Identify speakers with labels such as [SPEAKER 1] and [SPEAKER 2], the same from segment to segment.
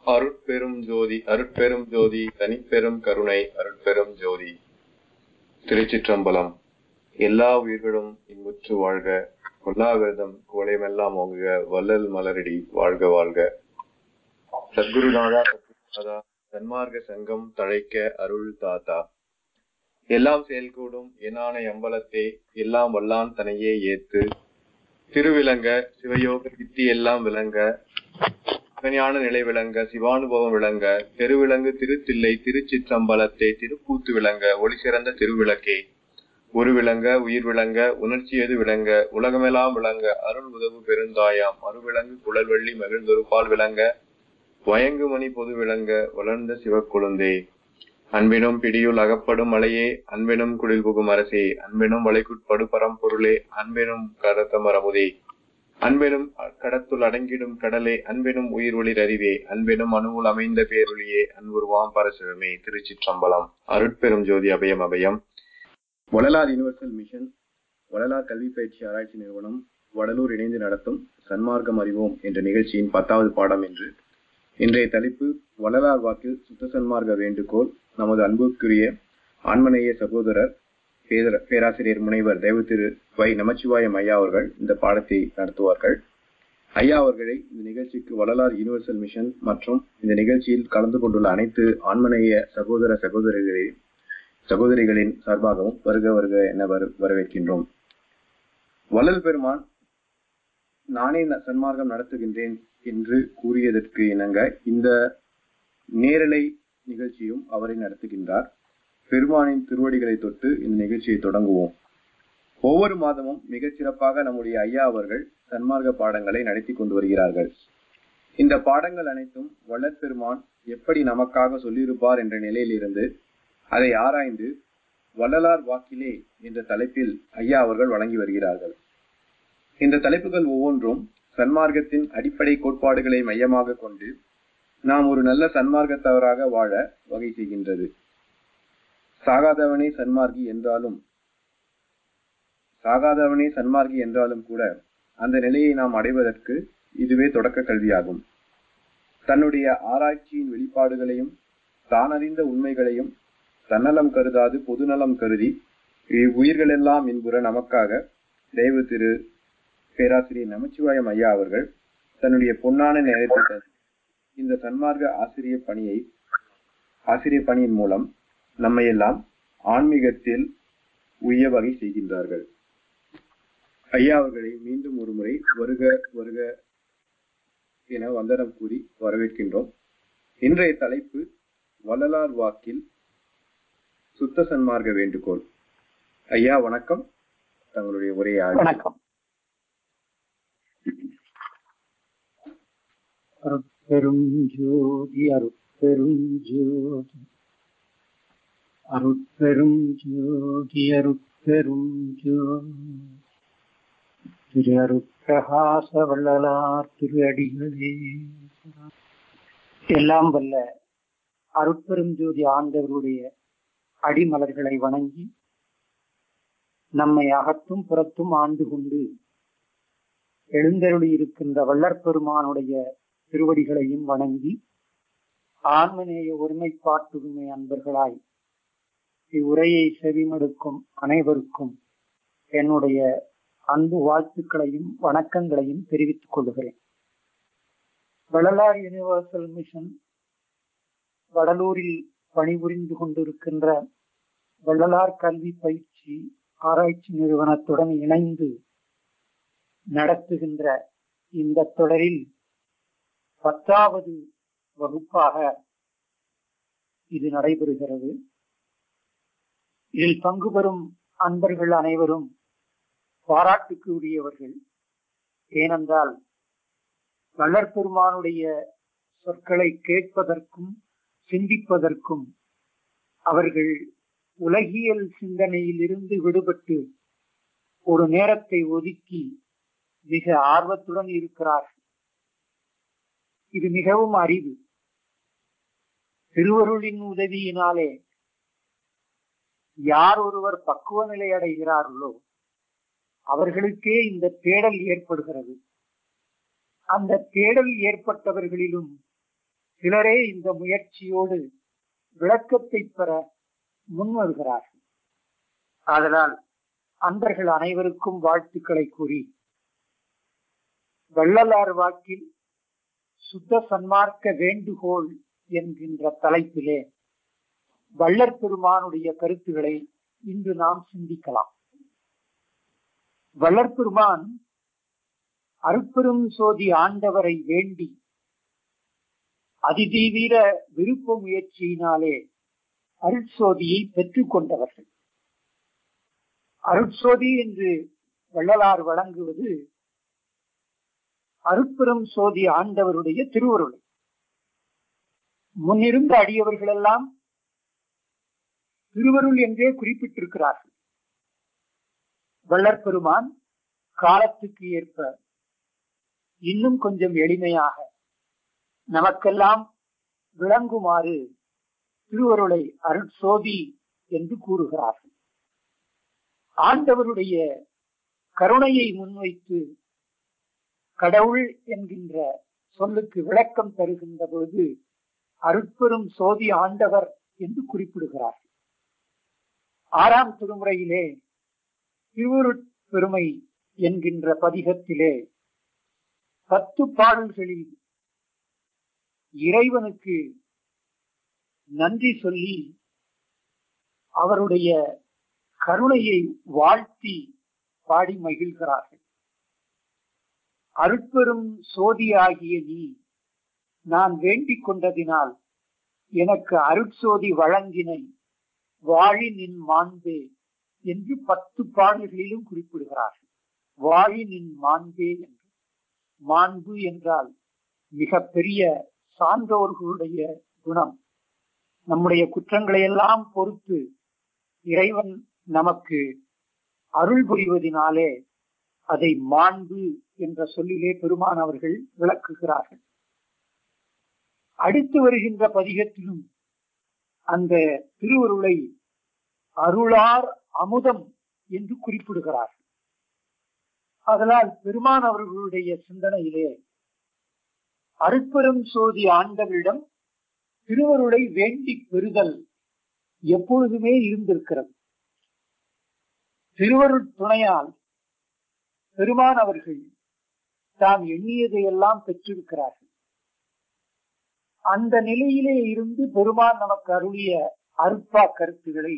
[SPEAKER 1] அருட்பெரும் ஜோதி அருட்பெரும் ஜோதி தனிப்பெரும் கருணை அருட்பெரும் ஜோதி திருச்சிற்றம்பலம் எல்லா உயிர்களும் இன்புற்று வாழ்க கொல்லாவிரதம் கோலைமெல்லாம் ஓங்குக வள்ளல் மலரடி வாழ்க வாழ்க சத்குருநாதா சத்குருநாதா சன்மார்க்க சங்கம் தழைக்க அருள் தாத்தா எல்லாம் செயல்கூடும் எனான அம்பலத்தே எல்லாம் வல்லான் தனையே ஏத்து திருவிளங்க சிவயோக வித்தி எல்லாம் விளங்க சிவஞான நிலை விளங்க சிவானுபவம் விளங்க தெருவிளங்கு திருத்தில்லை திருச்சிற்றம்பலத்தை திருக்கூத்து விளங்க ஒளி சிறந்த திருவிளக்கே ஒரு விளங்க உயிர் விளங்க உணர்ச்சி எது விளங்க உலகமெல்லாம் விளங்க அருள் உதவு பெருந்தாயாம் அருவிளங்கு குழல்வள்ளி மகிழ்ந்தொருபால் விளங்க வயங்குமணி பொது விளங்க வளர்ந்த சிவக்குழுந்தே அன்பினும் பிடியுள் அகப்படும் மலையே அன்பினும் குடில் புகும் அரசே அன்பினும் வளைக்குட்படு பரம்பொருளே அன்பினும் கடத்த மரமுதே அன்பெனும் கடத்துள் அடங்கிடும் கடலே அன்பெனும் உயிர் ஒளிர் அறிவே அன்பெனும் அணுவுள் அமைந்த பேரொழியே அன்புருவாம் பரசிவமே திருச்சிற்றம்பலம் அருட்பெரும் ஜோதி அபயம் அபயம் வடலார் யுனிவர்சல் மிஷன் வடலார் கல்வி பயிற்சி ஆராய்ச்சி நிறுவனம் வடலூர் இணைந்து நடத்தும் சன்மார்க்கம் அறிவோம் என்ற நிகழ்ச்சியின் பத்தாவது பாடம் என்று இன்றைய தலைப்பு வள்ளலார் வாக்கில் சுத்த சன்மார்க்க வேண்டுகோள் நமது அன்புக்குரிய ஆன்மநேய சகோதரர் பேராசிரியர் முனைவர் தேவ திரு வை நமச்சிவாயம் ஐயா அவர்கள் இந்த பாடத்தை நடத்துவார்கள் ஐயா அவர்களை இந்த நிகழ்ச்சிக்கு வள்ளலார் யூனிவர்சல் மிஷன் மற்றும் இந்த நிகழ்ச்சியில் கலந்து கொண்டுள்ள அனைத்து ஆன்மநேய சகோதர சகோதரிகளே சகோதரிகளின் சார்பாகவும் வருக வருக என வரவேற்கின்றோம் வள்ளல் பெருமான் நானே சன்மார்க்கம் நடத்துகின்றேன் என்று கூறியதற்கு இணங்க இந்த நேரலை நிகழ்ச்சியும் அவரை நடத்துகின்றார் பெருமானின் திருவடிகளை தொட்டு இந்த நிகழ்ச்சியை தொடங்குவோம் ஒவ்வொரு மாதமும் மிகச் சிறப்பாக நம்முடைய ஐயா அவர்கள் சன்மார்க்க பாடங்களை நடத்தி கொண்டு வருகிறார்கள் இந்த பாடங்கள் அனைத்தும் வள்ளற் பெருமான் எப்படி நமக்காக சொல்லியிருப்பார் என்ற நிலையிலிருந்து அதை ஆராய்ந்து வள்ளலார் வாக்கிலே என்ற தலைப்பில் ஐயா அவர்கள் வழங்கி வருகிறார்கள் இந்த தலைப்புகள் ஒவ்வொன்றும் சன்மார்க்கத்தின் அடிப்படை கோட்பாடுகளை மையமாக கொண்டு நாம் ஒரு நல்ல சன்மார்க்கத்தவராக வாழ வகை செய்கின்றது சாகாதவனே சன்மார்க்கி என்றாலும் சாகாதவனே சன்மார்க்கி என்றாலும் கூட அந்த நிலையை நாம் அடைவதற்கு இதுவே தொடக்க கல்வியாகும் தன்னுடைய ஆராய்ச்சியின் வெளிப்பாடுகளையும் தானறிந்த உண்மைகளையும் தன்னலம் கருதாது பொதுநலம் கருதி உயிர்களெல்லாம் இன்புற நமக்காக தெய்வ திரு பேராசிரியர் நமச்சிவாயம் ஐயா அவர்கள் தன்னுடைய பொன்னான நேரத்தை இந்த சன்மார்க்க ஆசிரியர் பணியை ஆசிரியர் பணியின் மூலம் நம்மையெல்லாம் ஆன்மீகத்தில் உய்ய வகை செய்கின்றார்கள் ஐயா அவர்களை மீண்டும் ஒரு முறை வருக வருக என வந்தனம் கூறி வரவேற்கின்றோம் இன்றைய தலைப்பு வள்ளலார் வாக்கில் சுத்த சன்மார்க்க வேண்டுகோள் ஐயா வணக்கம் தங்களுடைய உரையை
[SPEAKER 2] வணக்கம் அருட்பெரும் ஜோதி அருட்பெரும் ஜோதி அருட்பெரும் ஜோதி அருட்பெரும் ஜோதி திரு அருட்பிரகாச வள்ளலார் திரு அடிகளே எல்லாம் வல்ல அருட்பெரும் ஜோதி ஆண்டவருடைய அடிமலர்களை வணங்கி நம்மை அகத்தும் புறத்தும் ஆண்டு கொண்டு எழுந்தருளி இருக்கின்ற வள்ளற்பெருமானுடைய திருவடிகளையும் வணங்கி ஆன்மநேய ஒருமைப்பாட்டுரிமை அன்பர்களாய் இவ்வுரையை செவிமடுக்கும் அனைவருக்கும் என்னுடைய அன்பு வாழ்த்துக்களையும் வணக்கங்களையும் தெரிவித்துக் கொள்கிறேன் வள்ளலார் யூனிவர்சல் மிஷன் வடலூரில் பணிபுரிந்து கொண்டிருக்கின்ற வள்ளலார் கல்வி பயிற்சி ஆராய்ச்சி நிறுவனத்துடன் இணைந்து நடத்துகின்ற இந்த தொடரில் பத்தாவது வகுப்பாக இது நடைபெறுகிறது இதில் பங்கு பெறும் அன்பர்கள் அனைவரும் பாராட்டுக்கு உரியவர்கள் ஏனென்றால் வள்ளற்பெருமானுடைய சொற்களை கேட்பதற்கும் சிந்திப்பதற்கும் அவர்கள் உலகியல் சிந்தனையில் இருந்து விடுபட்டு ஒரு நேரத்தை ஒதுக்கி மிக ஆர்வத்துடன் இருக்கிறார் இது மிகவும் அறிவு திருவருளின் உதவியினாலே யார் ஒருவர் பக்குவ நிலை அடைகிறார்களோ அவர்களுக்கே இந்த தேடல் ஏற்படுகிறது அந்த தேடல் ஏற்பட்டவர்களிலும் சிலரே இந்த முயற்சியோடு விளக்கத்தை பெற முன்வருகிறார்கள் ஆதலால் அன்பர்கள் அனைவருக்கும் வாழ்த்துக்களை கூறி வள்ளலார் வாக்கில் சுத்த சன்மார்க்க வேண்டுகோள் என்கின்ற தலைப்பிலே வள்ளற் பெருமானுடைய கருத்துக்களை இன்று நாம் சிந்திக்கலாம் வள்ளற் பெருமான் அருட்பெரும் சோதி ஆண்டவரை வேண்டி அதிதீவிர விருப்ப முயற்சியினாலே அருட்சோதியை பெற்றுக் கொண்டவர்கள் அருட்சோதி என்று வள்ளலார் வழங்குவது அருட்பெரும் சோதி ஆண்டவருடைய திருவருளை முன்னிருந்த அடியவர்கள் எல்லாம் திருவருள் என்றே குறிப்பிட்டிருக்கிறார்கள் வள்ளற்பெருமான் காலத்துக்கு ஏற்ப இன்னும் கொஞ்சம் எளிமையாக நமக்கெல்லாம் விளங்குமாறு திருவருளை அருட்சோதி என்று கூறுகிறார்கள் ஆண்டவருடைய கருணையை முன்வைத்து கடவுள் என்கின்ற சொல்லுக்கு விளக்கம் தருகின்ற பொழுது அருட்பெரும் சோதி ஆண்டவர் என்று குறிப்பிடுகிறார் ஆறாம் திருமுறையிலே திருவருட்பெருமை என்கின்ற பதிகத்திலே பத்து பாடல்களில் இறைவனுக்கு நன்றி சொல்லி அவருடைய கருணையை வாழ்த்தி பாடி மகிழ்கிறார்கள் அருட்பெரும் சோதியாகிய நீ நான் வேண்டிக் கொண்டதினால் எனக்கு அருட்சோதி வழங்கினை வாழி நின் மாண்பே என்று பத்து பாடல்களிலும் குறிப்பிடுகிறார்கள் வாழி நின் மாண்பே என்று மாண்பு என்றால் மிக பெரிய சான்றோர்களுடைய குணம் நம்முடைய குற்றங்களை எல்லாம் பொறுத்து இறைவன் நமக்கு அருள் புரிவதினாலே அதை மாண்பு என்ற சொல்லிலே பெருமான் அவர்கள் விளக்குகிறார்கள் அடுத்து வருகின்ற பதிகத்திலும் அந்த திருவருளை அருளார் அமுதம் என்று குறிப்பிடுகிறார் அதனால் பெருமான் அவர்களுடைய சிந்தனையிலே அருட்பெரும் சோதி ஆண்டவரிடம் திருவருளை வேண்டி பெறுதல் எப்பொழுதுமே இருந்திருக்கிறது திருவருள் துணையால் பெருமான் அவர்கள் தாம் எண்ணியதையெல்லாம் பெற்றிருக்கிறார்கள் அந்த நிலையிலே இருந்து பெருமான் நமக்கு அருளிய அருப்பா கருத்துக்களை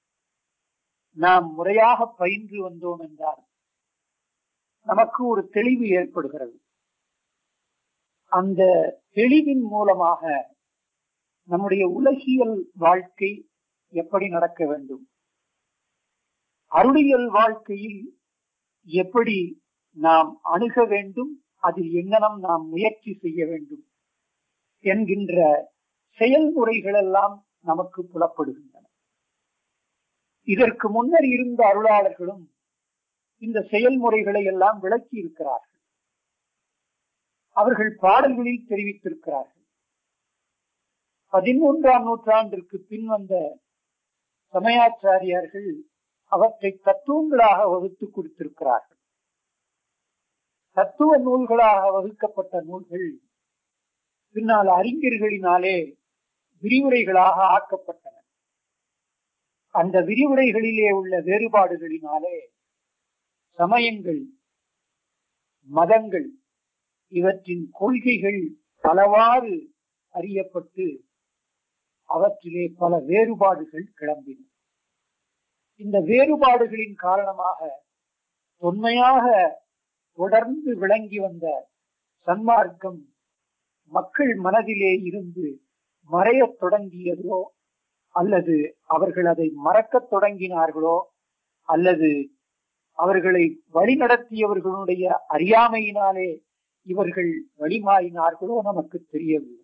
[SPEAKER 2] நாம் முறையாக பயின்று வந்தோம் என்றால் நமக்கு ஒரு தெளிவு ஏற்படுகிறது அந்த தெளிவின் மூலமாக நம்முடைய உலகியல் வாழ்க்கை எப்படி நடக்க வேண்டும் அருளியல் வாழ்க்கையில் எப்படி நாம் அணுக வேண்டும் அதில் எங்கனம் நாம் முயற்சி செய்ய வேண்டும் என்கின்ற செயல்முறைகள் எல்லாம் நமக்கு புலப்படுகின்றன இதற்கு முன்னர் இருந்த அருளாளர்களும் இந்த செயல்முறைகளை எல்லாம் விளக்கி இருக்கிறார்கள் அவர்கள் பாடல்களில் தெரிவித்திருக்கிறார்கள் பதிமூன்றாம் நூற்றாண்டிற்கு பின் வந்த சமயாச்சாரியார்கள் அவற்றை தத்துவங்களாக வகுத்து கொடுத்திருக்கிறார்கள் தத்துவ நூல்களாக வகுக்கப்பட்ட நூல்கள் பின்னால் அறிஞர்களினாலே விரிவுரைகளாக ஆக்கப்பட்டன அந்த விரிவுரைகளிலே உள்ள வேறுபாடுகளினாலே சமயங்கள் மதங்கள் இவற்றின் கொள்கைகள் பலவாறு அறியப்பட்டு அவற்றிலே பல வேறுபாடுகள் கிளம்பின இந்த வேறுபாடுகளின் காரணமாக தொன்மையாக தொடர்ந்து விளங்கி வந்த சன்மார்க்கம் மக்கள் மனதிலே இருந்து மறையத் தொடங்கியதோ அல்லது அவர்கள் அதை மறக்கத் தொடங்கினார்களோ அல்லது அவர்களை வழிநடத்தியவர்களுடைய அறியாமையினாலே இவர்கள் வழிமாறினார்களோ நமக்கு தெரியவில்லை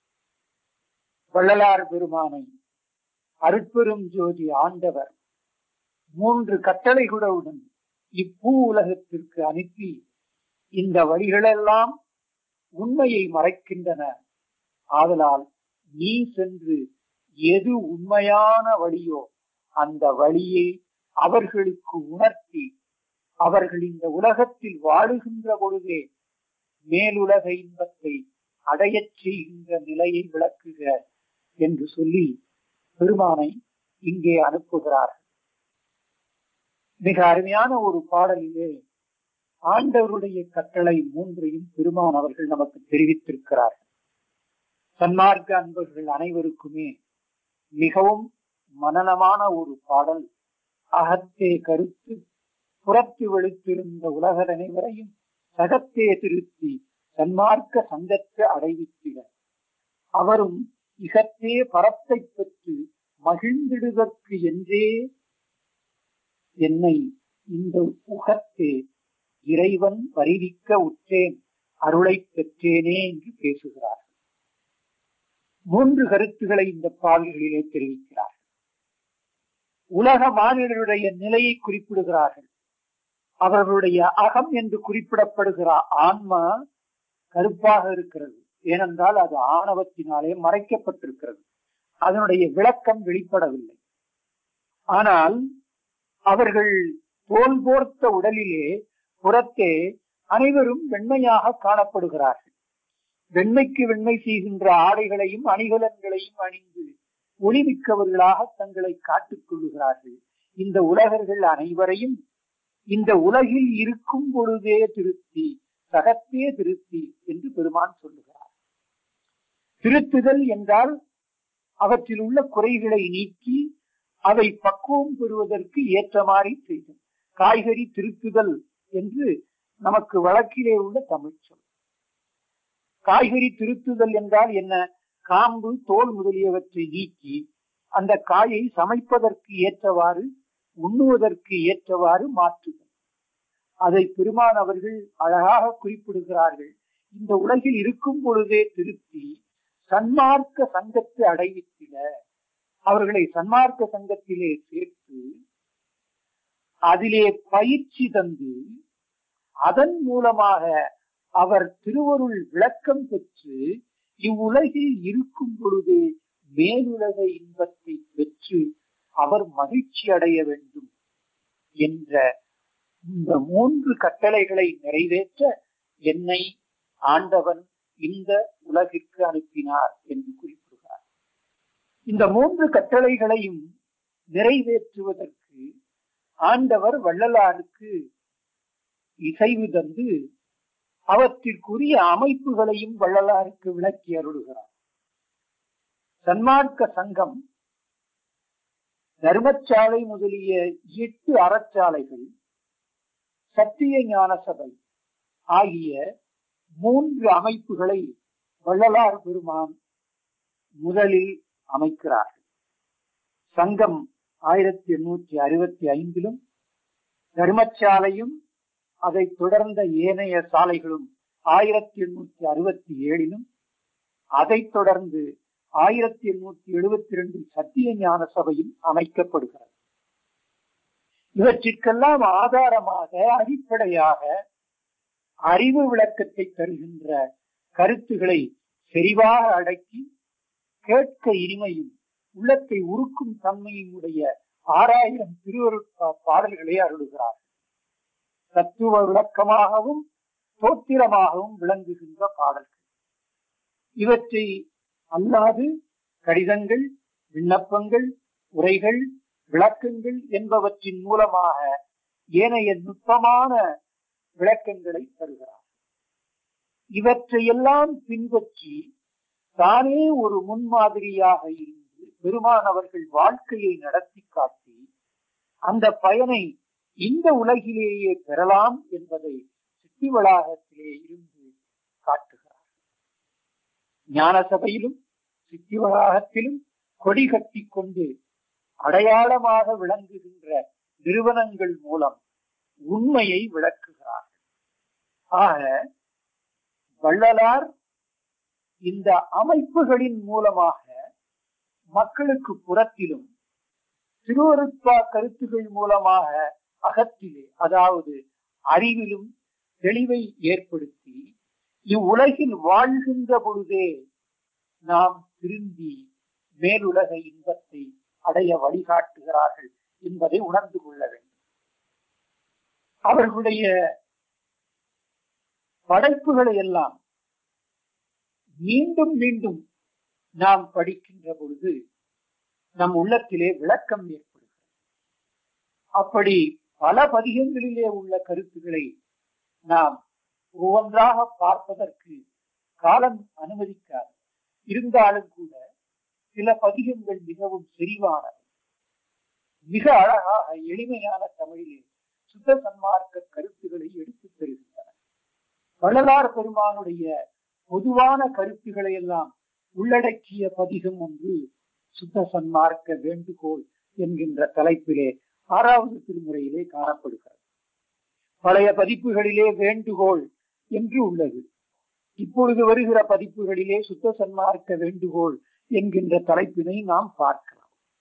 [SPEAKER 2] வள்ளலார் பெருமானை அருட்பெரும் ஜோதி ஆண்டவர் மூன்று கட்டளைகளுடன் இப்பூ உலகத்திற்கு அனுப்பி இந்த வழிகளெல்லாம் உண்மையை மறைக்கின்றன ஆதலால் நீ சென்று எது உண்மையான வழியோ அந்த வழியை அவர்களுக்கு உணர்த்தி அவர்கள் இந்த உலகத்தில் வாழுகின்ற பொழுதே மேலுலக இன்பத்தை அடையச் செய்கின்ற நிலையை விளக்குக என்று சொல்லி பெருமானை இங்கே அனுப்புகிறார் மிக அருமையான ஒரு பாடலிலே ஆண்டவருடைய கட்டளை மூன்றையும் பெருமான் அவர்கள் நமக்கு தெரிவித்திருக்கிறார் சன்மார்க்க அன்பர்கள் அனைவருக்குமே மிகவும் மனனமான ஒரு பாடல் அகத்தே கருத்து புறத்து வெளுத்திருந்த உலகர் அனைவரையும் சகத்தே திருத்தி சன்மார்க்க சங்கத்தை அடைவித்திட அவரும் இகத்தே பரத்தை பெற்று மகிழ்ந்திடுதற்கு என்றே என்னை இந்த உகத்தே இறைவன் வருவிக்க உற்றேன் அருளை பெற்றேனே என்று பேசுகிறார் மூன்று கருத்துக்களை இந்த பாடல்களிலே தெரிவிக்கிறார் உலக மாநிலருடைய நிலையை குறிப்பிடுகிறார்கள் அவர்களுடைய அகம் என்று குறிப்பிடப்படுகிற ஆன்மா கருப்பாக இருக்கிறது ஏனென்றால் அது ஆணவத்தினாலே மறைக்கப்பட்டிருக்கிறது அதனுடைய விளக்கம் வெளிப்படவில்லை ஆனால் அவர்கள் தோல் போர்த்த உடலிலே புறத்தே அனைவரும் வெண்மையாக காணப்படுகிறார்கள் வெண்மைக்கு வெண்மை செய்கின்ற ஆடைகளையும் அணிகலன்களையும் அணிந்து ஒளிமிக்கவர்களாக தங்களை காட்டுக் கொள்ளுகிறார்கள் இந்த உலகர்கள் அனைவரையும் இந்த உலகில் இருக்கும் பொழுதே திருத்தி சகத்தே திருத்தி என்று பெருமான் சொல்லுகிறார் திருத்துதல் என்றால் அவற்றில் உள்ள குறைகளை நீக்கி அவை பக்குவம் பெறுவதற்கு ஏற்றமாறி செய்தல் காய்கறி திருத்துதல் என்று நமக்கு வழக்கிலே உள்ள தமிழ் சொல் காய்கறி திருத்துதல் என்றால் என்ன காம்பு தோல் முதலியவற்றை நீக்கி அந்த காயை சமைப்பதற்கு ஏற்றவாறு உண்ணுவதற்கு ஏற்றவாறு மாற்றுதல் அதை பெருமான் அவர்கள் அழகாக குறிப்பிடுகிறார்கள் இந்த உலகில் இருக்கும் பொழுதே திருத்தி சன்மார்க்க சங்கத்தை அடைவித்திட அவர்களை சன்மார்க்க சங்கத்திலே சேர்த்து அதிலே பயிற்சி தந்து அதன் மூலமாக அவர் திருவருள் விளக்கம் பெற்று இவ்வுலகில் இருக்கும் பொழுது மேலுலக இன்பத்தை பெற்று அவர் மகிழ்ச்சி அடைய வேண்டும் என்ற இந்த மூன்று கட்டளைகளை நிறைவேற்ற என்னை ஆண்டவன் இந்த உலகிற்கு அனுப்பினார் என்று குறிப்பிடுகிறார் இந்த மூன்று கட்டளைகளையும் நிறைவேற்றுவதற்கு ஆண்டவர் வள்ளலாருக்கு இசைவு தந்து அவற்றிற்குரிய அமைப்புகளையும் வள்ளலாருக்கு விளக்கி அருளுகிறார் சன்மார்க்க சங்கம் தர்மச்சாலை முதலிய எட்டு அறச்சாலைகள் சத்திய ஞான சபை ஆகிய மூன்று அமைப்புகளை வள்ளலார் பெருமான் முதலில் அமைக்கிறார் சங்கம் ஆயிரத்தி எண்ணூற்றி அறுபத்தி ஐந்திலும் தர்மச்சாலையும் அதை தொடர்ந்த ஏனைய சாலைகளும் ஆயிரத்தி எண்ணூற்றி அறுபத்தி ஏழிலும் அதைத் தொடர்ந்து ஆயிரத்தி எண்ணூற்றி எழுபத்தி ரெண்டில் சத்திய ஞான சபையும் அமைக்கப்படுகிறது இவற்றிற்கெல்லாம் ஆதாரமாக அடிப்படையாக அறிவு விளக்கத்தை தருகின்ற கருத்துக்களை செறிவாக அடக்கி கேட்க இனிமையும் உள்ளத்தை உருக்கும் தன்மையும் உடைய ஆறாயிரம் திருவருட்பா பாடல்களை அருளுகிறார் தத்துவ விளக்கமாகவும் தோத்திரமாகவும் விளங்குகின்ற பாடல்கள் இவற்றை அல்லாது கடிதங்கள் விண்ணப்பங்கள் உரைகள் விளக்கங்கள் என்பவற்றின் மூலமாக ஏனைய நுட்பமான விளக்கங்களை தருகிறார் இவற்றையெல்லாம் பின்பற்றி தானே ஒரு முன்மாதிரியாக இருந்து பெருமான் அவர்கள் வாழ்க்கையை நடத்தி காட்டி அந்த பயனை இந்த உலகிலேயே பெறலாம் என்பதை சித்தி வளாகத்திலே இருந்து காட்டுகிறார் ஞான சபையிலும் சித்தி வளாகத்திலும் கொடி கட்டி கொண்டு அடையாளமாக விளங்குகின்ற நிறுவனங்கள் மூலம் உண்மையை விளக்குகிறார்கள் ஆக வள்ளலார் இந்த அமைப்புகளின் மூலமாக மக்களுக்கு புறத்திலும் திருவருட்பா கருத்துகள் மூலமாக அகத்திலே அதாவது அறிவிலும் தெளிவை ஏற்படுத்தி இவ்வுலகில் வாழ்கின்ற பொழுதே நாம் திரும்பி மேலுலக இன்பத்தை அடைய வழிகாட்டுகிறார்கள் என்பதை உணர்ந்து கொள்ள வேண்டும் அவர்களுடைய படைப்புகளை எல்லாம் மீண்டும் மீண்டும் நாம் படிக்கின்ற பொழுது நம் உள்ளத்திலே விளக்கம் ஏற்படுகிறது அப்படி பல பதிகங்களிலே உள்ள கருத்துக்களை நாம் ஒவ்வொன்றாக பார்ப்பதற்கு காலம் அனுமதிக்காது இருந்தாலும் கூட சில பதிகங்கள் மிகவும் செறிவானவை மிக அழகாக எளிமையான தமிழிலே சுத்த சன்மார்க்க கருத்துக்களை எடுத்துத் தருகின்றன வள்ளலார் பெருமானுடைய பொதுவான கருத்துக்களை எல்லாம் உள்ளடக்கிய பதிகம் ஒன்று சுத்த சன்மார்க்க வேண்டுகோள் என்கின்ற தலைப்பிலே ஆறாவது திருமுறையிலே காணப்படுகிறது பழைய பதிப்புகளிலே வேண்டுகோள் என்று உள்ளது இப்பொழுது வருகிற பதிப்புகளிலே சுத்த சன்மார்க்க வேண்டுகோள் என்கின்ற தலைப்பினை நாம் பார்க்கலாம்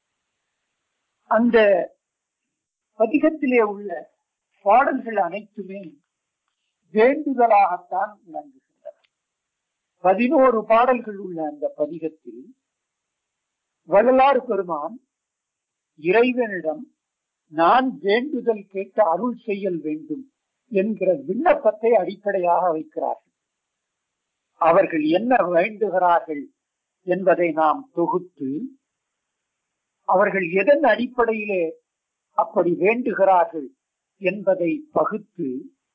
[SPEAKER 2] அந்த பதிகத்திலே உள்ள பாடல்கள் அனைத்துமே வேண்டுதலாகத்தான் விளங்குகின்றன பதினோரு பாடல்கள் உள்ள அந்த பதிகத்தில் வள்ளலார் பெருமான் இறைவனிடம் நான் வேண்டுதல் கேட்டு அருள் செய்யல் வேண்டும் என்கிற விண்ணப்பத்தை அடிப்படையாக வைக்கிறார்கள் அவர்கள் என்ன வேண்டுகிறார்கள் என்பதை நாம் தொகுத்து அவர்கள் எதன் அடிப்படையிலே அப்படி வேண்டுகிறார்கள் என்பதை பகுத்து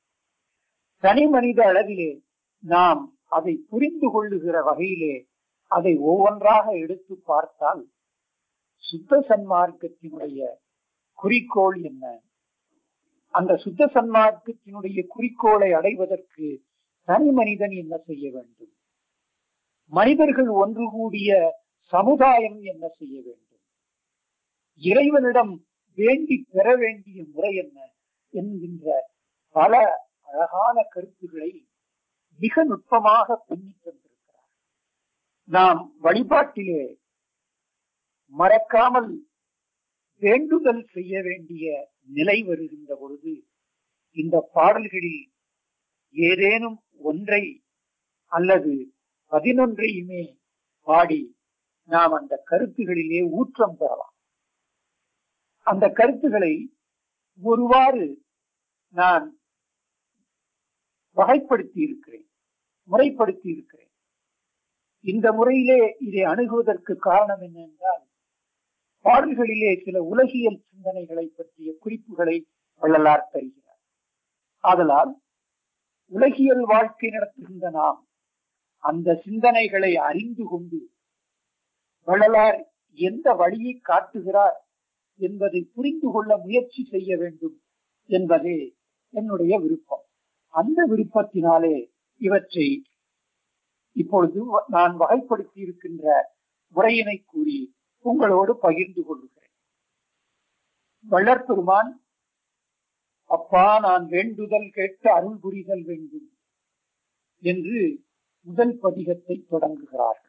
[SPEAKER 2] தனி மனித அளவிலே நாம் அதை புரிந்து கொள்ளுகிற வகையிலே அதை ஒவ்வொன்றாக எடுத்து பார்த்தால் சுத்த சன்மார்க்கத்தினுடைய குறிக்கோள் என்ன அந்த சுத்த சன்மார்க்கத்தினுடைய குறிக்கோளை அடைவதற்கு தனி மனிதன் என்ன செய்ய வேண்டும் மனிதர்கள் ஒன்று கூடிய சமுதாயம் என்ன செய்ய வேண்டும் இறைவனிடம் வேண்டி பெற வேண்டிய முறை என்ன என்கின்ற பல அழகான கருத்துக்களை மிக நுட்பமாக பின்னி தந்திருக்கிறார் நாம் வழிபாட்டிலே மறக்காமல் வேண்டுதல் செய்ய வேண்டிய நிலை வருகின்ற பொழுது இந்த பாடல்களில் ஏதேனும் ஒன்றை அல்லது பதினொன்றையுமே பாடி நாம் அந்த கருத்துகளிலே ஊற்றம் பெறலாம் அந்த கருத்துக்களை ஒருவாறு நான் வகைப்படுத்தி இருக்கிறேன் முறைப்படுத்தி இருக்கிறேன் இந்த முறையிலே இதை அணுகுவதற்கு காரணம் என்னென்றால் பாடல்களிலே சில உலகியல் சிந்தனைகளை பற்றிய குறிப்புகளை வள்ளலார் தருகிறார் ஆதலால் உலகியல் வாழ்க்கை நடத்துகின்ற நாம் அந்த சிந்தனைகளை அறிந்து கொண்டு வள்ளலார் எந்த வழியை காட்டுகிறார் என்பதை புரிந்து கொள்ள முயற்சி செய்ய வேண்டும் என்பதே என்னுடைய விருப்பம் அந்த விருப்பத்தினாலே இவற்றை இப்பொழுது நான் வகைப்படுத்தி இருக்கின்ற முறையினை கூறி உங்களோடு பகிர்ந்து கொள்கிறேன் வள்ளற்பெருமான் அப்பா நான் வேண்டுதல் கேட்டு அருள் புரிதல் வேண்டும் என்று முதல் பதிகத்தை தொடங்குகிறார்கள்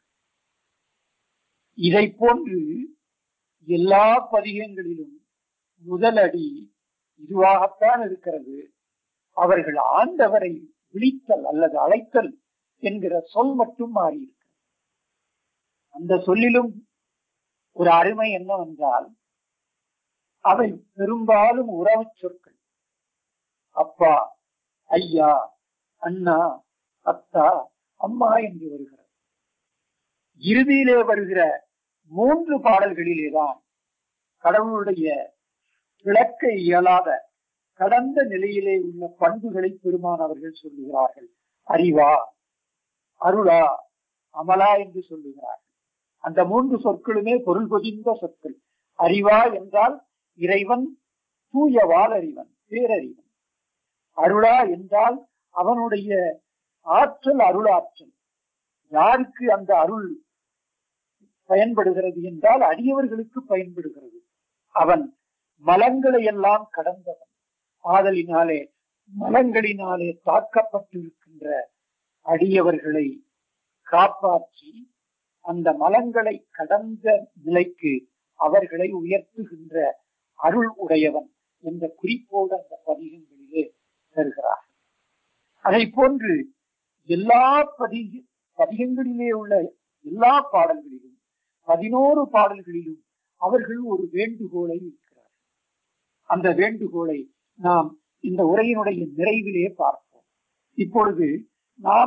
[SPEAKER 2] இதை போன்று எல்லா பதிகங்களிலும் முதல் அடி இதுவாகத்தான் இருக்கிறது அவர்கள் ஆண்டவரை விழித்தல் அல்லது அழைத்தல் என்கிற சொல் மட்டும் மாறியிருக்கு அந்த சொல்லிலும் ஒரு அருமை என்னவென்றால் அவை பெரும்பாலும் உறவு சொற்கள் அப்பா ஐயா அண்ணா அத்தா அம்மா என்று வருகிறது இறுதியிலே வருகிற மூன்று பாடல்களிலேதான் கடவுளுடைய விளக்க இயலாத கடந்த நிலையிலே உள்ள பண்புகளை பெருமான் அவர்கள் சொல்லுகிறார்கள் அறிவா அருளா அமலா என்று சொல்லுகிறார்கள் அந்த மூன்று சொற்களுமே பொருள் பொதிந்த சொற்கள் அறிவா என்றால் இறைவன் தூய வாலறிவன் பேரறிவன் அருளா என்றால் அவனுடைய ஆற்றல் அருளாற்றல் யாருக்கு அந்த அருள் பயன்படுகிறது என்றால் அடியவர்களுக்கு பயன்படுகிறது அவன் மலங்களை எல்லாம் கடந்தவன் ஆதலினாலே மலங்களினாலே தாக்கப்பட்டிருக்கின்ற அடியவர்களை காப்பாற்றி அந்த மலங்களை கடந்த நிலைக்கு அவர்களை உயர்த்துகின்ற அருள் உடையவன் என்ற குறிப்போடு அந்த பதிகங்களிலே தருகிறார் அதை போன்று எல்லா பதிக பதிகங்களிலே உள்ள எல்லா பாடல்களிலும் பதினோரு பாடல்களிலும் அவர்கள் ஒரு வேண்டுகோளை வைக்கிறார் அந்த வேண்டுகோளை நாம் இந்த உரையினுடைய நிறைவிலே பார்ப்போம் இப்பொழுது நாம்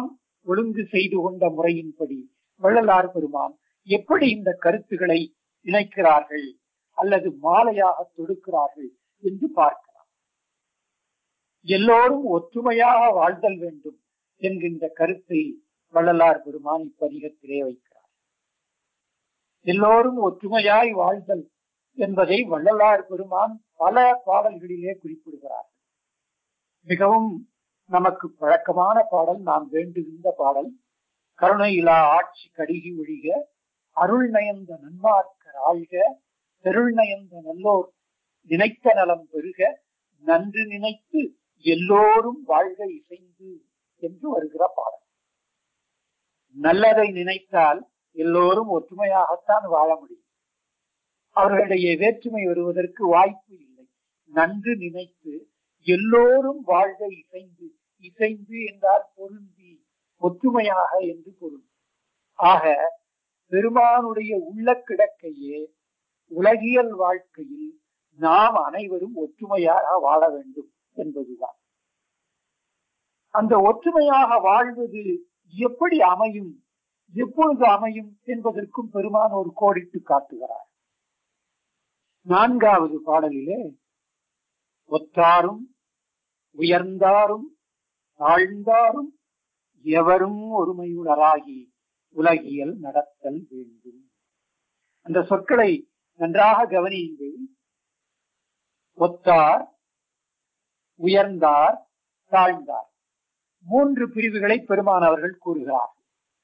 [SPEAKER 2] ஒழுங்கு செய்து கொண்ட முறையின்படி வள்ளலார் பெருமான் எப்படி இந்த கருத்துக்களை இணைக்கிறார்கள் அல்லது மாலையாக தொடுக்கிறார்கள் என்று பார்க்கலாம் எல்லோரும் ஒற்றுமையாக வாழ்தல் வேண்டும் என்கின்ற கருத்தை வள்ளலார் பெருமான் இப்பதிகத்திலே வைக்கிறார் எல்லோரும் ஒற்றுமையாய் வாழ்தல் என்பதை வள்ளலார் பெருமான் பல பாடல்களிலே குறிப்பிடுகிறார் மிகவும் நமக்கு பழக்கமான பாடல் நாம் வேண்டுகின்ற பாடல் கருணையிலா ஆட்சி கடிகி ஒழிக அருள் நயந்த நன்மார்க்கர் ஆழ்க பெருள் நயந்த நல்லோர் நினைத்த நலம் பெருக நன்று நினைத்து எல்லோரும் வாழ்க இசைந்து என்று வருகிற பாடல் நல்லதை நினைத்தால் எல்லோரும் ஒற்றுமையாகத்தான் வாழ முடியும் அவர்களுடைய வேற்றுமை வருவதற்கு வாய்ப்பு இல்லை நன்று நினைத்து எல்லோரும் வாழ்க இசைந்து இசைந்து என்றால் பொருந்தி ஒற்றுமையாக என்று பொருள் ஆக பெருமானுடைய உள்ள கிடக்கையே உலகியல் வாழ்க்கையில் நாம் அனைவரும் ஒற்றுமையாக வாழ வேண்டும் என்பதுதான் அந்த ஒற்றுமையாக வாழ்வது எப்படி அமையும் எப்பொழுது அமையும் என்பதற்கும் பெருமான் ஒரு கோடிட்டு காட்டுகிறார் நான்காவது பாடலிலே ஒத்தாரும் உயர்ந்தாரும் தாழ்ந்தாரும் எவரும் ஒருமையுணராகி உலகியல் நடத்தல் வேண்டும் அந்த சொற்களை நன்றாக கவனியுங்கள் ஒத்தார் உயர்ந்தார் தாழ்ந்தார் மூன்று பிரிவுகளை பெருமான் அவர்கள் கூறுகிறார்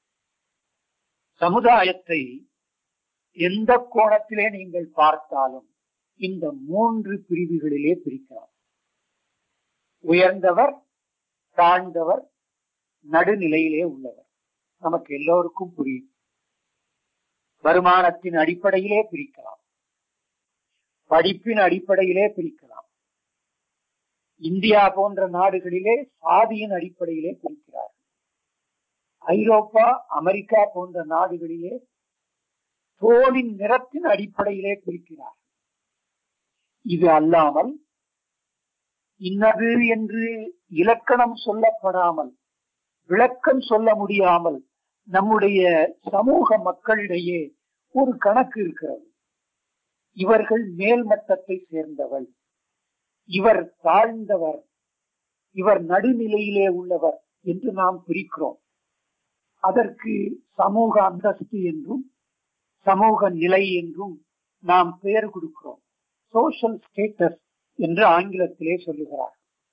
[SPEAKER 2] சமுதாயத்தை எந்த கோணத்திலே நீங்கள் பார்த்தாலும் இந்த மூன்று பிரிவுகளிலே பிரிக்கலாம் உயர்ந்தவர் தாழ்ந்தவர் நடுநிலையிலே உள்ளவர் நமக்கு எல்லோருக்கும் புரியும் வருமானத்தின் அடிப்படையிலே பிரிக்கலாம் படிப்பின் அடிப்படையிலே பிரிக்கலாம் இந்தியா போன்ற நாடுகளிலே சாதியின் அடிப்படையிலே பிரிக்கிறார்கள் ஐரோப்பா அமெரிக்கா போன்ற நாடுகளிலே தோலின் நிறத்தின் அடிப்படையிலே பிரிக்கிறார் இது அல்லாமல் இன்னது என்று இலக்கணம் சொல்லப்படாமல் விளக்கம் சொல்ல முடியாமல் நம்முடைய சமூக மக்களிடையே ஒரு கணக்கு இருக்கிறது இவர்கள் மேல் மட்டத்தை சேர்ந்தவர் இவர் தாழ்ந்தவர் இவர் நடுநிலையிலே உள்ளவர் என்று நாம் பிரிக்கிறோம் அதற்கு சமூக அந்தஸ்து என்றும் சமூக நிலை என்றும் நாம் பெயர் கொடுக்கிறோம் சோஷியல் ஸ்டேட்டஸ் என்று ஆங்கிலத்திலே சொல்லுகிறார்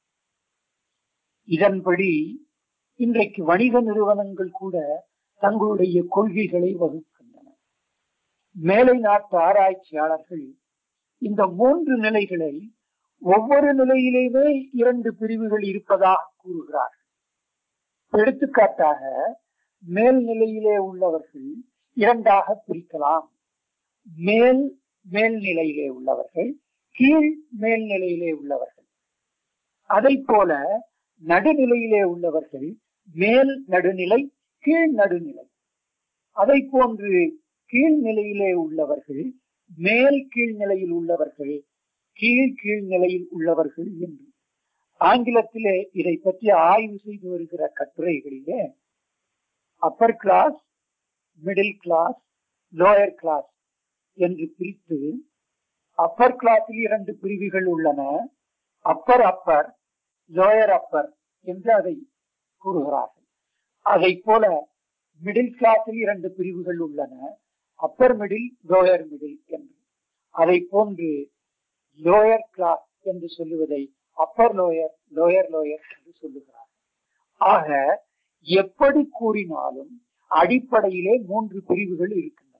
[SPEAKER 2] இதன்படி இன்றைக்கு வணிக நிறுவனங்கள் கூட தங்களுடைய கொள்கைகளை வகுக்கின்றன மேலை நாட்டு ஆராய்ச்சியாளர்கள் இந்த மூன்று நிலைகளை ஒவ்வொரு நிலையிலேயுமே இரண்டு பிரிவுகள் இருப்பதாக கூறுகிறார்கள் எடுத்துக்காட்டாக மேல் நிலையிலே உள்ளவர்கள் இரண்டாக பிரிக்கலாம் மேல் மேல் நிலையிலே உள்ளவர்கள் கீழ் மேல் நிலையிலே உள்ளவர்கள் அதை போல நடுநிலையிலே உள்ளவர்கள் மேல் நடுநிலை கீழ் நடுநிலை அதை போன்று கீழ் நிலையிலே உள்ளவர்கள் மேல் கீழ் நிலையில் உள்ளவர்கள் கீழ் கீழ் நிலையில் உள்ளவர்கள் என்று ஆங்கிலத்திலே இதை பற்றி ஆய்வு செய்து வருகிற கட்டுரைகளிலே upper class middle class lower class என்று பிரித்து அப்பர் கிளாஸில் இரண்டு பிரிவுகள் உள்ளன அப்பர் அப்பர் லோயர் அப்பர் என்று அதை கூறுகிறார்கள் அதை போல மிடில் கிளாஸில் இரண்டு பிரிவுகள் உள்ளன அப்பர் மிடில் லோயர் மிடில் என்று அதை போன்று லோயர் கிளாஸ் என்று சொல்லுவதை அப்பர் லோயர் லோயர் லோயர் என்று சொல்லுகிறார் ஆக எப்படி கூறினாலும் அடிப்படையிலே மூன்று பிரிவுகள் இருக்கின்றன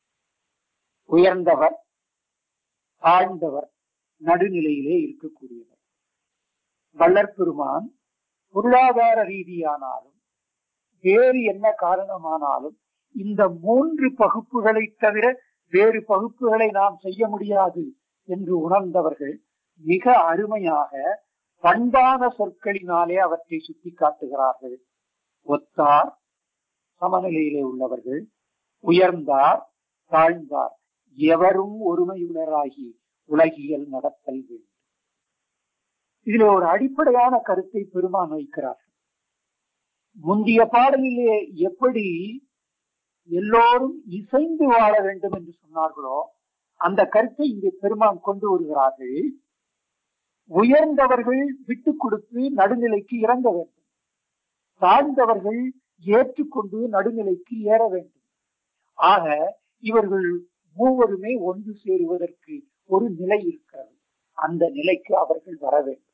[SPEAKER 2] உயர்ந்தவர் தாழ்ந்தவர் நடுநிலையிலே இருக்கக்கூடியவர் வள்ளற்பெருமான் பொருளாதார ரீதியானாலும் வேறு என்ன காரணமானாலும் இந்த மூன்று பகுப்புகளை தவிர வேறு பகுப்புகளை நாம் செய்ய முடியாது என்று உணர்ந்தவர்கள் மிக அருமையாக பண்பான சொற்களினாலே அவற்றை சுட்டி காட்டுகிறார்கள் ஒத்தார் சமநிலையிலே உள்ளவர்கள் உயர்ந்தார் தாழ்ந்தார் எவரும் ஒருமையுணராகி உலகியல் நடத்தல் வேண்டும் இதுல ஒரு அடிப்படையான கருத்தை பெருமான் வைக்கிறார் முந்தைய பாடலிலே எப்படி எல்லோரும் இசைந்து வாழ வேண்டும் என்று சொன்னார்களோ அந்த கருத்தை இங்கே பெருமான் கொண்டு வருகிறார்கள் உயர்ந்தவர்கள் விட்டுக் கொடுத்து நடுநிலைக்கு இறங்க வேண்டும் தாழ்ந்தவர்கள் ஏற்றுக்கொண்டு நடுநிலைக்கு ஏற வேண்டும் ஆக இவர்கள் மூவருமே ஒன்று சேருவதற்கு ஒரு நிலை இருக்கிறது அந்த நிலைக்கு அவர்கள் வர வேண்டும்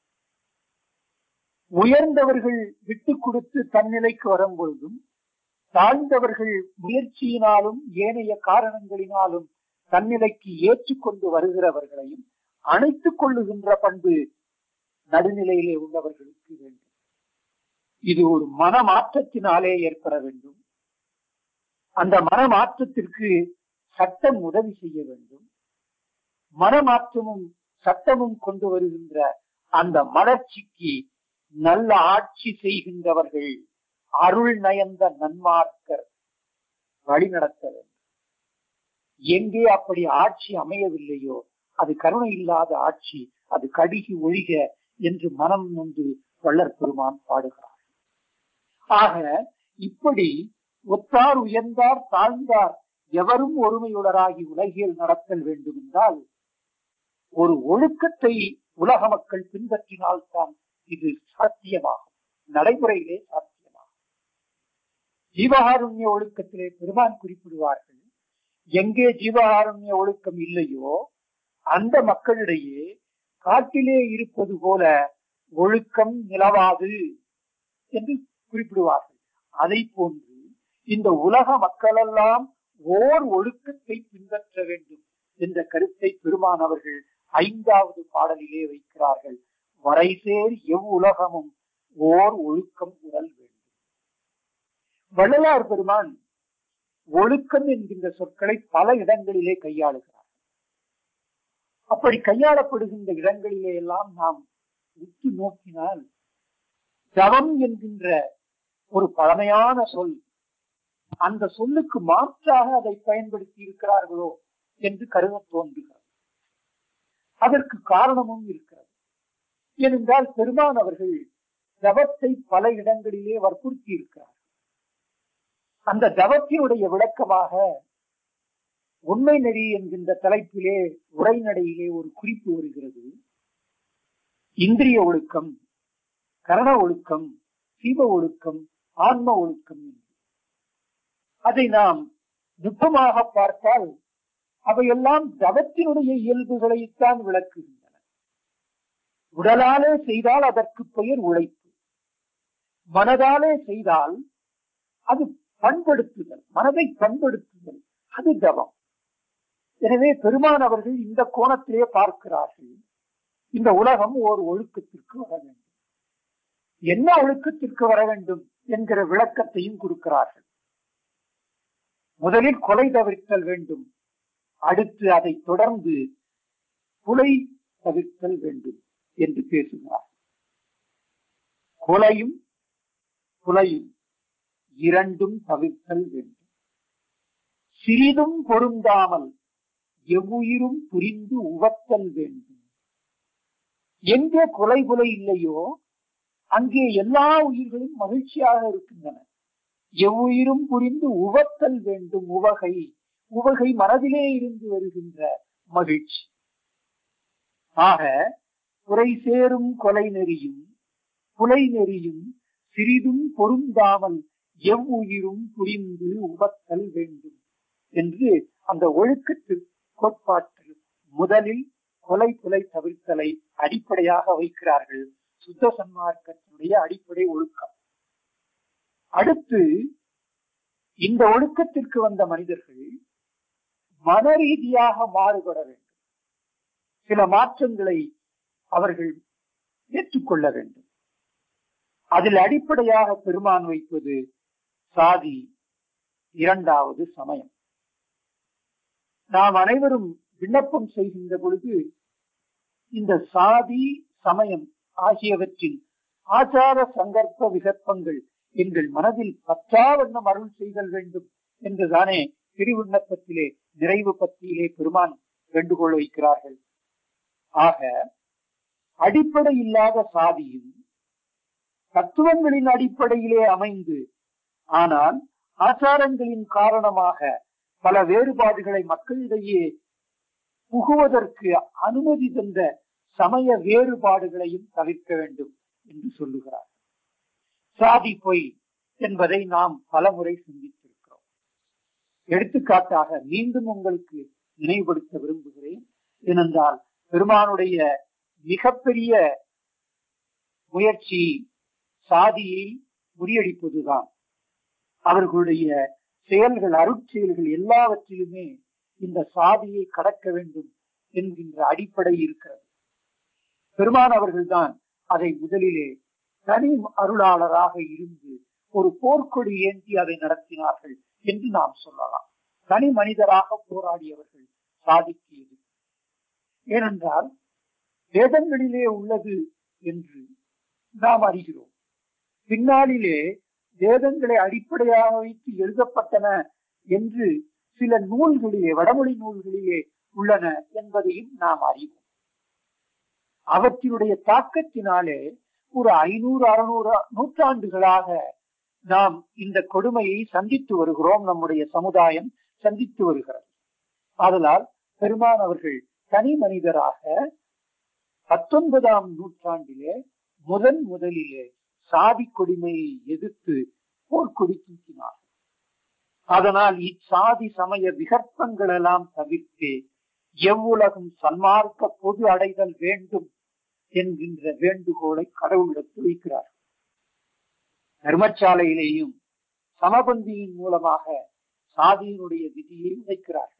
[SPEAKER 2] உயர்ந்தவர்கள் விட்டுக் கொடுத்து தன்னிலைக்கு வரும் பொழுதும் தாழ்ந்தவர்கள் முயற்சியினாலும் ஏனைய காரணங்களினாலும் தன்னிலைக்கு ஏற்றுக்கொண்டு வருகிறவர்களையும் அணைத்துக் கொள்ளுகின்ற பண்பு நடுநிலையிலே உள்ளவர்களுக்கு வேண்டும் இது ஒரு மனமாற்றத்தினாலே ஏற்பட வேண்டும் அந்த மனமாற்றத்திற்கு சட்டம் உதவி செய்ய வேண்டும் மனமாற்றமும் சட்டமும் கொண்டு வருகின்ற அந்த மலர்ச்சிக்கு நல்ல ஆட்சி செய்கின்றவர்கள் அருள் நயந்த நன்மார்க்கர் வழிநடத்த வேண்டும் எங்கே அப்படி ஆட்சி அமையவில்லையோ அது கருணை இல்லாத ஆட்சி அது கடுகி ஒழிக என்று மனம் நொந்து வள்ளற் பெருமான் பாடுகிறார் ஆக இப்படி ஒத்தார் உயர்ந்தார் தாழ்ந்தார் எவரும் ஒருமையுடராகி உலகில் நடத்தல் வேண்டும் என்றால் ஒரு ஒழுக்கத்தை உலக மக்கள் பின்பற்றினால்தான் இது சாத்தியமாகும் நடைமுறையிலே சாத்தியமாகும் ஜீவகாருண்ய ஒழுக்கத்திலே பெருமான் குறிப்பிடுவார்கள் எங்கே ஜீவகாருண்ய ஒழுக்கம் இல்லையோ அந்த மக்களிடையே காட்டிலே இருப்பது போல ஒழுக்கம் நிலவாது என்று குறிப்பிடுவார்கள் அதை போன்று இந்த உலக மக்களெல்லாம் ஓர் ஒழுக்கத்தை பின்பற்ற வேண்டும் என்ற கருத்தை பெருமான் அவர்கள் ஐந்தாவது பாடலிலே வைக்கிறார்கள் வரைசேர் எவ்வுலகமும் ஓர் ஒழுக்கம் உடல் வேண்டும் வள்ளலார் பெருமான் ஒழுக்கம் என்கின்ற சொற்களை பல இடங்களிலே கையாளுகிறார் அப்படி கையாளப்படுகின்ற இடங்களிலே எல்லாம் நாம் உற்று நோக்கினால் தவம் என்கின்ற ஒரு பழமையான சொல் அந்த சொல்லுக்கு மாற்றாக அதை பயன்படுத்தி இருக்கிறார்களோ என்று கருத தோன்றுகிறது அதற்கு காரணமும் இருக்கிறது ஏனென்றால் பெருமான் அவர்கள் தவத்தை பல இடங்களிலே வற்புறுத்தி இருக்கிறார் அந்த தவத்தினுடைய விளக்கமாக உண்மை நெறி என்கின்ற தலைப்பிலே உரைநடையிலே ஒரு குறிப்பு வருகிறது இந்திரிய ஒழுக்கம் கரண ஒழுக்கம் சீவ ஒழுக்கம் ஆன்ம ஒழுக்கம் என்று அதை நாம் நுட்பமாக பார்த்தால் அவையெல்லாம் தவத்தினுடைய இயல்புகளைத்தான் விளக்குகின்றன உடலாலே செய்தால் அதற்கு பெயர் உழைப்பு மனதாலே செய்தால் அது பண்படுத்துதல் மனதை பண்படுத்துதல் அது தவம் எனவே பெருமான் அவர்கள் இந்த கோணத்திலே பார்க்கிறார்கள் இந்த உலகம் ஓர் ஒழுக்கத்திற்கு வர வேண்டும் என்ன ஒழுக்கத்திற்கு வர வேண்டும் என்கிற விளக்கத்தையும் கொடுக்கிறார்கள் முதலில் கொலை தவிர்த்தல் வேண்டும் அடுத்து அதை தொடர்ந்து கொலை தவிர்த்தல் வேண்டும் என்று பேசுகிறார் கொலையும் கொலையும் இரண்டும் தவிர்த்தல் வேண்டும் சிறிதும் பொருந்தாமல் எவ்வுயிரும் புரிந்து உவத்தல் வேண்டும் எங்கே கொலை கொலை இல்லையோ அங்கே எல்லா உயிர்களும் மகிழ்ச்சியாக இருக்கின்றன எவ்வுயிரும் புரிந்து உவத்தல் வேண்டும் உவகை உவகை மனதிலே இருந்து வருகின்ற மகிழ்ச்சி ஆக குறை சேரும் கொலை நெறியும் புலை நெறியும் சிறிதும் பொருந்தாமல் எவ்வுயிரும் புரிந்து உவத்தல் வேண்டும் என்று அந்த ஒழுக்கத்து கோட்பாட்டில் முதலில் கொலை கொலை தவிர்த்தலை அடிப்படையாக வைக்கிறார்கள் சுத்த சன்மார்க்கத்தினுடைய அடிப்படை ஒழுக்கம் அடுத்து இந்த ஒழுக்கத்திற்கு வந்த மனிதர்கள் மன ரீதியாக மாறுபட வேண்டும் சில மாற்றங்களை அவர்கள் ஏற்றுக்கொள்ள வேண்டும் அதில் அடிப்படையாக பெருமான் வைப்பது சாதி இரண்டாவது சமயம் நாம் அனைவரும் விண்ணப்பம் செய்கின்ற பொழுது இந்த சாதி சமயம் ஆகியவற்றின் ஆச்சார சங்கற்ப விகற்பங்கள் எங்கள் மனதில் பற்றாவண்ணம் அருள் செய்தல் வேண்டும் என்றுதானே திருவிண்ணப்பத்திலே நிறைவு பத்தியிலே பெருமான் வேண்டுகோள் வைக்கிறார்கள் ஆக அடிப்படை இல்லாத சாதியும் தத்துவங்களின் அடிப்படையிலே அமைந்து ஆனால் ஆச்சாரங்களின் காரணமாக பல வேறுபாடுகளை மக்களிடையே புகுவதற்கு அனுமதி தந்த சமய வேறுபாடுகளையும் தவிர்க்க வேண்டும் என்று சொல்லுகிறார் சாதி பொய் என்பதை நாம் பலமுறை சிந்தித்திருக்கிறோம் எடுத்துக்காட்டாக மீண்டும் உங்களுக்கு நினைவுபடுத்த விரும்புகிறேன் ஏனென்றால் பெருமானுடைய மிகப்பெரிய முயற்சி சாதியை முறியடிப்பதுதான் அவர்களுடைய செயல்கள் அருட்செயல்கள் எல்லாவற்றிலுமே இந்த சாதியை கடக்க வேண்டும் என்கின்ற அடிப்படை இருக்கிறது பெருமான் அவர்கள்தான் அதை முதலிலே தனி அருளாளராக இருந்து ஒரு போர்க்கொடி ஏந்தி அதை நடத்தினார்கள் என்று நாம் சொல்லலாம் தனி மனிதராக போராடியவர்கள் சாதிக்கு எதிர்த்து ஏனென்றால் வேதங்களிலே உள்ளது என்று நாம் அறிகிறோம் பின்னாளிலே வேதங்களை அடிப்படையாக வைத்து எழுதப்பட்டன என்று சில நூல்களிலே வடமொழி நூல்களிலே உள்ளன என்பதையும் நாம் அறிவோம் அவற்றினுடைய தாக்கத்தினாலே ஒரு ஐநூறு அறுநூறு நூற்றாண்டுகளாக நாம் இந்த கொடுமையை சந்தித்து வருகிறோம் நம்முடைய சமுதாயம் சந்தித்து வருகிறது ஆதலால் பெருமான் அவர்கள் தனி மனிதராக பத்தொன்பதாம் நூற்றாண்டிலே முதன் முதலிலே சாதி கொடுமையை எதிர்த்து போர்க்கொடி தூக்கினார் அதனால் இச்சாதி சமய விகற்பங்கள் எல்லாம் தவிர்த்து எவ்வுலகும் சன்மார்க்க பொது அடைதல் வேண்டும் என்கின்ற வேண்டுகோளை கடவுளிடத்தில் வைக்கிறார் தர்மசாலையிலேயும் சமபந்தியின் மூலமாக சாதியினுடைய விதியை வைக்கிறார்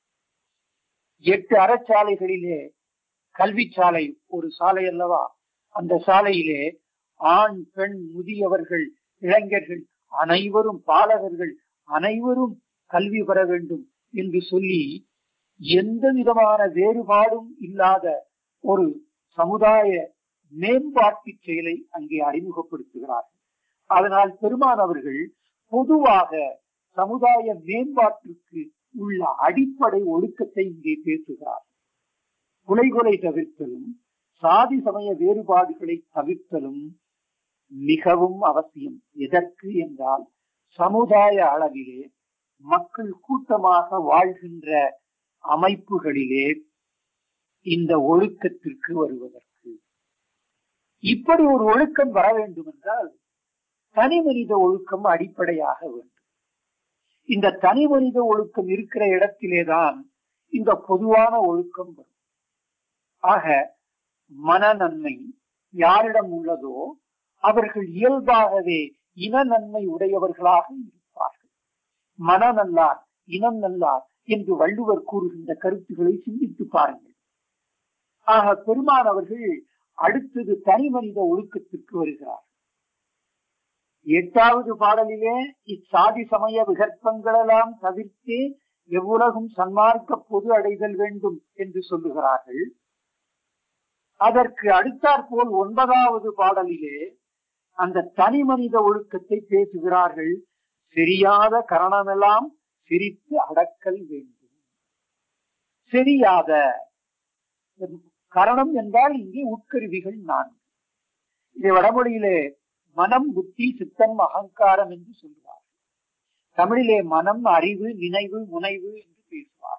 [SPEAKER 2] எட்டு அறச்சாலைகளிலே கல்வி சாலை ஒரு சாலை அல்லவா அந்த சாலையிலே ஆண் பெண் முதியவர்கள் இளைஞர்கள் அனைவரும் பாலகர்கள் அனைவரும் கல்வி பெற வேண்டும் என்று சொல்லி எந்த விதமான வேறுபாடும் இல்லாத ஒரு சமுதாய மேம்பாட்டு செயலை அங்கே அறிமுகப்படுத்துகிறார்கள் அதனால் பெருமான் அவர்கள் பொதுவாக சமுதாய மேம்பாட்டிற்கு உள்ள அடிப்படை ஒழுக்கத்தை இங்கே பேசுகிறார் கொலை கொலை தவிர்த்தலும் சாதி சமய வேறுபாடுகளை தவிர்த்தலும் மிகவும் அவசியம் எதற்கு என்றால் சமுதாய அளவிலே மக்கள் கூட்டமாக வாழ்கின்ற அமைப்புகளிலே இந்த ஒழுக்கத்திற்கு வருவதற்கு இப்படி ஒரு ஒழுக்கம் வர வேண்டும் என்றால் தனி மனித ஒழுக்கம் அடிப்படையாக வேண்டும் இந்த தனி மனித ஒழுக்கம் இருக்கிற இடத்திலேதான் இந்த பொதுவான ஒழுக்கம் வரும் ஆக மன நன்மை யாரிடம் உள்ளதோ அவர்கள் இயல்பாகவே இன நன்மை உடையவர்களாக இருப்பார்கள் மன நல்லார் இனம் நல்லார் என்று வள்ளுவர் கூறுகின்ற கருத்துக்களை சிந்தித்து பாருங்கள் ஆக பெருமான் அவர்கள் அடுத்தது தனி மனித ஒழுக்கத்திற்கு வருகிறார் எட்டாவது பாடலிலே இச்சாதி சமய விகற்பங்களெல்லாம் தவிர்த்து எவ்வுலகும் சன்மார்க்க பொது அடைதல் வேண்டும் என்று சொல்லுகிறார்கள் அதற்கு அடுத்தாற்போல் ஒன்பதாவது பாடலிலே அந்த தனி மனித ஒழுக்கத்தை பேசுகிறார்கள் தெரியாத கரணமெல்லாம் சிரித்து அடக்கல் வேண்டும் தெரியாத கரணம் என்றால் இங்கே உட்கருவிகள் நான்கு இதை வடமொழியிலே மனம் புத்தி சித்தம் அகங்காரம் என்று சொல்லுவார் தமிழிலே மனம் அறிவு நினைவு முனைவு என்று பேசுவார்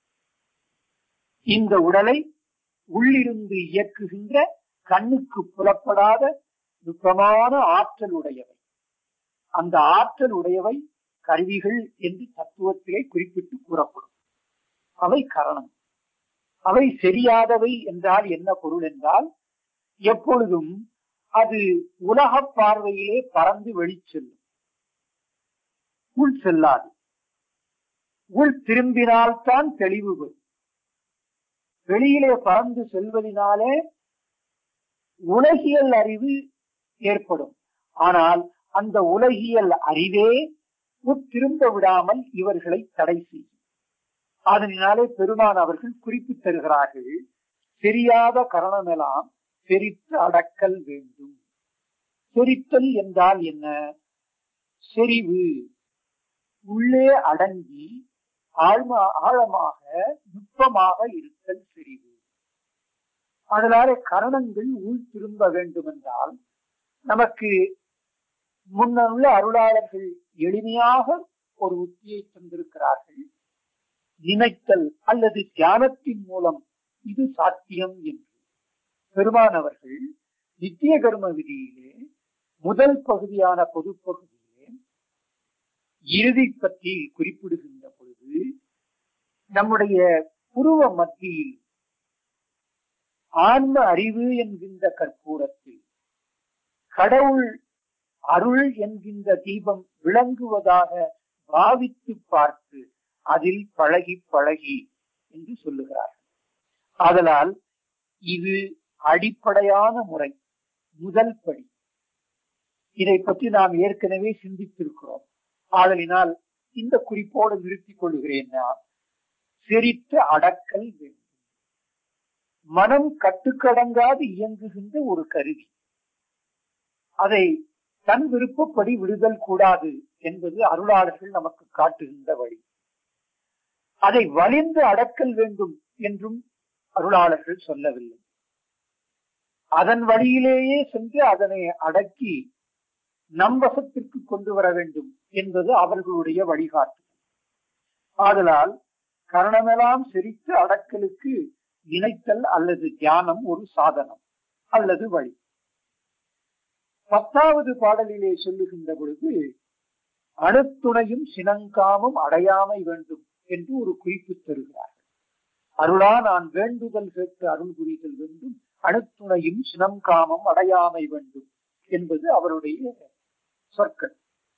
[SPEAKER 2] இந்த உடலை உள்ளிருந்து இயக்குகின்ற கண்ணுக்கு புலப்படாத நுட்பமான ஆற்றல் உடையவை அந்த ஆற்றல் உடையவை கருவிகள் என்று தத்துவத்திலே குறிப்பிட்டு கூறப்படும் அவை கரணம் அவை சரியாதவை என்றால் என்ன பொருள் என்றால் எப்பொழுதும் அது உலக பார்வையிலே பறந்து வெளிச்செல்லும் உள் செல்லாது உள் திரும்பினால்தான் தெளிவு வரும் வெளியிலே பறந்து செல்வதனாலே உலகியல் அறிவு ஏற்படும் ஆனால் அந்த உலகியல் அறிவே உட்திரும்ப விடாமல் இவர்களை தடை செய்யும் அதனாலே பெருமான் அவர்கள் குறிப்பிட்டு தருகிறார்கள் தெரியாத கரணமெல்லாம் செரித்து அடக்கல் வேண்டும் செரித்தல் என்றால் என்ன செறிவு உள்ளே அடங்கி ஆழ்மா ஆழமாக நுட்பமாக இருத்தல் செறிவு அதனால கரணங்கள் உள் திரும்ப வேண்டும் என்றால் நமக்கு முன்னுள்ள அருளாளர்கள் எளிமையாக ஒரு உத்தியை தந்திருக்கிறார்கள் நினைத்தல் அல்லது தியானத்தின் மூலம் இது சாத்தியம் என்று பெருமானவர்கள் நித்திய கர்ம விதியிலே முதல் பகுதியான பொது பகுதியிலே இறுதி பற்றி குறிப்பிடுகின்ற பொழுது நம்முடைய புருவ மத்தியில் ஆன்ம அறிவு என்கின்ற கற்பூரத்தில் கடவுள் அருள் என்கின்ற தீபம் விளங்குவதாக பாவித்து பார்த்து அதில் பழகி பழகி என்று சொல்லுகிறார்கள் ஆதலால் இது அடிப்படையான முறை முதல் படி இதை பற்றி நாம் ஏற்கனவே சிந்தித்திருக்கிறோம் ஆதலினால் இந்த குறிப்போடு நிறுத்திக் கொள்கிறேன் நான் செரித்த அடக்கல் வேண்டும் மனம் கட்டுக்கடங்காது இயங்குகின்ற ஒரு கருவி அதை தன் விருப்பப்படி விடுதல் கூடாது என்பது அருளாளர்கள் நமக்கு காட்டுகின்ற வழி அதை வலிந்து அடக்கல் வேண்டும் என்றும் அருளாளர்கள் சொல்லவில்லை அதன் வழியிலேயே சென்று அதனை அடக்கி நம்பசத்திற்கு கொண்டு வர வேண்டும் என்பது அவர்களுடைய வழிகாட்டு ஆதலால் கரணமெல்லாம் செரித்து அடக்கலுக்கு இணைத்தல் அல்லது தியானம் ஒரு சாதனம் அல்லது வழி பத்தாவது பாடலிலே சொல்லுகின்ற பொழுது அணுத்துணையும் சினங்காமும் அடையாமை வேண்டும் என்று ஒரு குறிப்பு தருகிறார்கள் அருளா நான் வேண்டுதல் கேட்டு அருள் புரிதல் வேண்டும் அணுத்துணையும் சினங்காமம் அடையாமை வேண்டும் என்பது அவருடைய சொற்கள்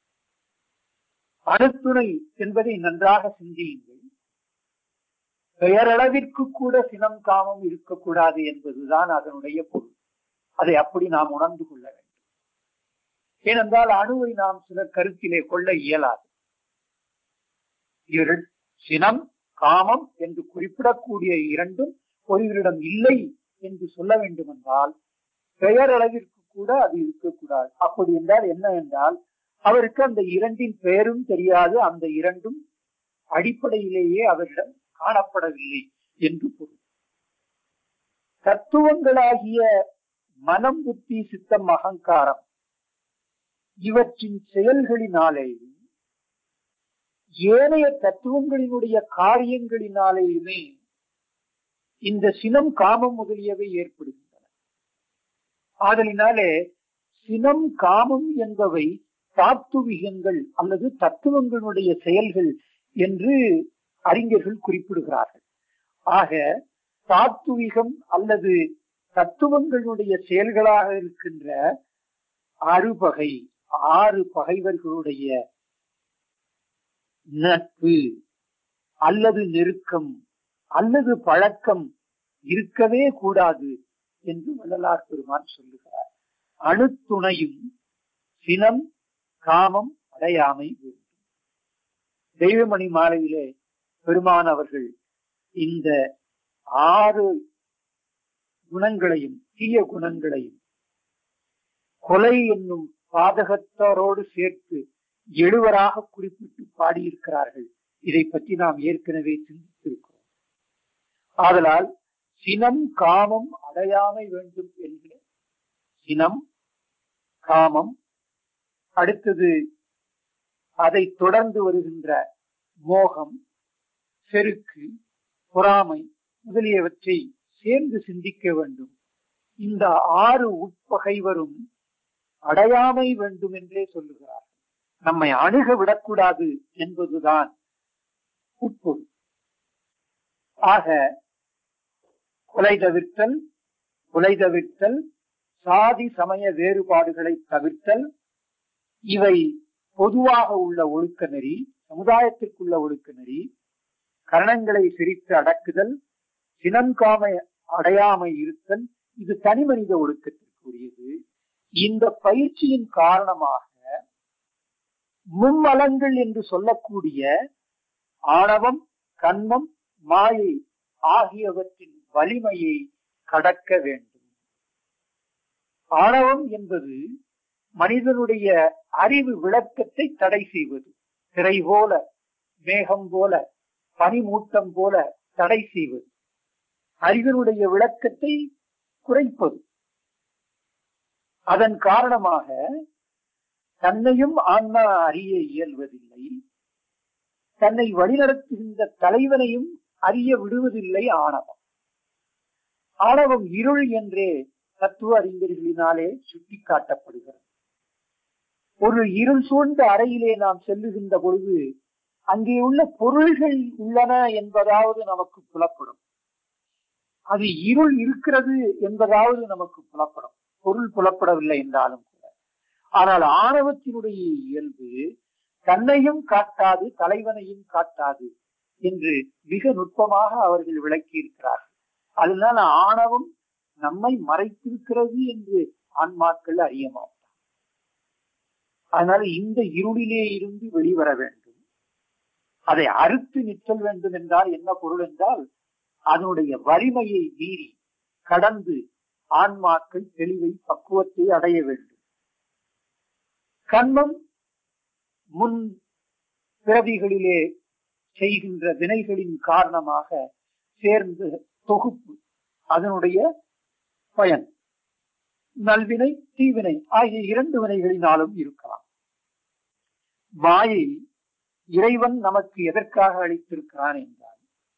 [SPEAKER 2] அணுத்துணை என்பதை நன்றாக சிந்தியுங்கள் பெயரளவிற்கு கூட சினம் காமம் இருக்கக்கூடாது என்பதுதான் அதனுடைய பொருள் அதை அப்படி நாம் உணர்ந்து கொள்ள வேண்டும் ஏனென்றால் அணுவை நாம் சிலர் கருத்திலே கொள்ள இயலாது இவர்கள் சினம் காமம் என்று குறிப்பிடக்கூடிய இரண்டும் ஒருவரிடம் இல்லை என்று சொல்ல வேண்டும் என்றால் பெயரளவிற்கு கூட அது இருக்கக்கூடாது அப்படி என்றால் என்ன என்றால் அவருக்கு அந்த இரண்டின் பெயரும் தெரியாது அந்த இரண்டும் அடிப்படையிலேயே அவரிடம் காணப்படவில்லை என்று பொருள் தத்துவங்களாகிய மனம் புத்தி சித்தம் அகங்காரம் இவற்றின் செயல்களினாலேயும் ஏனைய தத்துவங்களினுடைய காரியங்களினாலேயுமே இந்த சினம் காமம் முதலியவை ஏற்படுகின்றன ஆதலினாலே சினம் காமம் என்பவை தாத்துவிகங்கள் அல்லது தத்துவங்களுடைய செயல்கள் என்று அறிஞர்கள் குறிப்பிடுகிறார்கள் ஆக தாத்துவிகம் அல்லது தத்துவங்களுடைய செயல்களாக இருக்கின்ற அறுபகை ஆறு பகைவர்களுடைய நட்பு அல்லது நெருக்கம் அல்லது பழக்கம் இருக்கவே கூடாது என்று வள்ளலார் பெருமான் சொல்லுகிறார் அணுத்துணையும் சினம் காமம் அடையாமை வேண்டும் தெய்வமணி மாலையிலே பெருமான் அவர்கள் இந்த ஆறு குணங்களையும் தீய குணங்களையும் கொலை என்னும் பாதகத்தாரோடு சேர்த்து எழுவராக குறிப்பிட்டு பாடியிருக்கிறார்கள் இதை பற்றி நாம் ஏற்கனவே சிந்தித்திருக்கிறோம் ஆதலால் சினம் காமம் அடையாமை வேண்டும் என்கிற சினம் காமம் அடுத்தது அதை தொடர்ந்து வருகின்ற மோகம் செருக்கு பொறாமை முதலியவற்றை சேர்ந்து சிந்திக்க வேண்டும் இந்த ஆறு உட்பகைவரும் அடையாமை வேண்டும் என்றே சொல்லுகிறார் நம்மை அணுக விடக்கூடாது என்பதுதான் உட்பொருள் ஆக கொலை தவிர்த்தல் கொலை தவிர்த்தல் சாதி சமய வேறுபாடுகளை தவிர்த்தல் இவை பொதுவாக உள்ள ஒழுக்க நெறி சமுதாயத்திற்குள்ள ஒழுக்க நெறி கரணங்களை சிரித்து அடக்குதல் சினங்காம அடையாமை இருத்தல் இது தனி மனித ஒழுக்கத்திற்குரியது இந்த பயிற்சியின் காரணமாக மும்மலங்கள் என்று சொல்லக்கூடிய ஆணவம் கண்மம் மாயை ஆகியவற்றின் வலிமையை கடக்க வேண்டும் ஆணவம் என்பது மனிதனுடைய அறிவு விளக்கத்தை தடை செய்வது திரை போல மேகம் போல பனிமூட்டம் போல தடை செய்வது அறிவினுடைய விளக்கத்தை குறைப்பது அதன் காரணமாக தன்னையும் ஆன்மா அறிய இயல்வதில்லை தன்னை வழிநடத்துகின்ற தலைவனையும் அறிய விடுவதில்லை ஆணவம் ஆணவம் இருள் என்றே தத்துவ அறிஞர்களினாலே சுட்டிக்காட்டப்படுகிறது ஒரு இருள் சூழ்ந்த அறையிலே நாம் செல்லுகின்ற பொழுது அங்கே உள்ள பொருள்கள் உள்ளன என்பதாவது நமக்கு புலப்படும் அது இருள் இருக்கிறது என்பதாவது நமக்கு புலப்படும் பொருள் புலப்படவில்லை என்றாலும் கூட ஆனால் ஆணவத்தினுடைய இயல்பு தன்னையும் காட்டாது தலைவனையும் காட்டாது என்று மிக நுட்பமாக அவர்கள் விளக்கி இருக்கிறார்கள் அதனால ஆணவம் நம்மை மறைத்திருக்கிறது என்று ஆன்மாக்கள் அறிய மாட்டார் அதனால இந்த இருளிலே இருந்து வெளிவர வேண்டும் அதை அறுத்து நிற்றல் வேண்டும் என்றால் என்ன பொருள் என்றால் அதனுடைய வலிமையை மீறி கடந்து ஆன்மாக்கள் தெளிவை பக்குவத்தை அடைய வேண்டும் கண்மம் முன் பிறவிகளிலே செய்கின்ற வினைகளின் காரணமாக சேர்ந்த தொகுப்பு அதனுடைய பயன் நல்வினை தீவினை ஆகிய இரண்டு வினைகளினாலும் இருக்கலாம் மாயை இறைவன் நமக்கு எதற்காக அளித்திருக்கிறான் என்றால்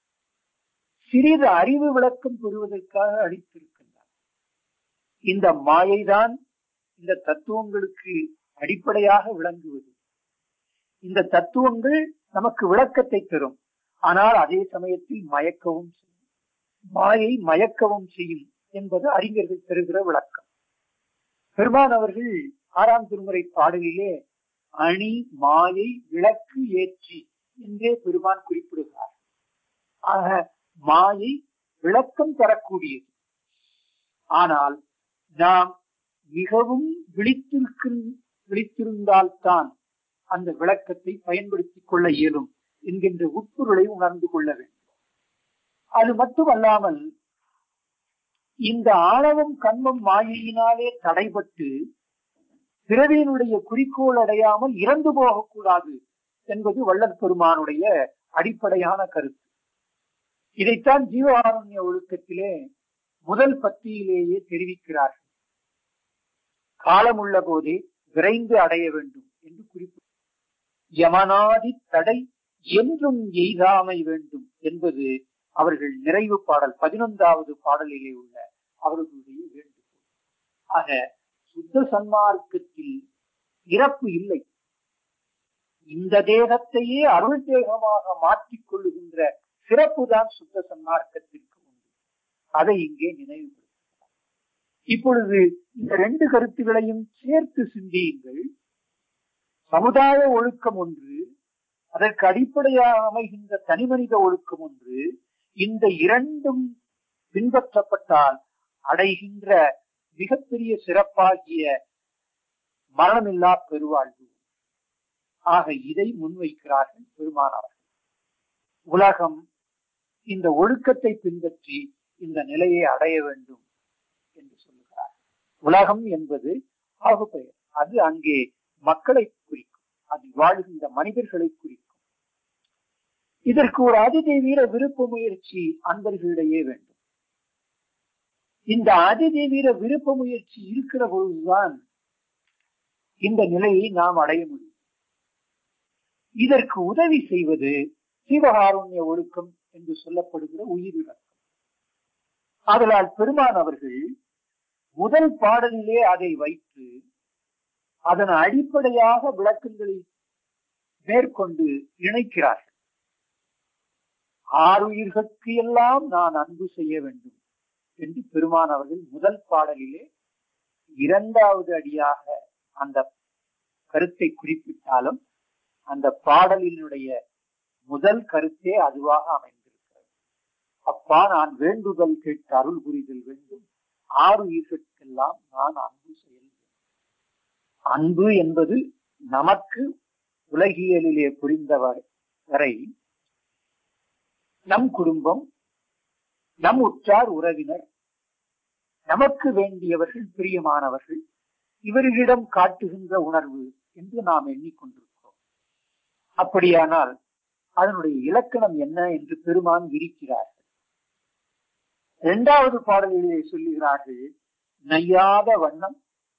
[SPEAKER 2] சிறிது அறிவு விளக்கம் பெறுவதற்காக அளித்திருக்கின்றான் இந்த மாயைதான் இந்த தத்துவங்களுக்கு அடிப்படையாக விளங்குவது இந்த தத்துவங்கள் நமக்கு விளக்கத்தை தரும் ஆனால் அதே சமயத்தில் மயக்கவும் செய்யும் மாயை மயக்கவும் செய்யும் என்பது அறிஞர்கள் பெறுகிற விளக்கம் பெருமான் அவர்கள் ஆறாம் திருமுறை பாடலிலே அணி மாயை விளக்கு ஏற்றி என்றே பெருமான் குறிப்பிடுகிறார் ஆக மாயை விளக்கம் தரக்கூடியது ஆனால் நாம் மிகவும் விழித்திருக்க விழித்திருந்தால்தான் அந்த விளக்கத்தை பயன்படுத்திக் கொள்ள இயலும் என்கின்ற உட்பொருளை உணர்ந்து கொள்ள வேண்டும் அது மட்டுமல்லாமல் இந்த ஆணவம் கண்மம் மாயையினாலே தடைபட்டு பிறவியினுடைய குறிக்கோள் அடையாமல் இறந்து போகக்கூடாது என்பது வள்ளல் பெருமானுடைய அடிப்படையான கருத்து இதைத்தான் ஜீவாரண்ய ஒழுக்கத்திலே முதல் பத்தியிலேயே தெரிவிக்கிறார்கள் காலமுள்ள போதே விரைந்து அடைய வேண்டும் என்று குறிப்பிட்டு யமனாதி தடை என்றும் எய்தாமை வேண்டும் என்பது அவர்கள் நிறைவு பாடல் பதினொன்றாவது பாடலிலே உள்ள அவர்களுடைய வேண்டுகோள் ஆக சுத்த சன்மார்க்கத்தில் இறப்பு இல்லை இந்த தேகத்தையே அருள் தேகமாக மாற்றிக் கொள்ளுகின்ற சிறப்பு தான் சுத்த சன்மார்க்கத்திற்கு உண்டு அதை இங்கே நினைவுபடுத்துகிறார் இப்பொழுது இந்த ரெண்டு கருத்துகளையும் சேர்த்து சிந்தியுங்கள் சமுதாய ஒழுக்கம் ஒன்று அதற்கு அடிப்படையாக அமைகின்ற தனிமனித ஒழுக்கம் ஒன்று இந்த இரண்டும் பின்பற்றப்பட்டால் அடைகின்ற மிகப்பெரிய சிறப்பாகிய மரணமில்லா பெருவாழ்வு ஆக இதை முன்வைக்கிறார்கள் பெருமானார்கள் உலகம் இந்த ஒழுக்கத்தை பின்பற்றி இந்த நிலையை அடைய வேண்டும் என்று சொல்லுகிறார் உலகம் என்பது ஆகு பெயர் அது அங்கே மக்களை குறிக்கும் அது வாழ்கின்ற மனிதர்களை குறிக்கும் இதற்கு ஒரு அதிதீவிர விருப்ப முயற்சி அன்பர்களிடையே வேண்டும் இந்த அதிதீவிர விருப்ப முயற்சி இருக்கிற பொழுதுதான் இந்த நிலையை நாம் அடைய முடியும் இதற்கு உதவி செய்வது சிவகாருண்ய ஒழுக்கம் என்று சொல்லப்படுகிற உயிர் விளக்கம் அதனால் பெருமான் அவர்கள் முதல் பாடலிலே அதை வைத்து அதன் அடிப்படையாக விளக்கங்களை மேற்கொண்டு இணைக்கிறார்கள் ஆறுயிர்கட்கு எல்லாம் நான் அன்பு செய்ய வேண்டும் என்று பெருமான் அவர்கள் முதல் பாடலிலே இரண்டாவது அடியாக அந்த கருத்தை குறிப்பிட்டாலும் அந்த பாடலினுடைய முதல் கருத்தே அதுவாக அமைந்திருக்கிறது அப்பா நான் வேண்டுதல் கேட்டு அருள் புரிதல் வேண்டும் ஆறு உயிர்கட்கெல்லாம் நான் அன்பு செய்ய அன்பு என்பது நமக்கு உலகியலிலே புரிந்த வரை நம் குடும்பம் நம் உற்றார் உறவினர் நமக்கு வேண்டியவர்கள் பிரியமானவர்கள் இவர்களிடம் காட்டுகின்ற உணர்வு என்று நாம் எண்ணிக்கொண்டிருக்கிறோம் அப்படியானால் அதனுடைய இலக்கணம் என்ன என்று பெருமான் விரிக்கிறார்கள் இரண்டாவது பாடலிலே சொல்லுகிறார்கள் நையாத வண்ணம்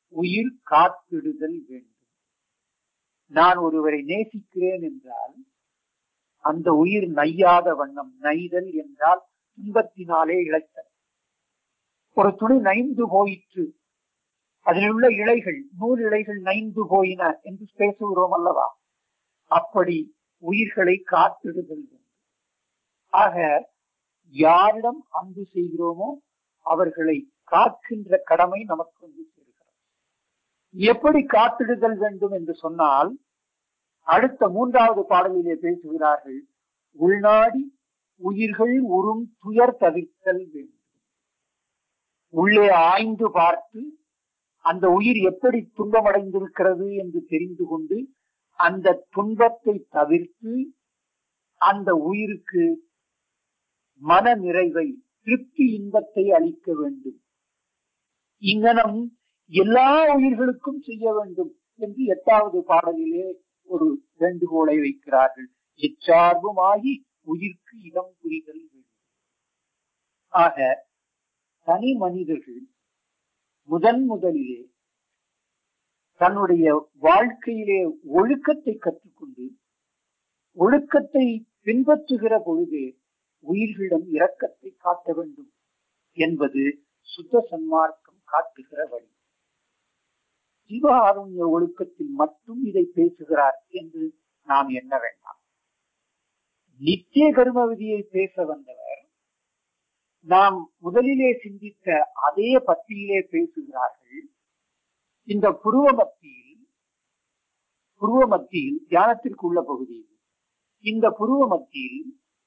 [SPEAKER 2] உயிர் காத்திடுதல் வேண்டும் நான் ஒருவரை நேசிக்கிறேன் என்றால் அந்த உயிர் நையாத வண்ணம் நைதல் என்றால் துன்பத்தினாலே இழைத்தல் ஒரு துணி நைந்து போயிற்று அதில் உள்ள இலைகள் நூல் இலைகள் நைந்து போயின என்று பேசுகிறோம் அல்லவா அப்படி உயிர்களை காத்திடுதல் வேண்டும் ஆக யாரிடம் அன்பு செய்கிறோமோ அவர்களை காக்கின்ற கடமை நமக்கு வந்து சேர்கிறது எப்படி காத்திடுதல் வேண்டும் என்று சொன்னால் அடுத்த மூன்றாவது பாடலிலே பேசுகிறார்கள் உள்நாடி உயிர்கள் உறும் துயர் தவிர்த்தல் வேண்டும் உள்ளே ஆய்ந்து பார்த்து அந்த உயிர் எப்படி துன்பமடைந்திருக்கிறது என்று தெரிந்து கொண்டு அந்த துன்பத்தை தவிர்த்து அந்த உயிருக்கு மன நிறைவை திருப்தி இன்பத்தை அளிக்க வேண்டும் இங்கனம் எல்லா உயிர்களுக்கும் செய்ய வேண்டும் என்று எட்டாவது பாடலிலே ஒரு வேண்டுகோளை வைக்கிறார்கள் எச்சார்புமாகி உயிர்க்கு இடம் புரிதல் வேண்டும் ஆக தனி மனிதர்கள் முதன் முதலிலே தன்னுடைய வாழ்க்கையிலே ஒழுக்கத்தை கற்றுக்கொண்டு ஒழுக்கத்தை பின்பற்றுகிற பொழுது உயிர்களிடம் இரக்கத்தை காட்ட வேண்டும் என்பது சுத்த சன்மார்க்கம் காட்டுகிற வழி ஜீவாருண்ய ஒழுக்கத்தில் மட்டும் இதை பேசுகிறார் என்று நாம் எண்ண வேண்டாம் நித்திய கர்ம விதியை பேச வந்தவர் நாம் முதலிலே சிந்தித்த அதே பத்தியிலே பேசுகிறார்கள் இந்த புருவ மத்தியில் புருவ மத்தியில் தியானத்திற்கு உள்ள பகுதியில் இந்த புருவ மத்தியில்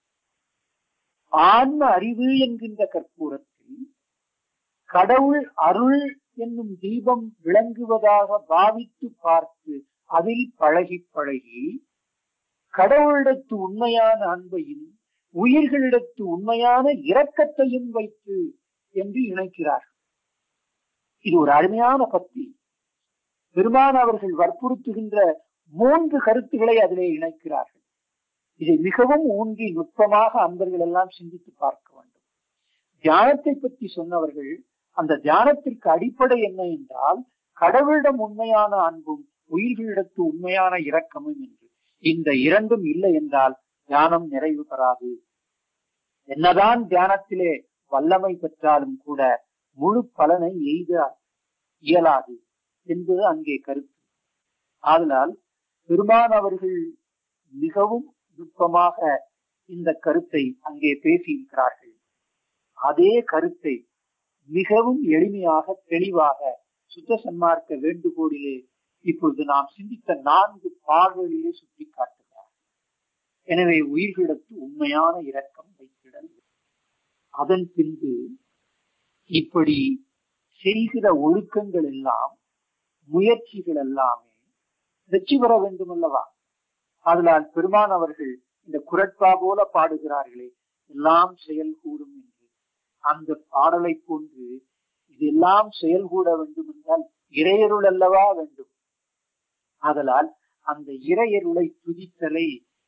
[SPEAKER 2] ஆன்ம அறிவு என்கின்ற கற்பூரத்தில் கடவுள் அருள் என்னும் தீபம் விளங்குவதாக பாவித்து பார்த்து அதில் பழகி பழகி கடவுளிடத்து உண்மையான அன்பையும் உயிர்களிடத்து உண்மையான இரக்கத்தையும் வைத்து என்று இணைக்கிறார் இது ஒரு அருமையான பத்தி பெருமான் அவர்கள் வற்புறுத்துகின்ற மூன்று கருத்துக்களை அதிலே இணைக்கிறார்கள் இதை மிகவும் ஊன்றி நுட்பமாக அன்பர்கள் எல்லாம் சிந்தித்து பார்க்க வேண்டும் தியானத்தை பற்றி சொன்னவர்கள் அந்த தியானத்திற்கு அடிப்படை என்ன என்றால் கடவுளிடம் உண்மையான அன்பும் உயிர்களிடத்து உண்மையான இரக்கமும் என்று இந்த இரண்டும் இல்லை என்றால் தியானம் நிறைவு பெறாது என்னதான் தியானத்திலே வல்லமை பெற்றாலும் கூட முழு பலனை எய்த இயலாது என்பது அங்கே கருத்து ஆதலால் பெருமான் அவர்கள் மிகவும் நுட்பமாக இந்த கருத்தை அங்கே பேசியிருக்கிறார்கள் அதே கருத்தை மிகவும் எளிமையாக தெளிவாக சுத்த சன்மார்க்க வேண்டுகோளிலே இப்பொழுது நாம் சிந்தித்த நான்கு பாடல்களிலே சுட்டி காட்டுகிறார் எனவே உயிர்களிடத்து உண்மையான இரக்கம் வைத்திடல் அதன் பின்பு இப்படி செய்கிற ஒழுக்கங்கள் எல்லாம் முயற்சிகள் எல்லாமே வெற்றி பெற வேண்டும் அல்லவா அதனால் பெருமான் அவர்கள் இந்த குரட்பா போல பாடுகிறார்களே எல்லாம் செயல் கூடும் என்று அந்த பாடலை போன்று இதெல்லாம் செயல்கூட வேண்டும் என்றால் இறையருள் அல்லவா வேண்டும் ஆதலால் அந்த இறையருளை துதித்தலை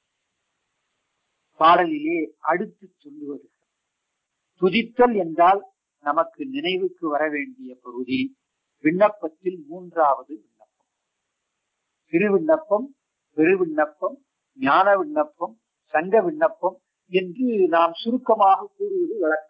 [SPEAKER 2] பாடலிலே அடுத்து சொல்லுவது துதித்தல் என்றால் நமக்கு நினைவுக்கு வர வேண்டிய பகுதி விண்ணப்பத்தில் மூன்றாவது விண்ணப்பம் சிறு விண்ணப்பம் பெரு விண்ணப்பம் ஞான விண்ணப்பம் சங்க விண்ணப்பம் என்று நாம் சுருக்கமாக கூறுவது வழக்கம்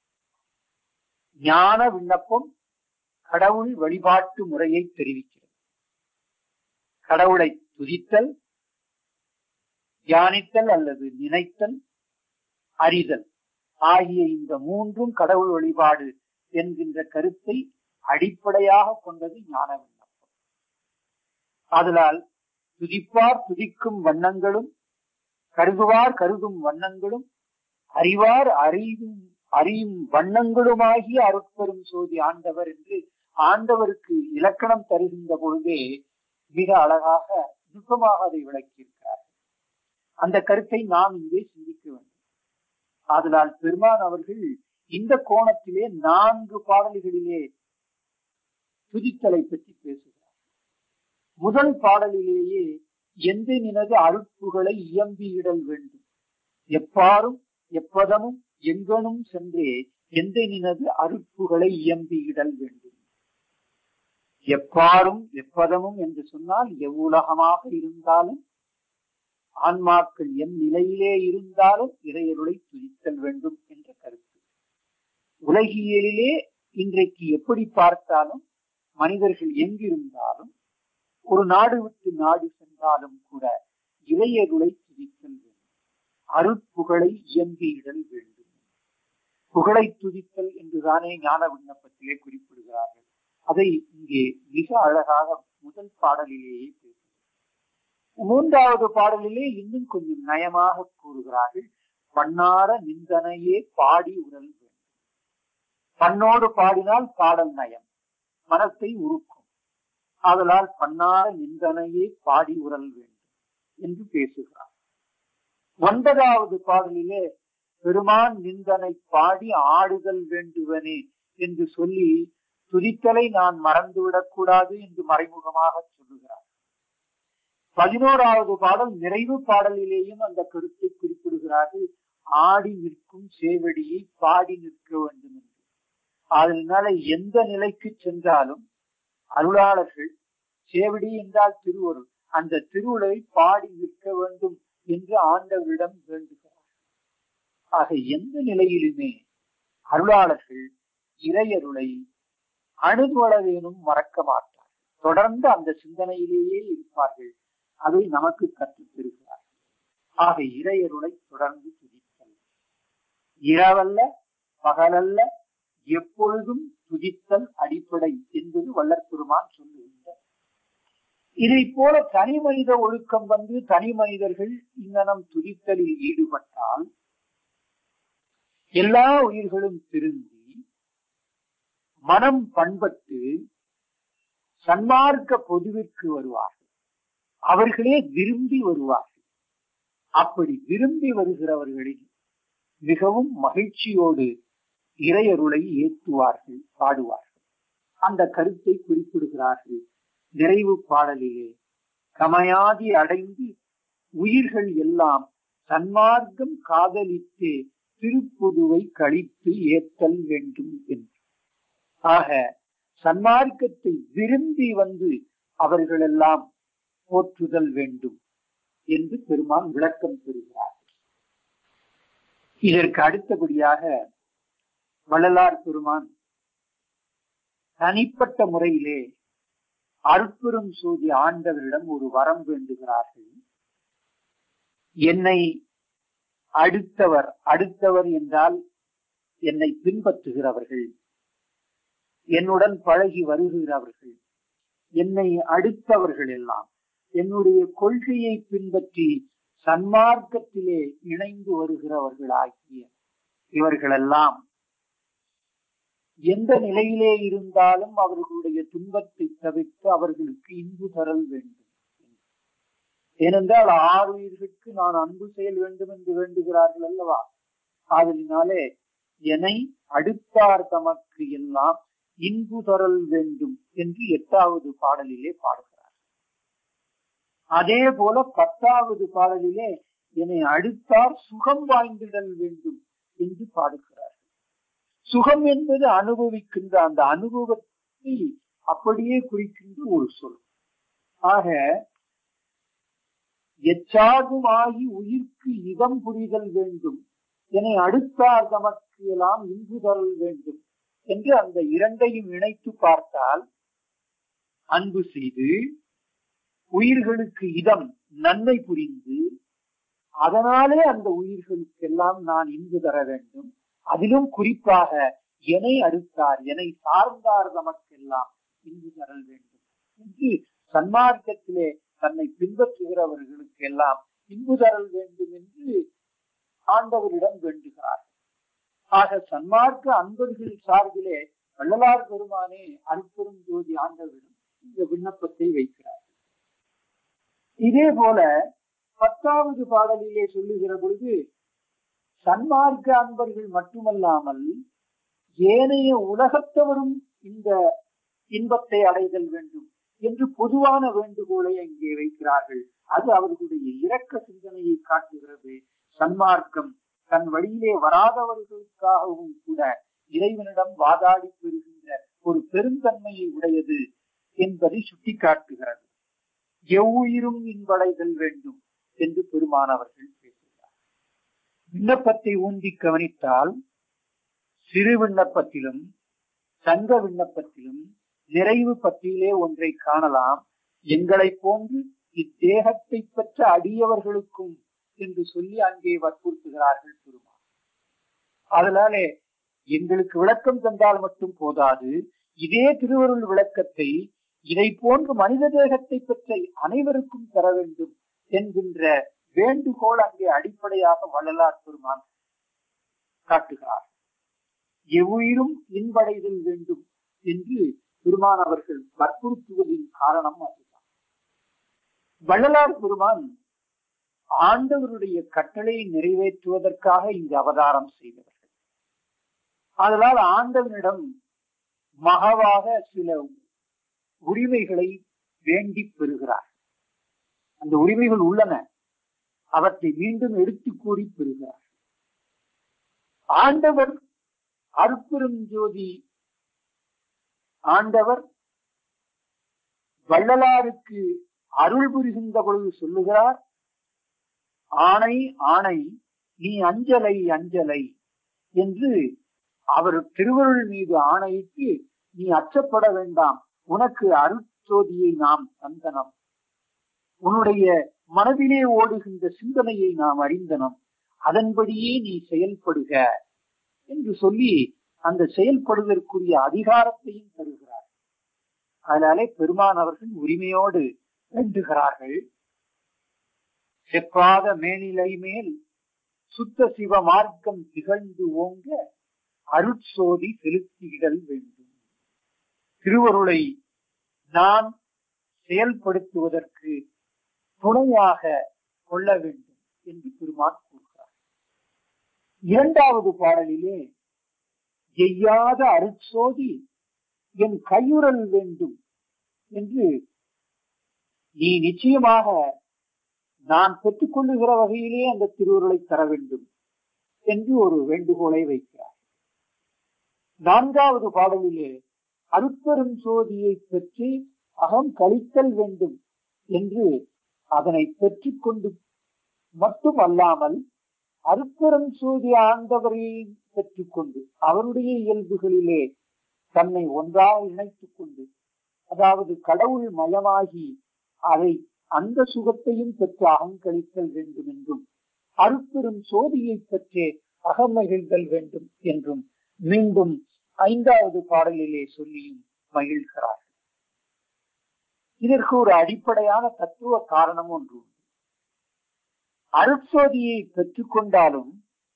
[SPEAKER 2] ஞான விண்ணப்பம் கடவுள் வழிபாட்டு முறையை தெரிவிக்கிறது கடவுளை துதித்தல் தியானித்தல் அல்லது நினைத்தல் அறிதல் ஆகிய இந்த மூன்றும் கடவுள் வழிபாடு என்கின்ற கருத்தை அடிப்படையாக கொண்டது ஞான விண்ணப்பம் அதனால் துதிப்பார் துதிக்கும் வண்ணங்களும் கருதுவார் கருதும் வண்ணங்களும் அறிவார் அறியும் அறியும் வண்ணங்களுமாகிய அருட்பெரும் சோதி ஆண்டவர் என்று ஆண்டவருக்கு இலக்கணம் தருகின்ற பொழுதே மிக அழகாக நுட்பமாக அதை விளக்கியிருக்கிறார் அந்த கருத்தை நாம் இங்கே சிந்திக்க வேண்டும் அதனால் பெருமான் அவர்கள் இந்த கோணத்திலே நான்கு பாடல்களிலே துதித்தலை பற்றி பேசுகிறார் முதல் பாடலிலேயே எந்த நினது அருட்புகளை இயம்பியிடல் வேண்டும் எப்பாரும் எப்பதமும் எங்கனும் சென்றே எந்த நினது அருட்புகளை இயம்பியிடல் வேண்டும் எப்பாரும் எப்பதமும் என்று சொன்னால் எவ்வுலகமாக இருந்தாலும் ஆன்மாக்கள் என் நிலையிலே இருந்தாலும் இறையருளை துதித்தல் வேண்டும் என்ற கருத்து உலகியலிலே இன்றைக்கு எப்படி பார்த்தாலும் மனிதர்கள் எங்கிருந்தாலும் ஒரு நாடு விட்டு நாடு சென்றாலும் கூட இறையருளை துதித்தல் வேண்டும் அருட்புகழை இயம்பியிடல் வேண்டும் புகழை துதித்தல் என்றுதானே ஞான விண்ணப்பத்திலே குறிப்பிடுகிறார்கள் அதை இங்கே மிக அழகாக முதல் பாடலிலேயே பேசுகிறார் மூன்றாவது பாடலிலே இன்னும் கொஞ்சம் நயமாக கூறுகிறார்கள் பண்ணார நிந்தனையே பாடி உரல் வேண்டும் பண்ணோடு பாடினால் பாடல் நயம் மனத்தை உருக்கும் ஆதலால் பண்ணார நிந்தனையே பாடி உரல் வேண்டும் என்று பேசுகிறார் ஒன்பதாவது பாடலிலே பெருமான் நிந்தனை பாடி ஆடுதல் வேண்டுவனே என்று சொல்லி துதித்தலை நான் மறந்துவிடக் கூடாது என்று மறைமுகமாக சொல்லுகிறார் பதினோராவது பாடல் நிறைவு பாடலிலேயும் அந்த கருத்தை குறிப்பிடுகிறார்கள் ஆடி நிற்கும் சேவடியை பாடி நிற்க வேண்டும் என்று அதனால எந்த நிலைக்கு சென்றாலும் அருளாளர்கள் சேவடி என்றால் திருவருள் அந்த திருவுளை பாடி நிற்க வேண்டும் என்று ஆண்டவரிடம் வேண்டுகிறார் ஆக எந்த நிலையிலுமே அருளாளர்கள் இறையருளை அணுகுவளவேனும் மறக்க மாட்டார் தொடர்ந்து அந்த சிந்தனையிலேயே இருப்பார்கள் அதை நமக்கு கற்றுத் தருகிறார் ஆக இறையருளை தொடர்ந்து துதித்தல் இரவல்ல பகலல்ல எப்பொழுதும் துதித்தல் அடிப்படை என்பது வல்லற்பெருமான் சொல்லுகின்றார் இதை போல தனி மனித ஒழுக்கம் வந்து தனி மனிதர்கள் இங்கனம் துதித்தலில் ஈடுபட்டால் எல்லா உயிர்களும் திருந்தி மனம் பண்பட்டு சன்மார்க்க பொதுவிற்கு வருவார்கள் அவர்களே விரும்பி வருவார்கள் அப்படி விரும்பி வருகிறவர்களில் மிகவும் மகிழ்ச்சியோடு இறையருளை ஏற்றுவார்கள் பாடுவார்கள் அந்த கருத்தை குறிப்பிடுகிறார்கள் நிறைவு பாடலிலே கமையாதி அடைந்து உயிர்கள் எல்லாம் சன்மார்க்கம் காதலித்தே திருப்புதுவை கழித்து ஏற்றல் வேண்டும் என்று ஆக சன்மார்க்கத்தை விரும்பி வந்து அவர்களெல்லாம் போற்றுதல் வேண்டும் என்று பெருமான் விளக்கம் பெறுகிறார் இதற்கு அடுத்தபடியாக வள்ளலார் பெருமான் தனிப்பட்ட முறையிலே அற்புறும் சூதி ஆண்டவரிடம் ஒரு வரம் வேண்டுகிறார்கள் என்னை அடுத்தவர் அடுத்தவர் என்றால் என்னை பின்பற்றுகிறவர்கள் என்னுடன் பழகி வருகிறவர்கள் என்னை அடுத்தவர்கள் எல்லாம் என்னுடைய கொள்கையை பின்பற்றி சன்மார்க்கத்திலே இணைந்து வருகிறவர்களாகிய இவர்களெல்லாம் எந்த நிலையிலே இருந்தாலும் அவர்களுடைய துன்பத்தை தவிர்த்து அவர்களுக்கு இன்பு தரல் வேண்டும் ஏனென்றால் ஆறு உயிர்களுக்கு நான் அன்பு செயல் வேண்டும் என்று வேண்டுகிறார்கள் அல்லவா ஆதலினாலே என்னை அடுத்தார் தமக்கு எல்லாம் இன்பு தரல் வேண்டும் என்று எட்டாவது பாடலிலே பாடுகிறார் அதே போல பத்தாவது பாடலிலே என்னை அடுத்தார் சுகம் வாய்ந்திடல் வேண்டும் என்று பாடுகிறார் சுகம் என்பது அனுபவிக்கின்ற அந்த அனுபவத்தை அப்படியே குறிக்கின்ற ஒரு சொல் ஆக எச்சாகுமாகி உயிர்க்கு இதம் புரிதல் வேண்டும் என்னை அடுத்தார் தமக்கு எல்லாம் இன்பு தரல் வேண்டும் என்று அந்த இரண்டையும் இணைத்து பார்த்தால் அன்பு செய்து உயிர்களுக்கு இதம் நன்மை புரிந்து அதனாலே அந்த உயிர்களுக்கெல்லாம் நான் இன்பு தர வேண்டும் அதிலும் குறிப்பாக எனை அடுத்தார் எனை சார்ந்தார் நமக்கெல்லாம் இன்பு தரல் வேண்டும் என்று சன்மார்க்கத்திலே தன்னை பின்பற்றுகிறவர்களுக்கு எல்லாம் இன்பு தரல் வேண்டும் என்று ஆண்டவரிடம் வேண்டுகிறார் ஆக சன்மார்க்க அன்பர்கள் சார்பிலே வள்ளலார் பெருமானே அருப்பெரும் ஜோதி ஆண்டவரிடம் இந்த விண்ணப்பத்தை வைக்கிறார் இதே போல பத்தாவது பாடலிலே சொல்லுகிற பொழுது சன்மார்க்க அன்பர்கள் மட்டுமல்லாமல் ஏனைய உலகத்தவரும் இந்த இன்பத்தை அடைதல் வேண்டும் என்று பொதுவான வேண்டுகோளை அங்கே வைக்கிறார்கள் அது அவர்களுடைய இரக்க சிந்தனையை காட்டுகிறது சன்மார்க்கம் தன் வழியிலே வராதவர்களுக்காகவும் கூட இறைவனிடம் வாதாடி பெறுகின்ற ஒரு பெருந்தன்மையை உடையது என்பதை சுட்டிக்காட்டுகிறது எவ்வுயிரும் இன்படைதல் வேண்டும் என்று பெருமானவர்கள் பேசுகிறார் விண்ணப்பத்தை ஊன்றி கவனித்தால் சிறு விண்ணப்பத்திலும் சங்க விண்ணப்பத்திலும் நிறைவு பற்றியிலே ஒன்றை காணலாம் எங்களை போன்று இத்தேகத்தை பெற்ற அடியவர்களுக்கும் என்று சொல்லி அங்கே வற்புறுத்துகிறார்கள் பெருமான் அதனாலே எங்களுக்கு விளக்கம் தந்தால் மட்டும் போதாது இதே திருவருள் விளக்கத்தை இதை போன்று மனித தேகத்தை பெற்ற அனைவருக்கும் தர வேண்டும் என்கின்ற வேண்டுகோள் அங்கே அடிப்படையாக வள்ளலார் பெருமான் காட்டுகிறார் எவ்வுயிரும் இன்படைதல் வேண்டும் என்று பெருமான் அவர்கள் வற்புறுத்துவதின் காரணம் அதுதான் வள்ளலார் பெருமான் ஆண்டவருடைய கட்டளையை நிறைவேற்றுவதற்காக இங்கு அவதாரம் செய்தவர்கள் அதனால் ஆண்டவனிடம் மகவாக சில உரிமைகளை வேண்டி பெறுகிறார் அந்த உரிமைகள் உள்ளன அவற்றை மீண்டும் எடுத்து கூறி பெறுகிறார் ஆண்டவர் அற்புறம் ஜோதி ஆண்டவர் வள்ளலாருக்கு அருள் புரிகின்ற பொழுது சொல்லுகிறார் ஆணை ஆணை நீ அஞ்சலை அஞ்சலை என்று அவர் திருவருள் மீது ஆணையிட்டு நீ அச்சப்பட வேண்டாம் உனக்கு அருட்சோதியை நாம் தந்தனம் உன்னுடைய மனதிலே ஓடுகின்ற சிந்தனையை நாம் அறிந்தனம் அதன்படியே நீ செயல்படுக என்று சொல்லி அந்த செயல்படுவதற்குரிய அதிகாரத்தையும் தருகிறார் அதனாலே பெருமான் அவர்கள் உரிமையோடு வேண்டுகிறார்கள் செப்பாத மேனிலை மேல் சுத்த சிவ மார்க்கம் திகழ்ந்து ஓங்க அருட்சோதி செலுத்திடல் வேண்டும் திருவருளை நான் செயல்படுத்துவதற்கு துணையாக கொள்ள வேண்டும் என்று பெருமான் கூறுகிறார் இரண்டாவது பாடலிலே எய்யாத அருட்சோதி என் கையுறல் வேண்டும் என்று நீ நிச்சயமாக நான் பெற்றுக்கொள்ளுகிற வகையிலே அந்த திருவுருளை தர வேண்டும் என்று ஒரு வேண்டுகோளை வைக்கிறார் நான்காவது பாடலிலே அருட்பெரும் சோதியை பெற்று அகம் கழித்தல் வேண்டும் என்று அதனை பெற்றுக்கொண்டு மட்டும் அல்லாமல் அருட்பெரும் சோதி ஆண்டவரை பெற்றுக்கொண்டு அவருடைய இயல்புகளிலே தன்னை ஒன்றாக இணைத்துக் கொண்டு அதாவது கடவுள் மயமாகி அதை அந்த சுகத்தையும் பெற்று அகங்கழித்தல் வேண்டும் என்றும் அருட்பெரும் சோதியை பெற்றே அகமகிழ்தல் வேண்டும் என்றும் மீண்டும் ஐந்தாவது பாடலிலே சொல்லியும் மகிழ்கிறார் இதற்கு ஒரு அடிப்படையான தத்துவ காரணம் ஒன்று உண்டு அருட்சோதியை பெற்றுக்கொண்டாலும்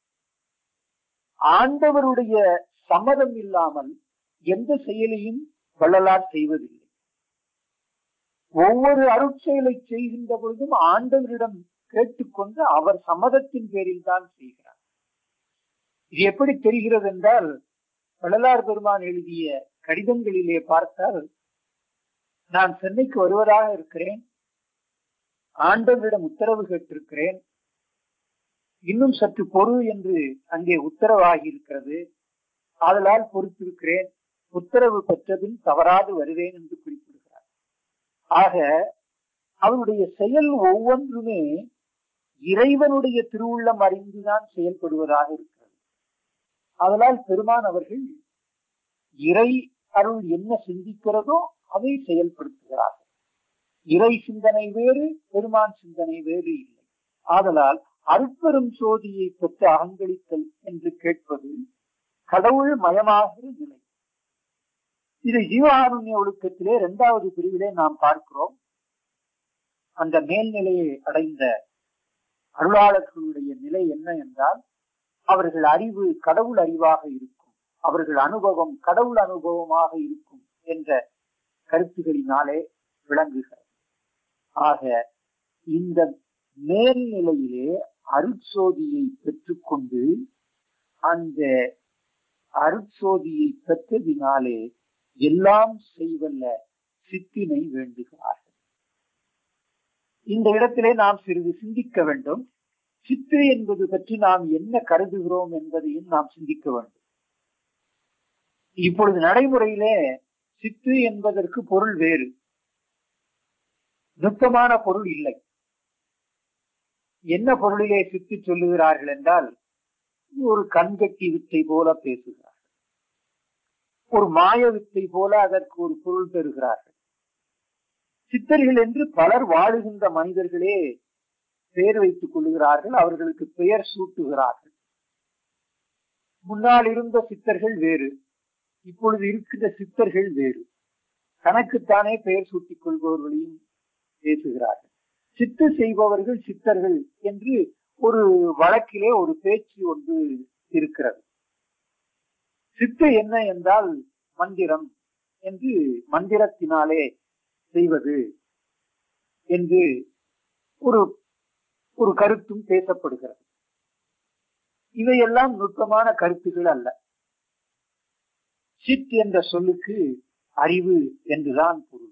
[SPEAKER 2] ஆண்டவருடைய சம்மதம் இல்லாமல் எந்த செயலையும் வள்ளலார் செய்வதில்லை ஒவ்வொரு அருட்செயலை செய்கின்ற பொழுதும் ஆண்டவரிடம் கேட்டுக்கொண்டு அவர் சம்மதத்தின் பேரில் தான் செய்கிறார் இது எப்படி தெரிகிறது என்றால் வள்ளலார் பெருமான் எழுதிய கடிதங்களிலே பார்த்தால் நான் சென்னைக்கு வருவதாக இருக்கிறேன் ஆண்டவரிடம் உத்தரவு கேட்டிருக்கிறேன் இன்னும் சற்று பொறு என்று அங்கே உத்தரவாகி இருக்கிறது ஆதலால் பொறுத்திருக்கிறேன் உத்தரவு பெற்றபின் தவறாது வருவேன் என்று குறிப்பிடுகிறார் ஆக அவருடைய செயல் ஒவ்வொன்றுமே இறைவனுடைய திருவுள்ளம் அறிந்துதான் செயல்படுவதாக இருக்கிறது அதனால் பெருமான் அவர்கள் இறை அருள் என்ன சிந்திக்கிறதோ அதை செயல்படுத்துகிறார்கள் இறை சிந்தனை வேறு பெருமான் சிந்தனை வேறு இல்லை ஆதலால் அருட்பெரும் சோதியை பெற்று அகங்களித்தல் என்று கேட்பது கடவுள் மயமாகிற நிலை இது ஜீவாருண்ய ஒழுக்கத்திலே இரண்டாவது பிரிவிலே நாம் பார்க்கிறோம் அந்த மேல்நிலையை அடைந்த அருளாளர்களுடைய நிலை என்ன என்றால் அவர்கள் அறிவு கடவுள் அறிவாக இருக்கும் அவர்கள் அனுபவம் கடவுள் அனுபவமாக இருக்கும் என்ற கருத்துகளினாலே விளங்குகிறது ஆக இந்த மேல்நிலையிலே அருட்சோதியை பெற்றுக்கொண்டு அந்த அருட்சோதியை பெற்றதினாலே எல்லாம் செய்வல்ல சித்தினை வேண்டுகிறார்கள் இந்த இடத்திலே நாம் சிறிது சிந்திக்க வேண்டும் சித்து என்பது பற்றி நாம் என்ன கருதுகிறோம் என்பதையும் நாம் சிந்திக்க வேண்டும் இப்பொழுது நடைமுறையிலே சித்து என்பதற்கு பொருள் வேறு நுட்பமான பொருள் இல்லை என்ன பொருளிலே சித்து சொல்லுகிறார்கள் என்றால் ஒரு கண்கட்டி வித்தை போல பேசுகிறார்கள் ஒரு மாய வித்தை போல அதற்கு ஒரு பொருள் தருகிறார்கள் சித்தர்கள் என்று பலர் வாழுகின்ற மனிதர்களே பெயர் வைத்துக் கொள்ளுகிறார்கள் அவர்களுக்கு பெயர் சூட்டுகிறார்கள் முன்னால் இருந்த சித்தர்கள் வேறு இப்பொழுது இருக்கின்ற சித்தர்கள் வேறு தனக்குத்தானே பெயர் சூட்டிக் கொள்பவர்களையும் பேசுகிறார்கள் சித்து செய்பவர்கள் சித்தர்கள் என்று ஒரு வழக்கிலே ஒரு பேச்சு ஒன்று இருக்கிறது சித்து என்ன என்றால் மந்திரம் என்று மந்திரத்தினாலே செய்வது என்று ஒரு ஒரு கருத்தும் பேசப்படுகிறது இவையெல்லாம் நுட்பமான கருத்துகள் அல்ல சித் என்ற சொல்லுக்கு அறிவு என்றுதான் பொருள்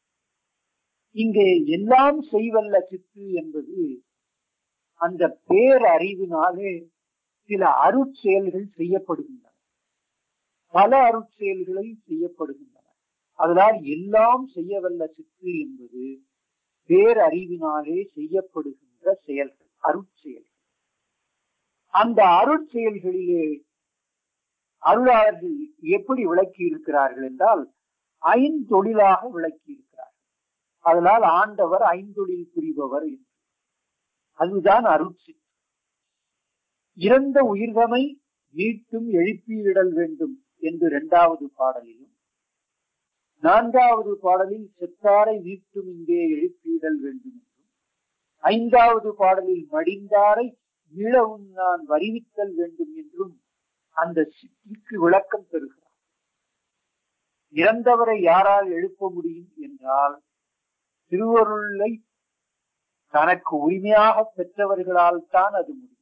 [SPEAKER 2] இங்கே எல்லாம் செய்வல்ல சித்து என்பது அந்த பேரறிவினாலே சில அருட்செயல்கள் செய்யப்படுகின்றன பல அருட்செயல்களை செய்யப்படுகின்றன அதனால் எல்லாம் செய்யவல்ல சித்து என்பது பேரறிவினாலே செய்யப்படுகின்ற செயல்கள் அருட்செயல்கள் அந்த அருட்செயல்களிலே அருளாளர்கள் எப்படி விளக்கி இருக்கிறார்கள் என்றால் ஐந்தொழிலாக விளக்கி இருக்கிறார்கள் அதனால் ஆண்டவர் ஐந்தொழில் புரிபவர் என்று அதுதான் அருட்சி இறந்த உயிர்கமை மீட்டும் எழுப்பியிடல் வேண்டும் என்று இரண்டாவது பாடலிலும் நான்காவது பாடலில் செத்தாரை மீட்டும் இங்கே எழுப்பியிடல் வேண்டும் என்றும் ஐந்தாவது பாடலில் மடிந்தாரை மீளவும் நான் வருவித்தல் வேண்டும் என்றும் அந்த சித்திக்கு விளக்கம் தருகிறார் இறந்தவரை யாரால் எழுப்ப முடியும் என்றால் திருவருளை தனக்கு உரிமையாக பெற்றவர்களால் தான் அது முடியும்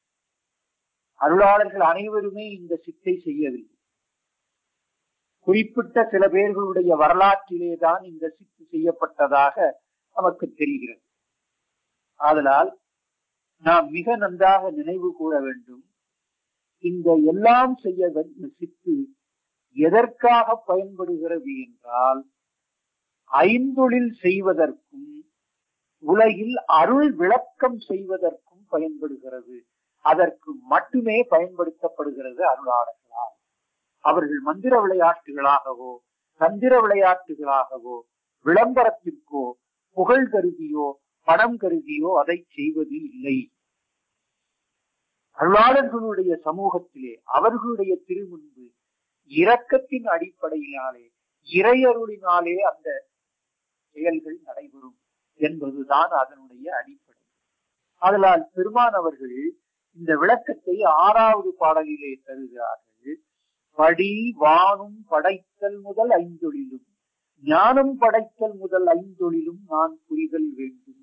[SPEAKER 2] அருளாளர்கள் அனைவருமே இந்த சித்தை செய்யவில்லை குறிப்பிட்ட சில பேர்களுடைய வரலாற்றிலே தான் இந்த சித்து செய்யப்பட்டதாக நமக்கு தெரிகிறது ஆதலால் நாம் மிக நன்றாக நினைவு கூற வேண்டும் இந்த எல்லாம் செய்ய சித்து எதற்காக பயன்படுகிறது என்றால் ஐந்தொழில் செய்வதற்கும் உலகில் அருள் விளக்கம் செய்வதற்கும் பயன்படுகிறது அதற்கு மட்டுமே பயன்படுத்தப்படுகிறது அருளாளர்களால் அவர்கள் மந்திர விளையாட்டுகளாகவோ தந்திர விளையாட்டுகளாகவோ விளம்பரத்திற்கோ புகழ் கருதியோ பணம் கருதியோ அதை செய்வது இல்லை அருளாளர்களுடைய சமூகத்திலே அவர்களுடைய திருமுன்பு இரக்கத்தின் அடிப்படையினாலே இறையருளினாலே அந்த செயல்கள் நடைபெறும் என்பதுதான் அதனுடைய அடிப்படை அதனால் பெருமான் அவர்கள் இந்த விளக்கத்தை ஆறாவது பாடலிலே தருகிறார்கள் படி வானும் படைத்தல் முதல் ஐந்தொழிலும் ஞானம் படைத்தல் முதல் ஐந்தொழிலும் நான் புரிதல் வேண்டும்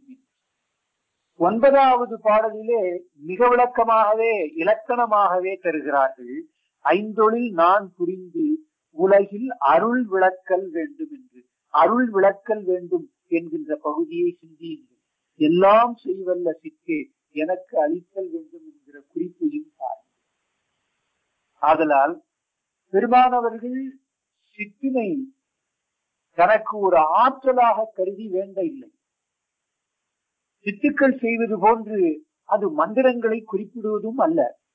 [SPEAKER 2] ஒன்பதாவது பாடலிலே மிக விளக்கமாகவே இலக்கணமாகவே தருகிறார்கள் ஐந்தொழில் நான் புரிந்து உலகில் அருள் விளக்கல் வேண்டும் என்று அருள் விளக்கல் வேண்டும் என்கின்ற பகுதியை சிந்தியுங்கள் எல்லாம் செய்வல்ல சிக்கே எனக்கு அளித்தல் வேண்டும் என்கிற குறிப்பையும் பாருங்கள் ஆதலால் பெருமானவர்கள் சித்தினை தனக்கு ஒரு ஆற்றலாக கருதி வேண்ட இல்லை சித்துக்கள் செய்வது போன்று அது மந்திரங்களை குறிப்பிடுவதும் அல்ல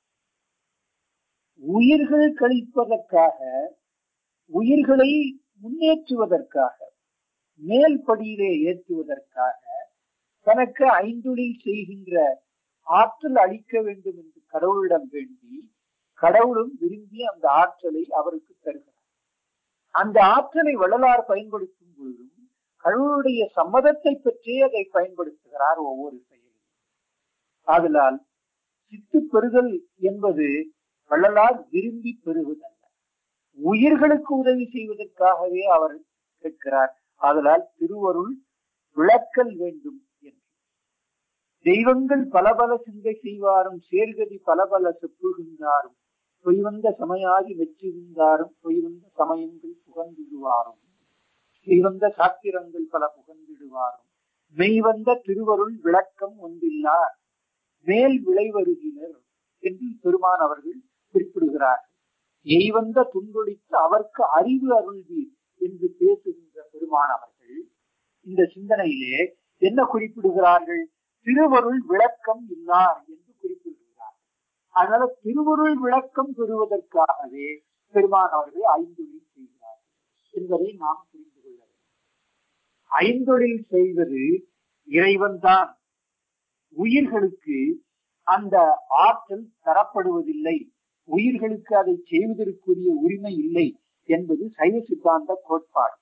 [SPEAKER 2] உயிர்கள் கழிப்பதற்காக உயிர்களை முன்னேற்றுவதற்காக மேல் படியிலே ஏற்றுவதற்காக தனக்கு ஐந்தொழில் செய்கின்ற ஆற்றல் அளிக்க வேண்டும் என்று கடவுளிடம் வேண்டி கடவுளும் விரும்பி அந்த ஆற்றலை அவருக்கு தருகிறார் அந்த ஆற்றலை வள்ளலார் பயன்படுத்தும் பொழுதும் கடவுளுடைய சம்மதத்தை பெற்றே அதை பயன்படுத்துகிறார் ஒவ்வொரு செயலும் ஆதலால் சித்து பெறுதல் என்பது வள்ளலார் விரும்பி பெறுவதல்ல உயிர்களுக்கு உதவி செய்வதற்காகவே அவர் கேட்கிறார் ஆதலால் திருவருள் விளக்கல் வேண்டும் என்று தெய்வங்கள் பல பல சிந்தை செய்வாரும் சேர்கதி பல பல செப்புகின்றாரும் பொய்வந்த சமையாகி வெற்றிகின்றாரும் பொய்வந்த சமயங்கள் புகழ்ந்திடுவாரும் செய்வந்த சாத்திரங்கள் பல புகழ்ந்திடுவாரும் மெய்வந்த திருவருள் விளக்கம் ஒன்றில்லார் மேல் விளைவருகினர் என்று பெருமான் அவர்கள் குறிப்பிடுகிறார்கள் எய்வந்த துன்பொழித்து அவர்க்கு அறிவு அருள்வீர் என்று பேசுகின்ற பெருமான் அவர்கள் இந்த சிந்தனையிலே என்ன குறிப்பிடுகிறார்கள் திருவருள் விளக்கம் இல்லார் என்று குறிப்பிடுகிறார் அதனால திருவருள் விளக்கம் பெறுவதற்காகவே பெருமான் அவர்கள் ஐந்தொழில் செய்கிறார் என்பதை நாம் புரிந்து கொள்ள வேண்டும் ஐந்தொழில் செய்வது இறைவன் தான் உயிர்களுக்கு அந்த ஆற்றல் தரப்படுவதில்லை உயிர்களுக்கு அதை செய்வதற்குரிய உரிமை இல்லை என்பது சைவ சித்தாந்த கோட்பாடு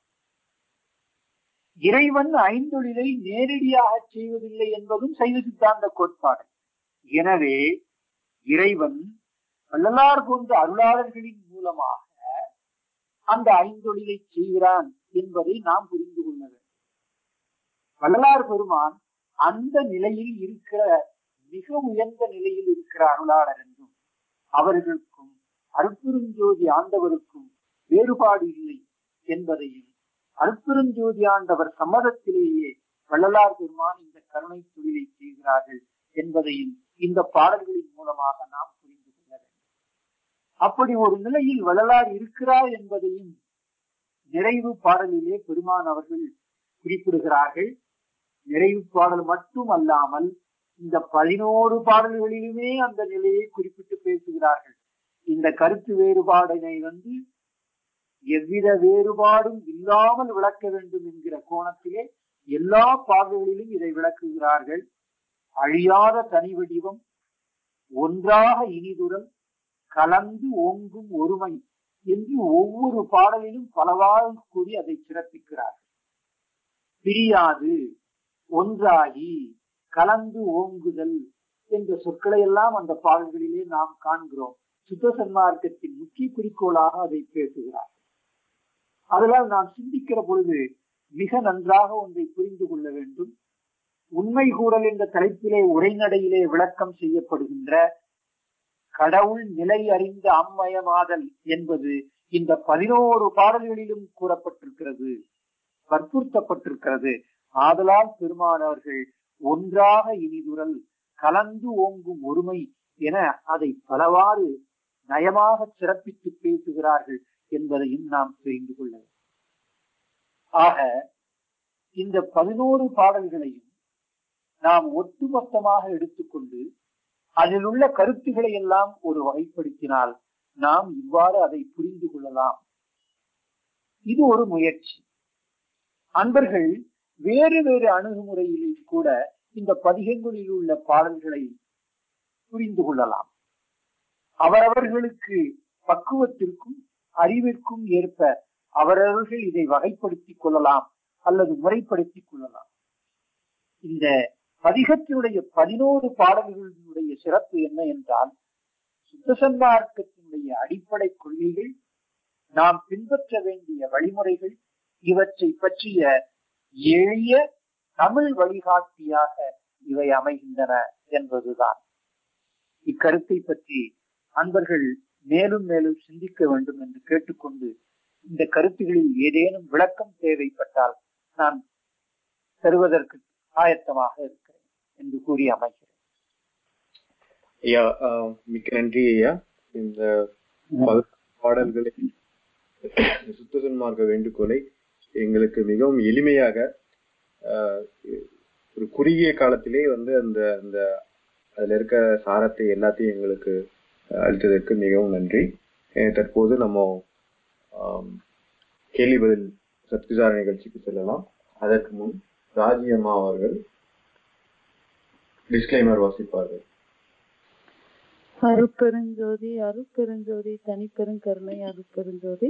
[SPEAKER 2] இறைவன் ஐந்தொழிலை நேரடியாக செய்வதில்லை என்பதும் சைவ சித்தாந்த கோட்பாடு எனவே இறைவன் வள்ளலார் போன்ற அருளாளர்களின் மூலமாக அந்த ஐந்தொழிலை செய்கிறான் என்பதை நாம் புரிந்து கொள்ள வேண்டும் வள்ளலார் பெருமான் அந்த நிலையில் இருக்கிற மிக உயர்ந்த நிலையில் இருக்கிற அருளாளர் என்றும் அவர்களுக்கும் அருட்பெருஞ்சோதி ஆண்டவருக்கும் வேறுபாடு இல்லை என்பதையும் அருட்பெருஞ்சோதி ஆண்டவர் சம்மதத்திலேயே வள்ளலார் பெருமான் இந்த கருணை தொழிலை செய்கிறார்கள் என்பதையும் இந்த பாடல்களின் மூலமாக நாம் புரிந்து கொள்ள வேண்டும் அப்படி ஒரு நிலையில் வள்ளலார் இருக்கிறார் என்பதையும் நிறைவு பாடலிலே பெருமான் அவர்கள் குறிப்பிடுகிறார்கள் நிறைவு பாடல் மட்டும் அல்லாமல் இந்த பதினோரு பாடல்களிலுமே அந்த நிலையை குறிப்பிட்டு பேசுகிறார்கள் இந்த கருத்து வேறுபாடினை வந்து எவ்வித வேறுபாடும் இல்லாமல் விளக்க வேண்டும் என்கிற கோணத்திலே எல்லா பாடல்களிலும் இதை விளக்குகிறார்கள் அழியாத தனி வடிவம் ஒன்றாக இனிதுரல் கலந்து ஓங்கும் ஒருமை என்று ஒவ்வொரு பாடலிலும் பலவாறு கூறி அதை சிறப்பிக்கிறார்கள் பிரியாது ஒன்றாகி கலந்து ஓங்குதல் என்ற சொற்களை எல்லாம் அந்த பாடல்களிலே நாம் காண்கிறோம் சுத்த சன்மார்க்கத்தின் முக்கிய குறிக்கோளாக அதை பேசுகிறார் அதனால் நாம் சிந்திக்கிற பொழுது மிக நன்றாக ஒன்றை புரிந்து கொள்ள வேண்டும் உண்மை கூறல் என்ற தலைப்பிலே உரைநடையிலே விளக்கம் செய்யப்படுகின்ற கடவுள் நிலை அறிந்த அம்மயமாதல் என்பது இந்த பதினோரு பாடல்களிலும் கூறப்பட்டிருக்கிறது வற்புறுத்தப்பட்டிருக்கிறது ஆதலால் பெருமானவர்கள் ஒன்றாக இனிதுரல் கலந்து ஓங்கும் ஒருமை என அதை பலவாறு நயமாக சிறப்பித்து பேசுகிறார்கள் என்பதையும் நாம் தெரிந்து கொள்ள ஆக இந்த பதினோரு பாடல்களையும் நாம் ஒட்டுமொத்தமாக எடுத்துக்கொண்டு அதில் உள்ள கருத்துக்களை எல்லாம் ஒரு வகைப்படுத்தினால் நாம் இவ்வாறு அதை புரிந்து கொள்ளலாம் இது ஒரு முயற்சி அன்பர்கள் வேறு வேறு அணுகுமுறையிலும் கூட இந்த பதிகங்களில் உள்ள பாடல்களை புரிந்து கொள்ளலாம் அவரவர்களுக்கு பக்குவத்திற்கும் அறிவிற்கும் ஏற்ப அவரவர்கள் இதை வகைப்படுத்திக் கொள்ளலாம் அல்லது முறைப்படுத்திக் கொள்ளலாம் இந்த பதிகத்தினுடைய பதினோரு பாடல்களினுடைய சிறப்பு என்ன என்றால் சுத்தசன்மார்க்கத்தினுடைய அடிப்படை கொள்கைகள் நாம் பின்பற்ற வேண்டிய வழிமுறைகள் இவற்றை பற்றிய எளிய தமிழ் வழிகாட்டியாக இவை அமைகின்றன என்பதுதான் இக்கருத்தை பற்றி அன்பர்கள் மேலும் மேலும் சிந்திக்க வேண்டும் என்று கேட்டுக்கொண்டு இந்த கருத்துகளில் ஏதேனும் விளக்கம் தேவைப்பட்டால் நான் தருவதற்கு ஆயத்தமாக இருக்கிறேன் என்று கூறி அமைகிறேன்
[SPEAKER 1] ஐயா ஆஹ், மிக்க நன்றி ஐயா இந்த பல பாடல்களை சுத்த சன்மார்க்க வேண்டுகோளை எங்களுக்கு மிகவும் எளிமையாக ஆஹ், ஒரு குறுகிய காலத்திலே வந்து அந்த அந்த அதுல இருக்க சாரத்தை எல்லாத்தையும் எங்களுக்கு அளித்ததற்கு மிகவும் நன்றி அஹ் தற்போது நம்ம ஆம், கேள்வி பதில் சத்விசார நிகழ்ச்சிக்கு செல்லலாம் அதற்கு முன் ராஜி அம்மா அவர்கள் டிஸ்க்ளைமர் வாசிப்பார்கள்
[SPEAKER 3] அருட்பெருஞ்சோதி அருட்பெருஞ்சோதி தனிப்பெருங்கருணை அருட்பெருஞ்சோதி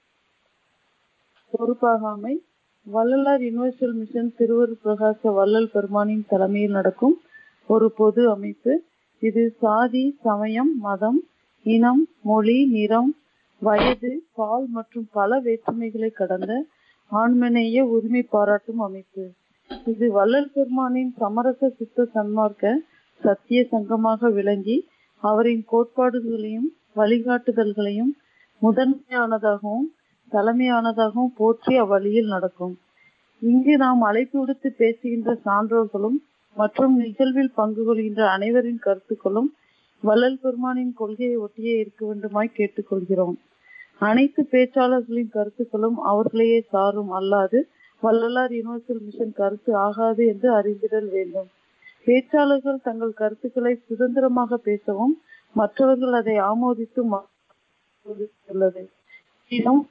[SPEAKER 3] பொறுப்பாகாமை வள்ளலார் யுனிவர்சல் மிஷன் திருவருட் பிரகாச வள்ளல் பெருமானின் தலைமையில் நடக்கும் ஒரு பொது அமைப்பு இது சாதி சமயம் மதம் இனம் மொழி நிறம் வயது பால் மற்றும் பல வேற்றுமைகளை கடந்த ஆண்மநேய உரிமை பாராட்டும் அமைப்பு இது வள்ளல் பெருமானின் சமரச சுத்த சன்மார்க்க சத்திய சங்கமாக விளங்கி அவரின் கோட்பாடுகளையும் வழிகாட்டுதல்களையும் முதன்மையானதாகவும் தலைமையானதாகவும் போற்றி அவ்வழியில் நடக்கும் இங்கு நாம் அழைப்பு விடுத்து பேசுகின்ற சான்றோர்களும் மற்றும் நிகழ்வில் பங்கு கொள்கின்ற அனைவரின் கருத்துக்களும் வள்ளல் பெருமானின் கொள்கையை ஒட்டியே இருக்க வேண்டுமாய் கேட்டுக்கொள்கிறோம் அனைத்து பேச்சாளர்களின் கருத்துக்களும் அவர்களையே சாரும் அல்லாது வள்ளலார் யுனிவர்சல் மிஷன் கருத்து ஆகாது என்று அறிந்திடல் வேண்டும் பேச்சாளர்கள் தங்கள் கருத்துக்களை சுதந்திரமாக பேசவும் மற்றவர்கள் அதை ஆமோதித்து ம- உள்ளது இனம்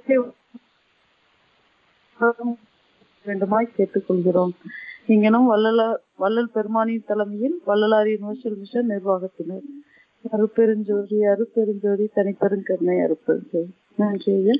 [SPEAKER 3] வேண்டுமாய் கேட்டுக்கொள்கிறோம் இங்கனும் வள்ளலார் வள்ளல் பெருமானின் தலைமையில் வள்ளலார் யுனிவர்சல் மிஷன் நிர்வாகத்தினர் அருப்பெருஞ்சோதி அருப்பெருஞ்சோதி தனிப்பெருங்கருணை அருப்பெருஞ்சோதி நன்றி ஐயா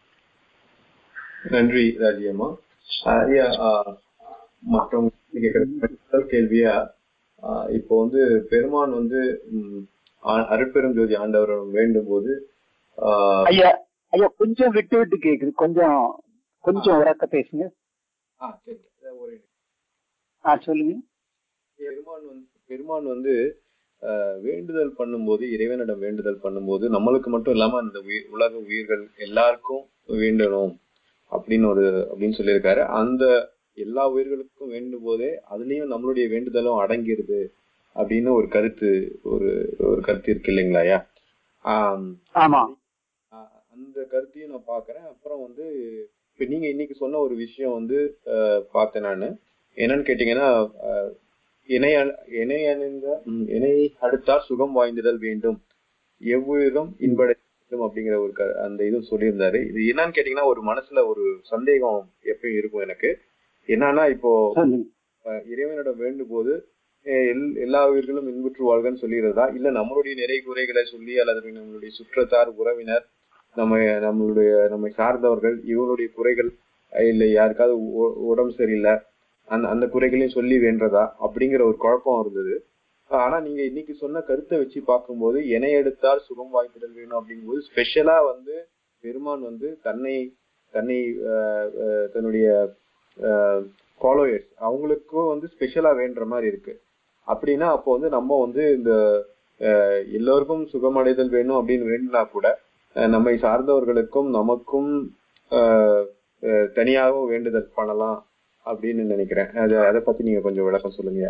[SPEAKER 1] நன்றி ராஜியம்மா ஆஹ் ஐயா ஆஹ் மற்றவங்க கேட்கிற முதல் கேள்வியா ஆஹ் இப்போ வந்து பெருமான் வந்து ம், ஆ- அருட்பெரும் ஜோதி ஆண்டவர் வேண்டும் போது ஆஹ்
[SPEAKER 2] ஐயா ஐயா கொஞ்சம் விட்டு விட்டு கேக்குது கொஞ்சம் கொஞ்சம் உறக்க பேசுங்க
[SPEAKER 1] ஆ, சரி. ஒரு
[SPEAKER 2] ஆ சொல்லுங்க
[SPEAKER 1] பெருமான் வந்து பெருமான் வந்து ஆஹ், வேண்டுதல் பண்ணும்போது இறைவனிடம் வேண்டுதல் பண்ணும்போது நம்மளுக்கு மட்டும் இல்லாம அந்த உயிர் உலக உயிர்கள் எல்லாருக்கும் வேண்டணும் அப்படின்னு ஒரு அப்படின்னு சொல்லியிருக்காரு அந்த எல்லா உயிர்களுக்கும் வேண்டும் போதே அதுலயும் நம்மளுடைய வேண்டுதலும் அடங்கிருது அப்படின்னு ஒரு கருத்து ஒரு ஒரு கருத்து இருக்கு இல்லைங்களா ஐயா ஆம்,
[SPEAKER 2] ஆமா
[SPEAKER 1] ஆஹ் அந்த கருத்தையும் நான் பாக்குறேன் அப்புறம் வந்து இப்ப நீங்க இன்னைக்கு சொன்ன ஒரு விஷயம் வந்து ஆஹ் பார்த்தேன் நானு என்னன்னு கேட்டீங்கன்னா ஆஹ் இணை அணி- இணை அணிந்த ம், இணை அடுத்தால் சுகம் வாய்ந்திடல் வேண்டும் எவ்வுயிரும் இன்படை வேண்டும் அப்படிங்கிற ஒரு க- அந்த இது சொல்லியிருந்தாரு இது என்னன்னு கேட்டீங்கன்னா ஒரு மனசுல ஒரு சந்தேகம் எப்பயும் இருக்கும் எனக்கு என்னன்னா இப்போ
[SPEAKER 2] சொல்லுங்க
[SPEAKER 1] அஹ் இறைவனிடம் வேண்டும் போது அஹ் எல்- எல்லா உயிர்களும் இன்புற்று வாழ்கன்னு சொல்லிடுறதா இல்ல நம்மளுடைய நிறை குறைகளை சொல்லி அல்லது நம்மளுடைய சுற்றத்தார் உறவினர் நம்ம நம்மளுடைய நம்மை சார்ந்தவர்கள் இவங்களுடைய குறைகள் அஹ் இல்லை யாருக்காவது உ- உடம்பு சரியில்லை அந்த அந்த குறைகளையும் சொல்லி வேண்டதா அப்படிங்கிற ஒரு குழப்பம் இருந்தது ஆனா நீங்க இன்னைக்கு சொன்ன கருத்தை வச்சு பார்க்கும்போது எனை எடுத்தால் சுகம் வாய்த்திடல் வேணும் அப்படிங்கும்போது ஸ்பெஷலா வந்து பெருமான் வந்து தன்னை தன்னை அஹ், அஹ், தன்னுடைய ஃபாலோயர்ஸ் அவங்களுக்கும் வந்து ஸ்பெஷலா வேண்டுற மாதிரி இருக்கு அப்படின்னா அப்போ வந்து நம்ம வந்து இந்த அஹ், எல்லோருக்கும் சுகமடைதல் வேணும் அப்படின்னு வேணும்னா கூட அஹ், நம்மை சார்ந்தவர்களுக்கும் நமக்கும் அஹ், அஹ், தனியாகவும் வேண்டுதல் பண்ணலாம் அப்படின்னு நினைக்கிறேன் அது அதை பத்தி நீங்க கொஞ்சம் விளக்கம் சொல்லுங்க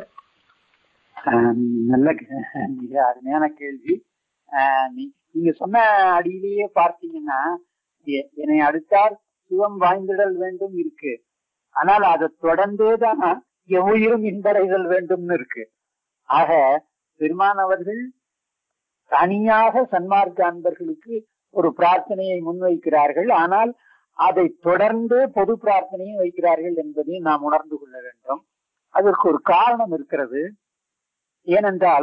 [SPEAKER 2] ஆம், நல்ல கே- மிக அருமையான கேள்வி ஆஹ் நீ- நீங்க சொன்ன அடியிலேயே பார்த்தீங்கன்னா எ- என்னை அடுத்தார் சுகம் வாய்ந்திடல் வேண்டும் இருக்கு ஆனால் அதை தொடர்ந்தே தான் எவ்வுயிரும் இன்படைதல் வேண்டும்னு இருக்கு ஆக பெருமான் அவர்கள் தனியாக சன்மார்க்க அன்பர்களுக்கு ஒரு பிரார்த்தனையை முன்வைக்கிறார்கள் ஆனால் அதை தொடர்ந்து பொது பிரார்த்தனையும் வைக்கிறார்கள் என்பதை நாம் உணர்ந்து கொள்ள வேண்டும் அதற்கு ஒரு காரணம் இருக்கிறது ஏனென்றால்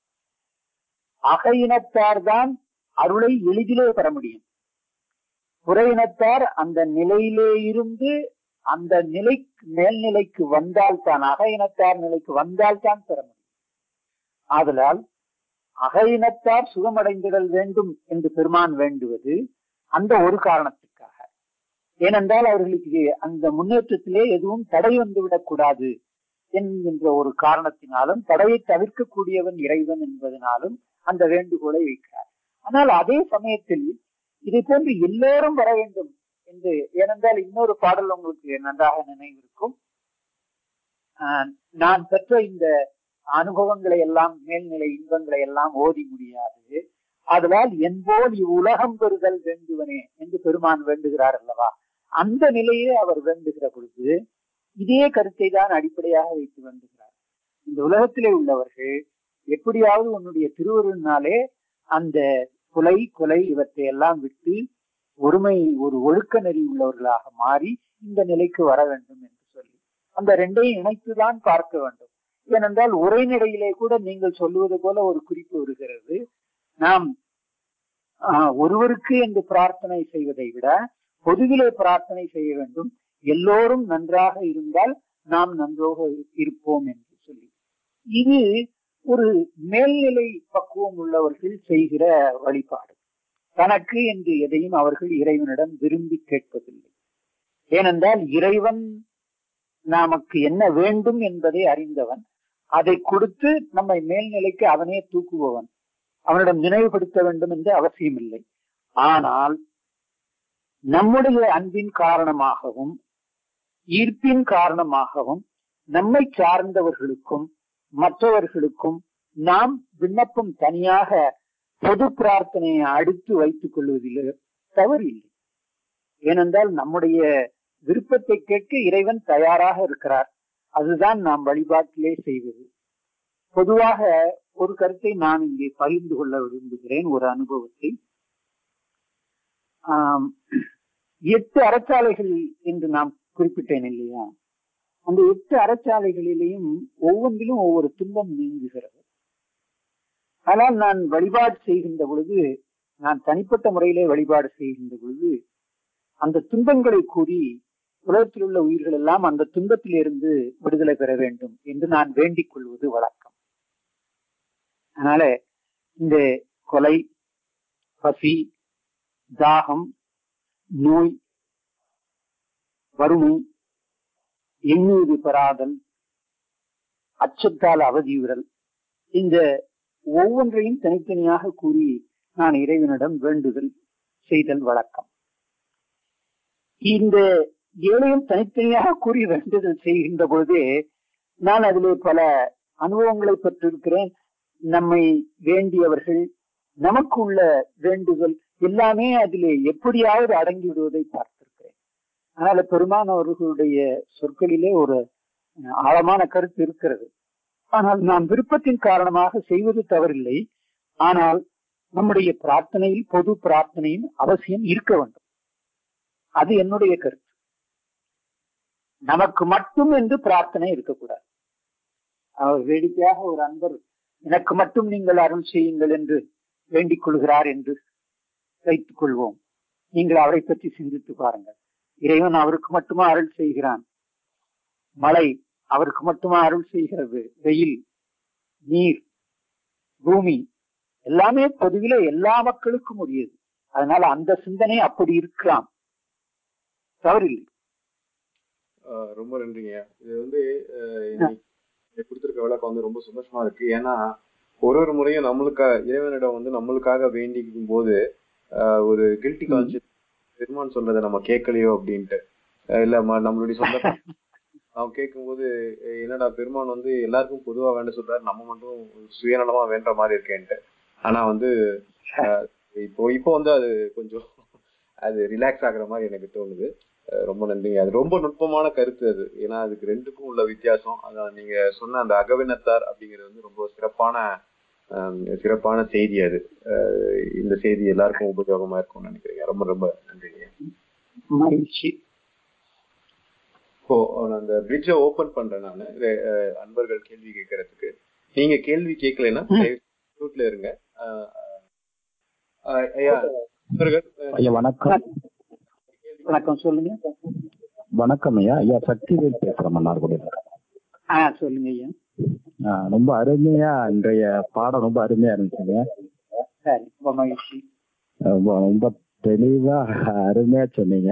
[SPEAKER 2] அகையினத்தார் தான் அருளை எளிதிலே பெற முடியும் புறையினத்தார் அந்த நிலையிலே இருந்து அந்த நிலைக்கு மேல்நிலைக்கு வந்தால்தான் அகையினத்தார் நிலைக்கு வந்தால்தான் பெற முடியும் ஆதலால் அகையினத்தார் சுகமடைந்திடல் வேண்டும் என்று பெருமான் வேண்டுவது அந்த ஒரு காரணத்திற்காக ஏனென்றால் அவர்களுக்கு அந்த முன்னேற்றத்திலே எதுவும் தடை வந்துவிடக் கூடாது என்கின்ற ஒரு காரணத்தினாலும் தடையை தவிர்க்கக்கூடியவன் இறைவன் என்பதனாலும் அந்த வேண்டுகோளை வைக்கிறார் ஆனால் அதே சமயத்தில் இதை போன்று எல்லோரும் வர வேண்டும் என்று ஏனென்றால் இன்னொரு பாடல் உங்களுக்கு நன்றாக நினைவிருக்கும் ஆஹ் நான் பெற்ற இந்த அனுபவங்களை எல்லாம் மேல்நிலை இன்பங்களை எல்லாம் ஓதி முடியாது அதனால் என்போல் இவ்வுலகம் பெறுதல் வேண்டுவனே என்று பெருமான் வேண்டுகிறார் அல்லவா அந்த நிலையே அவர் வேண்டுகிற பொழுது இதே கருத்தை தான் அடிப்படையாக வைத்து வேண்டுகிறார் இந்த உலகத்திலே உள்ளவர்கள் எப்படியாவது உன்னுடைய திருவருளினாலே அந்த கொலை கொலை இவற்றை எல்லாம் விட்டு ஒருமை ஒரு ஒழுக்க நெறி உள்ளவர்களாக மாறி இந்த நிலைக்கு வர வேண்டும் என்று சொல்லி அந்த ரெண்டையும் இணைத்துதான் பார்க்க வேண்டும் ஏனென்றால் உரைநடையிலே கூட நீங்கள் சொல்லுவது போல ஒரு குறிப்பு வருகிறது நாம் ஆஹ், ஒருவருக்கு என்று பிரார்த்தனை செய்வதை விட பொதுவிலே பிரார்த்தனை செய்ய வேண்டும் எல்லோரும் நன்றாக இருந்தால் நாம் நன்றாக இருப்போம் என்று சொல்லி இது ஒரு மேல்நிலை பக்குவம் உள்ளவர்கள் செய்கிற வழிபாடு தனக்கு என்று எதையும் அவர்கள் இறைவனிடம் விரும்பி கேட்பதில்லை ஏனென்றால் இறைவன் நமக்கு என்ன வேண்டும் என்பதை அறிந்தவன் அதை கொடுத்து நம்மை மேல்நிலைக்கு அவனே தூக்குபவன் அவனிடம் நினைவுபடுத்த வேண்டும் என்று அவசியம் இல்லை ஆனால் நம்முடைய அன்பின் காரணமாகவும் ஈர்ப்பின் காரணமாகவும் நம்மை சார்ந்தவர்களுக்கும் மற்றவர்களுக்கும் நாம் விண்ணப்பம் தனியாக பொது பிரார்த்தனையை அடுத்து வைத்துக் கொள்வதில் தவறு இல்லை ஏனென்றால் நம்முடைய விருப்பத்தை கேட்க இறைவன் தயாராக இருக்கிறார் அதுதான் நாம் வழிபாட்டிலே செய்வது பொதுவாக ஒரு கருத்தை நான் இங்கே பகிர்ந்து கொள்ள விரும்புகிறேன் ஒரு அனுபவத்தை ஆம், எட்டு அறச்சாலைகள் என்று நாம் குறிப்பிட்டேன் இல்லையா அந்த எட்டு அறச்சாலைகளிலேயும் ஒவ்வொன்றிலும் ஒவ்வொரு துன்பம் நீங்குகிறது ஆனால் நான் வழிபாடு செய்கின்ற பொழுது நான் தனிப்பட்ட முறையிலே வழிபாடு செய்கின்ற பொழுது அந்த துன்பங்களை கூறி உலகத்தில் உள்ள உயிர்கள் எல்லாம் அந்த துன்பத்திலிருந்து விடுதலை பெற வேண்டும் என்று நான் வேண்டிக் கொள்வது வழக்கம் அதனால இந்த கொலை பசி தாகம் நோய் வறுமை எண்ணூறு பெறாதல் அச்சத்தால் அவதியுறல் இந்த ஒவ்வொன்றையும் தனித்தனியாக கூறி நான் இறைவனிடம் வேண்டுதல் செய்தல் வழக்கம் இந்த ஏழையும் தனித்தனியாக கூறி வேண்டுதல் செய்கின்ற பொழுதே நான் அதிலே பல அனுபவங்களை பெற்றிருக்கிறேன் நம்மை வேண்டியவர்கள் நமக்கு உள்ள வேண்டுதல் எல்லாமே அதிலே எப்படியாவது அடங்கி விடுவதை பார்த்திருக்கிறேன் அதனால பெருமான் அவர்களுடைய சொற்களிலே ஒரு அஹ், ஆழமான கருத்து இருக்கிறது ஆனால் நாம் விருப்பத்தின் காரணமாக செய்வது தவறில்லை ஆனால் நம்முடைய பிரார்த்தனையில் பொது பிரார்த்தனையும் அவசியம் இருக்க வேண்டும் அது என்னுடைய கருத்து நமக்கு மட்டும் என்று பிரார்த்தனை இருக்கக்கூடாது அவர் வேடிக்கையாக ஒரு அன்பர் எனக்கு மட்டும் நீங்கள் அருள் செய்யுங்கள் என்று வேண்டிக் கொள்கிறார் என்று வைத்துக் கொள்வோம் நீங்கள் அவரை பற்றி சிந்தித்து பாருங்கள் இறைவன் அவருக்கு மட்டுமா அருள் செய்கிறான் மழை அவருக்கு மட்டுமா அருள் செய்கிறது வெயில் நீர் பூமி எல்லாமே பொதுவில எல்லா மக்களுக்கும் உரியது அதனால அந்த சிந்தனை அப்படி இருக்கலாம் தவறில்லை
[SPEAKER 1] ஆஹ் ரொம்ப நன்றிங்க இது வந்து ஆஹ் இன்னைக்கு நீங்க கொடுத்திருக்க விளக்கம் வந்து ரொம்ப சந்தோஷமா இருக்கு ஏன்னா ஒரு ஒரு முறையும் நம்மளுக்கா இறைவனிடம் வந்து நம்மளுக்காக வேண்டிக்கும் போது ஆஹ் ஒரு கில்ட்டி கான்சியஸ் பெருமான் சொல்றதை நம்ம கேட்கலையோ அப்படின்ட்டு ஆஹ் இல்ல ம- நம்மளுடைய சொந்த அவன் கேட்கும்போது "ஏய், என்னடா பெருமான் வந்து எல்லாருக்கும் பொதுவா வேண்ட சொல்றாரு நம்ம மட்டும் சுயநலமா வேண்ட மாதிரி இருக்கேன்ட்டு ஆனா வந்து ஆஹ் இப்போ இப்போ வந்து அது கொஞ்சம் அது ரிலாக்ஸ் ஆகுற மாதிரி எனக்கு தோணுது அஹ் ரொம்ப நன்றிங்க அது ரொம்ப நுட்பமான கருத்து அது ஏன்னா அதுக்கு ரெண்டுக்கும் உள்ள வித்தியாசம் அதான் நீங்க சொன்ன அந்த அகவினத்தார் அப்படிங்கிறது வந்து ரொம்ப சிறப்பான ஆம், சிறப்பான செய்தி அது அஹ் இந்த செய்தி எல்லாருக்கும் உபயோகமா இருக்கும்னு நினைக்கிறேன் ரொம்ப ரொம்ப நன்றிங்க
[SPEAKER 2] மகிழ்ச்சி
[SPEAKER 1] இப்போ நான் அந்த பிரிட்ஜை ஓபன் பண்றேன் நான் அன்பர்கள் கேள்வி கேட்கறதுக்கு நீங்க கேள்வி கேட்கலைன்னா மியூட்ல இருங்க அஹ், அஹ், ஐயா அன்பர்கள் அஹ்,
[SPEAKER 4] ஐயா வணக்கம்
[SPEAKER 2] வணக்கம் சொல்லுங்க
[SPEAKER 4] வணக்கம் ஐயா ஐயா சக்திவேல் பேசுறேன் மன்னார்குடியில
[SPEAKER 2] ஆ சொல்லுங்க ஐயா
[SPEAKER 4] ஆ, ரொம்ப அருமையா இன்றைய பாடம் ரொம்ப அருமையா இருந்துச்சுங்க
[SPEAKER 2] சரி ரொம்ப மகிழ்ச்சி
[SPEAKER 4] ரொம்ப ரொம்ப தெளிவா அருமையா சொன்னீங்க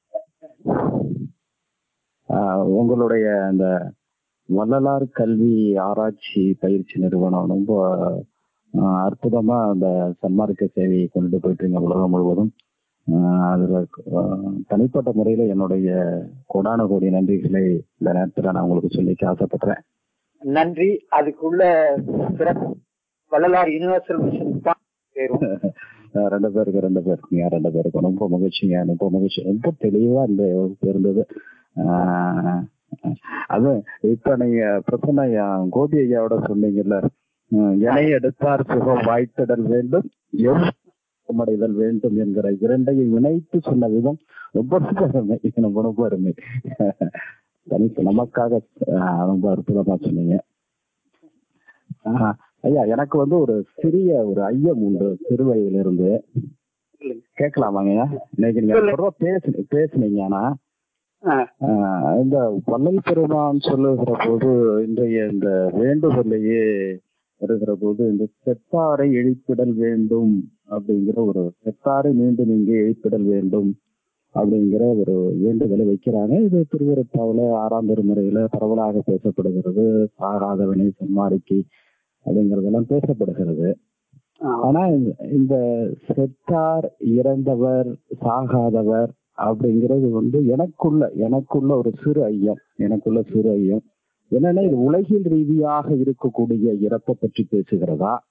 [SPEAKER 4] ஆ, உங்களுடைய அந்த வள்ளலார் கல்வி ஆராய்ச்சி பயிற்சி நிறுவனம் ரொம்ப ஆ, அற்புதமா அந்த சன்மார்க்க சேவையை கொண்டு போயிட்டு உலகம் முழுவதும் ஆ, அதுல ஆ, தனிப்பட்ட முறையில என்னுடைய கோடான கோடி நன்றிகளை இந்த நேரத்துல நான் உங்களுக்கு சொல்லிக்க ஆசைப்படுறேன்
[SPEAKER 2] நன்றி அதுக்குள்ள சிறப்பு வள்ளலார் யூனிவர்சல் மிஷன் தான் சேரும்
[SPEAKER 4] அஹ் ரெண்டு பேருக்கு ரெண்டு பேருக்குங்க ரெண்டு பேருக்கும் ரொம்ப மகிழ்ச்சிங்க ரொம்ப மகிழ்ச்சி ரொம்ப தெளிவா இந்த வகுப்பு இருந்தது ஆஹ் அது இப்ப நீங்க பிரச்சனை கோபி ஐயாவோட சொன்னீங்கல்ல உம், எனை எடுத்தார் சுகம் வாய்த்திடல் வேண்டும் எவ்வடைதல் வேண்டும் என்கிற இரண்டையும் இணைத்து சொன்ன விதம் ரொம்ப ரொம்ப அருமை ரொம்ப ரொம்ப அருமை தனித்து நமக்காக ஆஹ், ரொம்ப அற்புதமா சொன்னீங்க ஆஹ், ஐயா எனக்கு வந்து ஒரு சிறிய ஒரு ஐயம் உண்டு சிறு வயதிலிருந்து
[SPEAKER 2] சொல்லுங்க.
[SPEAKER 4] கேட்கலாமாங்க ஐயா? இன்னைக்கு நீங்க
[SPEAKER 2] சொல்லு.
[SPEAKER 4] ரொம்ப பேசு பேசுனீங்க ஆனா
[SPEAKER 2] ஆ,
[SPEAKER 4] ஆஹ், இந்த வள்ளல் பெருமான் சொல்லுகிற போது இன்றைய இந்த வேண்டுகோளையே வருகிற போது இந்த செத்தாரை எழுப்பிடல் வேண்டும் அப்படிங்கிற ஒரு செத்தாரை மீண்டும் இங்கே எழுப்பிடல் வேண்டும் அப்படிங்கிற ஒரு வேண்டுதலை வைக்கிறாங்க இது திருவருத்தாவுல ஆறாம் திருமுறையில பரவலாக பேசப்படுகிறது சாகாதவனை சம்மாரிக்கி அப்படிங்கறதெல்லாம் பேசப்படுகிறது
[SPEAKER 2] ஆ.
[SPEAKER 4] ஆனா இந்த- இந்த செத்தார் இறந்தவர் சாகாதவர் அப்படிங்கிறது வந்து எனக்குள்ள எனக்குள்ள ஒரு சிறு ஐயம் எனக்குள்ள சிறு ஐயம் என்னன்னா இது உலகில் ரீதியாக இருக்கக்கூடிய இறப்பை பற்றி பேசுகிறதா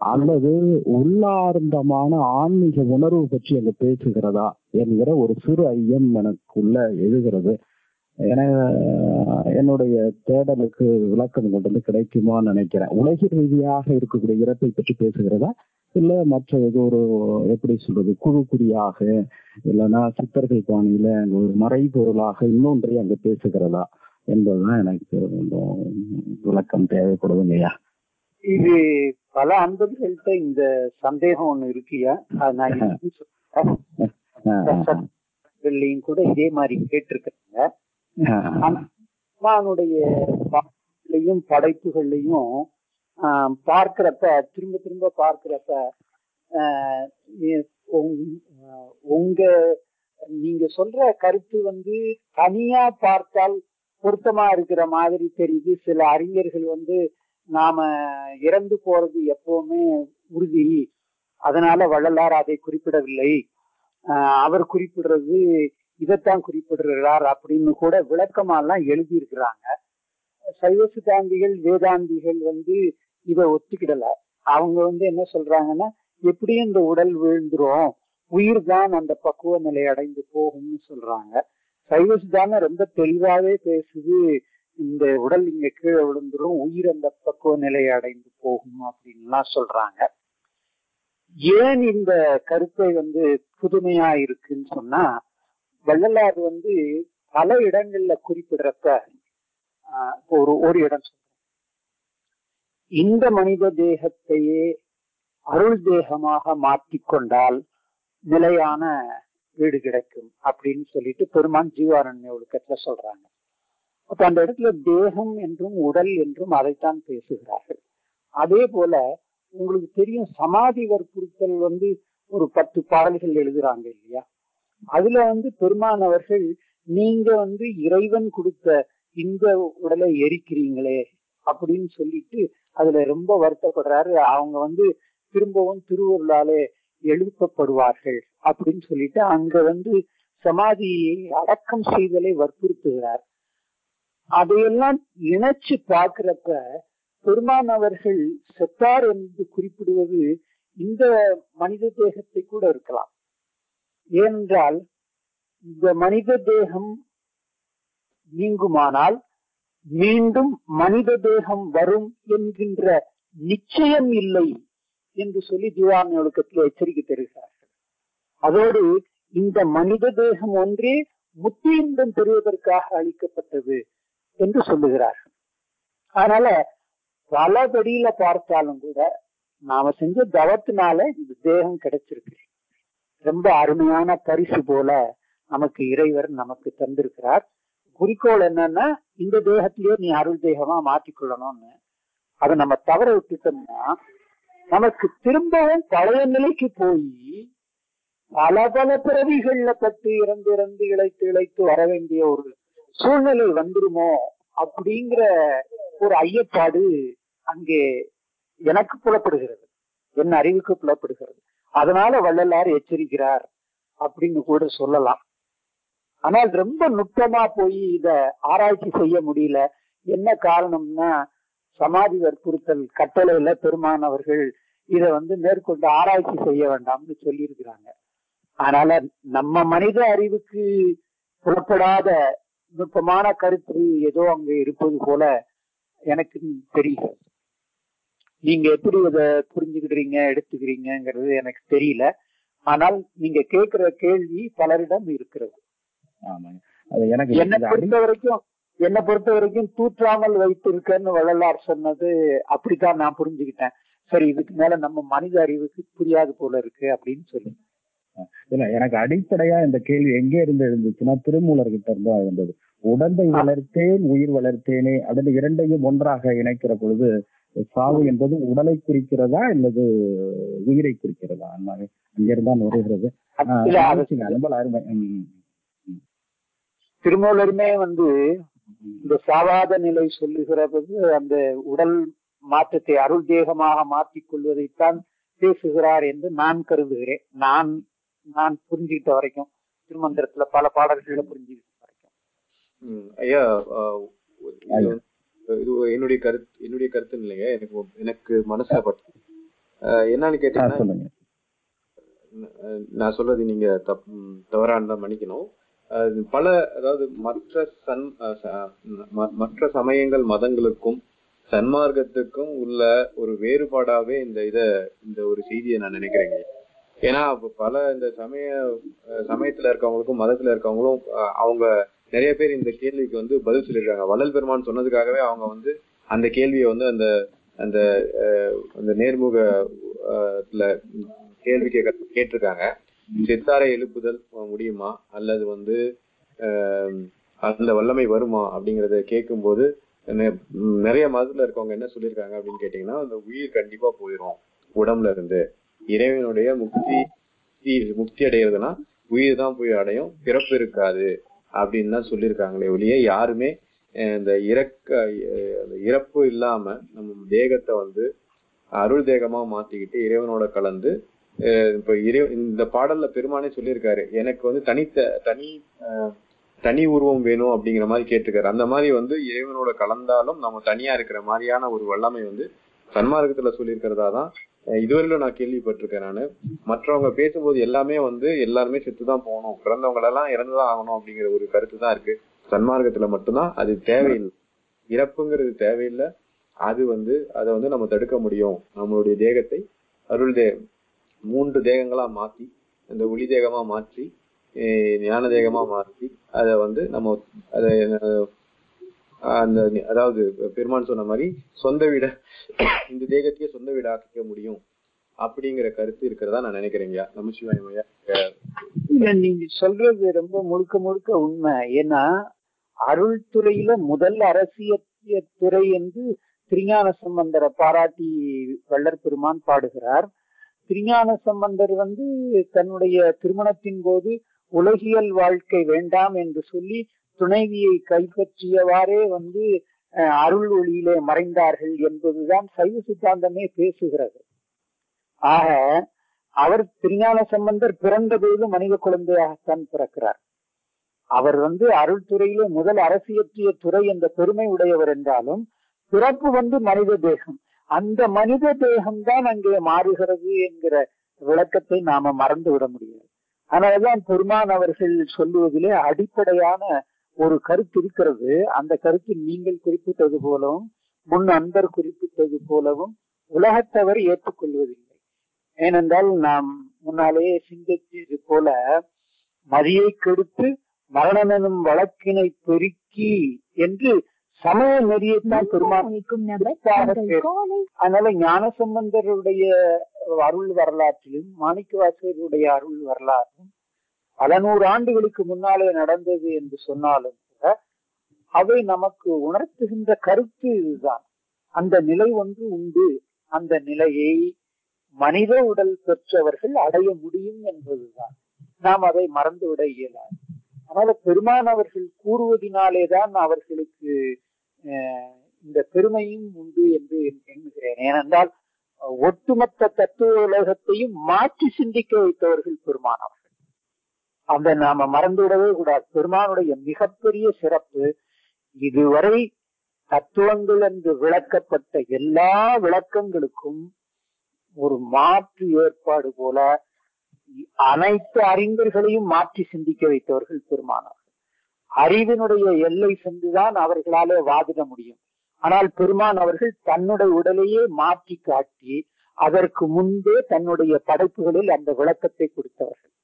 [SPEAKER 4] அல்லது உள்ளார்ந்தமான ஆன்மீக உணர்வு பற்றி அங்க பேசுகிறதா என்கிற ஒரு சிறு ஐயம் எனக்குள்ள எழுகிறது என என்னுடைய தேடலுக்கு விளக்கம் கொண்டு வந்து கிடைக்குமான்னு நினைக்கிறேன் உலக ரீதியாக இருக்கக்கூடிய இறப்பை பற்றி பேசுகிறதா இல்ல மற்ற ஏதோ ஒரு எப்படி சொல்றது குழு குறியாக இல்லைன்னா சித்தர்கள் பாணியில அங்க ஒரு மறைபொருளாக இன்னொன்றை அங்க பேசுகிறதா என்பதுதான் எனக்கு கொஞ்சம் விளக்கம் தேவைப்படுதுங்கய்யா
[SPEAKER 2] இது பல அன்பர்கள்ட்ட இந்த சந்தேகம் ஒண்ணு இருக்குயா அது நான் இதுக்கு சொல்றேன்.
[SPEAKER 4] ஆஹ் ஆஹ்
[SPEAKER 2] சட்டங்கள்லயும் கூட இதே மாதிரி கேட்டிருக்காங்க
[SPEAKER 4] ஆஹ் ஆஹ்
[SPEAKER 2] அம்மானுடைய பாடல்களையும் படைப்புகள்லையும் ஆஹ் பார்க்கிறப்ப திரும்ப திரும்ப பார்க்கிறப்ப ஆஹ் இ- உங்- ஆஹ் உங்க நீங்க சொல்ற கருத்து வந்து தனியா பார்த்தால் பொருத்தமா இருக்கிற மாதிரி தெரியுது சில அறிஞர்கள் வந்து நாம இறந்து போறது எப்பவுமே உறுதி அதனால வள்ளலார் அதை குறிப்பிடவில்லை ஆஹ் அவர் குறிப்பிடுறது இதைத்தான் குறிப்பிடுறார் அப்படின்னு கூட விளக்கமாலாம் எழுதியிருக்கிறாங்க சைவ சித்தாந்திகள் வேதாந்திகள் வந்து இதை ஒத்துக்கிடல அவங்க வந்து என்ன சொல்றாங்கன்னா எப்படியும் இந்த உடல் விழுந்துரும் உயிர் தான் அந்த பக்குவ நிலை அடைந்து போகும்னு சொல்றாங்க சைவ சித்தாந்தம் ரொம்ப தெளிவாவே பேசுது இந்த உடல் இங்க கீழே விழுந்துரும் உயிர் அந்த பக்குவ நிலை அடைந்து போகும் அப்படின்லாம் சொல்றாங்க ஏன் இந்த கருத்தை வந்து புதுமையா இருக்குன்னு சொன்னா வள்ளலார் வந்து பல இடங்கள்ல குறிப்பிடுறப்ப ஆஹ் இப்போ ஒரு ஒரு இடம் சொல்றேன் இந்த மனித தேகத்தையே அருள் தேகமாக மாற்றிக்கொண்டால் நிலையான வீடு கிடைக்கும் அப்படின்னு சொல்லிட்டு பெருமான் ஜீவாரண்ய ஒழுக்கத்துல சொல்றாங்க அப்ப அந்த இடத்துல தேகம் என்றும் உடல் என்றும் அதைத்தான் பேசுகிறார்கள் அதே போல உங்களுக்கு தெரியும் சமாதி வற்புறுத்தல் வந்து ஒரு பத்து பாடல்கள் எழுதுறாங்க இல்லையா அதுல வந்து பெருமான் அவர்கள் நீங்க வந்து இறைவன் கொடுத்த இந்த உடலை எரிக்கிறீங்களே அப்படின்னு சொல்லிட்டு அதுல ரொம்ப வருத்தப்படுறாரு அவங்க வந்து திரும்பவும் திருவருளாலே எழுப்பப்படுவார்கள் அப்படின்னு சொல்லிட்டு அங்க வந்து சமாதியை அடக்கம் செய்தலை வற்புறுத்துகிறார் அதையெல்லாம் இணைச்சு பார்க்கிறப்ப பெருமான் அவர்கள் செத்தார் என்று குறிப்பிடுவது இந்த மனித தேகத்தை கூட இருக்கலாம் ஏனென்றால் இந்த மனித தேகம் நீங்குமானால் மீண்டும் மனித தேகம் வரும் என்கின்ற நிச்சயம் இல்லை என்று சொல்லி திவான ஒழுக்கத்தில் எச்சரிக்கை தருகிறார்கள் அதோடு இந்த மனித தேகம் ஒன்றே முத்தி இன்பம் பெறுவதற்காக அளிக்கப்பட்டது என்று சொல்லுகிறார்கள் அதனால பல படியில பார்த்தாலும் கூட நாம செஞ்ச தவத்தினால இந்த தேகம் கிடைச்சிருக்கு ரொம்ப அருமையான பரிசு போல நமக்கு இறைவர் நமக்கு தந்திருக்கிறார் குறிக்கோள் என்னன்னா இந்த தேகத்திலேயே நீ அருள் தேகமா மாற்றிக்கொள்ளணும்னு அதை நம்ம தவற விட்டுட்டோம்னா நமக்கு திரும்பவும் பழைய நிலைக்கு போய் பல பல பிறவிகள்ல பட்டு இறந்து இறந்து இழைத்து இழைத்து வர வேண்டிய ஒரு சூழ்நிலை வந்துருமோ அப்படிங்கிற ஒரு ஐயப்பாடு அங்கே எனக்கு புலப்படுகிறது என் அறிவுக்கு புலப்படுகிறது அதனால வள்ளலார் எச்சரிக்கிறார் அப்படின்னு கூட சொல்லலாம் ஆனால் ரொம்ப நுட்பமா போய் இத ஆராய்ச்சி செய்ய முடியல என்ன காரணம்னா சமாதி வற்புறுத்தல் கட்டளையில பெருமான் அவர்கள் இத வந்து மேற்கொண்டு ஆராய்ச்சி செய்ய வேண்டாம்னு சொல்லி இருக்கிறாங்க அதனால நம்ம மனித அறிவுக்கு புலப்படாத நுட்பமான கருத்து ஏதோ அங்க இருப்பது போல எனக்கு தெரியுது நீங்க எப்படி இத புரிஞ்சுக்கிடுறீங்க எடுத்துக்கிறீங்கிறது எனக்கு தெரியல ஆனால் நீங்க கேட்கிற கேள்வி பலரிடம் இருக்கிறது
[SPEAKER 4] ஆமாங்க அது எனக்கு
[SPEAKER 2] என்னை
[SPEAKER 4] இது
[SPEAKER 2] பொறுத்த வரைக்கும் என்னை பொறுத்த வரைக்கும் தூற்றாமல் வைத்திருக்கன்னு வள்ளலார் சொன்னது அப்படித்தான் நான் புரிஞ்சுக்கிட்டேன் சரி இதுக்கு மேல நம்ம மனித அறிவுக்கு புரியாது போல இருக்கு அப்படின்னு சொல்லி
[SPEAKER 4] இல்ல எனக்கு அடிப்படையா இந்த கேள்வி எங்க இருந்து இருந்துச்சுன்னா திருமூலர் கிட்ட இருந்தா இருந்தது உடம்பை வளர்த்தேன் உயிர் வளர்த்தேனே அதில் இரண்டையும் ஒன்றாக இணைக்கிற பொழுது சாவு என்பது உடலை குறிக்கிறதா அல்லது உயிரை குறிக்கிறதா அண்ணாவே அங்கிருந்தான் வருகிறது ஆஹ்
[SPEAKER 2] இல்ல, அது-
[SPEAKER 4] மகிழ்ச்சிங்க, ரொம்ப அருமை ம்,
[SPEAKER 2] திருமூலருமே வந்து
[SPEAKER 4] ம்,
[SPEAKER 2] இந்த சாவாத நிலை சொல்லுகிறது அந்த உடல் மாற்றத்தை அருள் தேகமாக மாற்றிக் கொள்வதைத்தான் பேசுகிறார் என்று நான் கருதுகிறேன் நான் நான் புரிஞ்சுக்கிட்ட வரைக்கும் திருமந்திரத்துல பல பாடல்களை புரிஞ்சுக்கிட்ட வரைக்கும்
[SPEAKER 1] ம், ஐயா ஆஹ், இது வந்து- இது என்னுடைய கருத்து என்னுடைய கருத்து இல்லைங்க எனக்கு எனக்கு மனசுல பட்டு அஹ் என்னன்னு
[SPEAKER 4] ஆ,
[SPEAKER 1] கேட்டீங்கன்னா
[SPEAKER 4] சொல்லுங்க
[SPEAKER 1] அஹ் நான் சொல்றது நீங்க தப் ம், தவறா இருந்தா மன்னிக்கணும் அஹ் பல அதாவது மற்ற சன் அஹ் ச- ம- மற்ற சமயங்கள் மதங்களுக்கும் சன்மார்க்கத்துக்கும் உள்ள ஒரு வேறுபாடாவே இந்த இத இந்த ஒரு செய்தியை நான் நினைக்கிறேங்க ஏன்னா அப்ப பல இந்த சமய அஹ் சமயத்துல இருக்கவங்களுக்கும் மதத்துல இருக்கவங்களும் அஹ் அவங்க நிறைய பேர் இந்த கேள்விக்கு வந்து பதில் சொல்லியிருக்காங்க வள்ளல் பெருமான் சொன்னதுக்காகவே அவங்க வந்து அந்த கேள்வியை வந்து அந்த அந்த அஹ், அந்த நேர்முக அஹ், ல கேள்வி கேட்க கேட்டிருக்காங்க சித்தாரை எழுப்புதல் முடியுமா அல்லது வந்து ஆஹ், அந்த வல்லமை வருமா அப்படிங்கறத கேட்கும்போது நெ- ம், நிறைய மதத்துல இருக்கவங்க என்ன சொல்லியிருக்காங்க அப்படின்னு கேட்டீங்கன்னா அந்த உயிர் கண்டிப்பா போயிடும் உடம்புல இருந்து இறைவனுடைய முக்தி முக்தி- முக்தி அடைகிறதுனா உயிர் தான் போய் அடையும் பிறப்பு இருக்காது அப்படின்னு தான் சொல்லியிருக்காங்களே ஒழிய யாருமே அஹ், இந்த இறக்க அஹ், அந்த இறப்பு இல்லாம நம்ம தேகத்தை வந்து அருள் தேகமா மாத்திக்கிட்டு இறைவனோட கலந்து அஹ் இப்ப இறை இந்த பாடல்ல பெருமானே சொல்லியிருக்காரு எனக்கு வந்து தனித்த தனி அஹ், தனி உருவம் வேணும் அப்படிங்கிற மாதிரி கேட்டிருக்காரு அந்த மாதிரி வந்து இறைவனோட கலந்தாலும் நம்ம தனியா இருக்கிற மாதிரியான ஒரு வல்லமை வந்து சன்மார்க்கத்துல சொல்லியிருக்கிறதா தான் அஹ், இதுவரையிலும் நான் கேள்விப்பட்டிருக்கேன் நானு மற்றவங்க பேசும்போது எல்லாமே வந்து எல்லாருமே செத்துதான் போகணும் பிறந்தவங்க எல்லாம் இறந்துதான் ஆகணும் அப்படிங்கிற ஒரு கருத்து தான் இருக்கு சன்மார்க்கத்துல மட்டும்தான் அது தேவையில்லை இறப்புங்கிறது தேவையில்லை அது வந்து அதை வந்து நம்ம தடுக்க முடியும் நம்மளுடைய தேகத்தை அருள் தே மூன்று தேகங்களா மாத்தி அந்த ஒளி தேகமா மாற்றி அஹ் ஞான தேகமா மாற்றி அதை வந்து நம்ம அதை அஹ், அந்த அதாவது பெருமான் சொன்ன மாதிரி சொந்த வீட இந்த தேகத்தையே சொந்த வீட ஆக்கிக்க முடியும் அப்படிங்கிற கருத்து இருக்கிறதா நான் நினைக்கிறேங்கய்யா நமசிவாயம் ஐயா
[SPEAKER 2] இல்ல நீங்க சொல்றது ரொம்ப முழுக்க முழுக்க உண்மை ஏன்னா அருள் துறையில முதல் அரசியல் துறை என்று திருஞான சம்பந்தரை பாராட்டி வள்ளற் பெருமான் பாடுகிறார் திருஞான சம்பந்தர் வந்து தன்னுடைய திருமணத்தின் போது உலகியல் வாழ்க்கை வேண்டாம் என்று சொல்லி துணைவியை கைப்பற்றியவாறே வந்து அஹ், அருள் ஒளியிலே மறைந்தார்கள் என்பதுதான் சைவ சித்தாந்தமே பேசுகிறது ஆக அவர் திருஞான சம்பந்தர் பிறந்த பொழுது மனித குழந்தையாகத்தான் பிறக்கிறார் அவர் வந்து அருள் துறையிலே முதல் அரசியற்றிய துறை என்ற பெருமை உடையவர் என்றாலும் பிறப்பு வந்து மனித தேகம் அந்த மனித தேகம்தான் அங்கே மாறுகிறது என்கிற விளக்கத்தை நாம மறந்து விட முடியாது அதனாலதான் பெருமான் அவர்கள் சொல்லுவதிலே அடிப்படையான ஒரு கருத்து இருக்கிறது அந்த கருத்து நீங்கள் குறிப்பிட்டது போலவும் முன் அன்பர் குறிப்பிட்டது போலவும் உலகத்தவர் ஏற்றுக்கொள்வதில்லை ஏனென்றால் நாம் முன்னாலேயே சிந்தித்தது போல மதியை கெடுத்து மரணமெனும் வழக்கினை பெருக்கி என்று சமய நெறியைத்தான் பெருமான்
[SPEAKER 5] அழைக்கும் நபர்
[SPEAKER 2] குறிப்பாக
[SPEAKER 5] உங்கள்
[SPEAKER 2] பேர்.
[SPEAKER 5] காலை
[SPEAKER 2] அதனால ஞானசம்பந்தருடைய அருள் வரலாற்றிலும் மாணிக்கவாசகருடைய அருள் வரலாறும் பல நூறு ஆண்டுகளுக்கு முன்னாலே நடந்தது என்று சொன்னாலும் கூட அவை நமக்கு உணர்த்துகின்ற கருத்து இதுதான் அந்த நிலை ஒன்று உண்டு அந்த நிலையை மனித உடல் பெற்றவர்கள் அடைய முடியும் என்பதுதான் நாம் அதை மறந்துவிட இயலாது அதனால பெருமான் அவர்கள் கூறுவதினாலேதான் அவர்களுக்கு அஹ், இந்த பெருமையும் உண்டு என்று எண்ணுகிறேன் ஏனென்றால் அஹ், ஒட்டுமொத்த தத்துவ உலகத்தையும் மாற்றி சிந்திக்க வைத்தவர்கள் பெருமான் அவர்கள் அதை நாம மறந்துவிடவே கூடாது பெருமானுடைய மிகப்பெரிய சிறப்பு இதுவரை தத்துவங்கள் என்று விளக்கப்பட்ட எல்லா விளக்கங்களுக்கும் ஒரு மாற்று ஏற்பாடு போல அனைத்து அறிஞர்களையும் மாற்றி சிந்திக்க வைத்தவர்கள் பெருமானார் அறிவினுடைய எல்லை சென்றுதான் அவர்களாலே வாதிட முடியும் ஆனால் பெருமான் அவர்கள் தன்னுடைய உடலையே மாற்றி காட்டி அதற்கு முன்பே தன்னுடைய படைப்புகளில் அந்த விளக்கத்தை கொடுத்தவர்கள்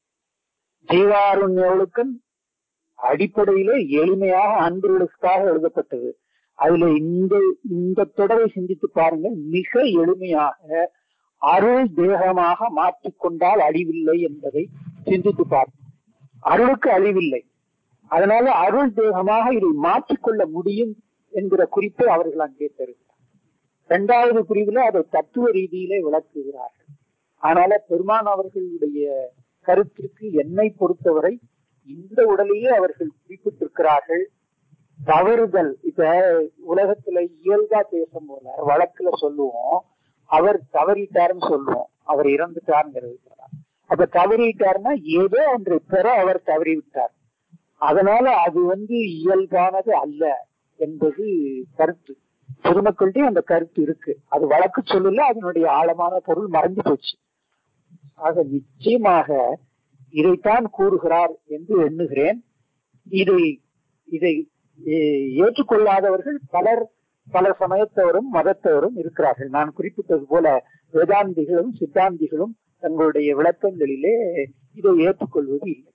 [SPEAKER 2] ஜீவாருண்ய ஒழுக்கம் அடிப்படையிலே எளிமையாக அன்பர்களுக்காக எழுதப்பட்டது அதுல இந்த இந்த தொடரை சிந்தித்து பாருங்கள் மிக எளிமையாக அருள் தேகமாக மாற்றிக்கொண்டால் அழிவில்லை என்பதை சிந்தித்து பார்ப்போம் அருளுக்கு அழிவில்லை அதனால அருள் தேகமாக இதை மாற்றிக்கொள்ள முடியும் என்கிற குறிப்பை அவர்கள் அங்கே தருகிறார் இரண்டாவது பிரிவுல அதை தத்துவ ரீதியிலே விளக்குகிறார்கள் அதனால பெருமான் அவர்களுடைய கருத்திற்கு என்னை பொறுத்தவரை இந்த உடலையே அவர்கள் குறிப்பிட்டிருக்கிறார்கள் தவறுதல் இப்ப உலகத்துல இயல்பா பேசும் போல வழக்குல சொல்லுவோம் அவர் தவறிட்டாருன்னு சொல்லுவோம் அவர் இறந்துட்டாருங்கிறது அப்ப தவறிட்டாருன்னா ஏதோ ஒன்றை பெற அவர் தவறிவிட்டார் அதனால அது வந்து இயல்பானது அல்ல என்பது கருத்து பொதுமக்கள்கிட்டயும் அந்த கருத்து இருக்கு அது வழக்கு சொல்லல அதனுடைய ஆழமான பொருள் மறைஞ்சு போச்சு ஆக நிச்சயமாக இதைத்தான் கூறுகிறார் என்று எண்ணுகிறேன் இதை இதை ஏ- ஏற்றுக்கொள்ளாதவர்கள் பலர் பல சமயத்தவரும் மதத்தவரும் இருக்கிறார்கள் நான் குறிப்பிட்டது போல வேதாந்திகளும் சித்தாந்திகளும் தங்களுடைய விளக்கங்களிலே இதை ஏற்றுக்கொள்வது இல்லை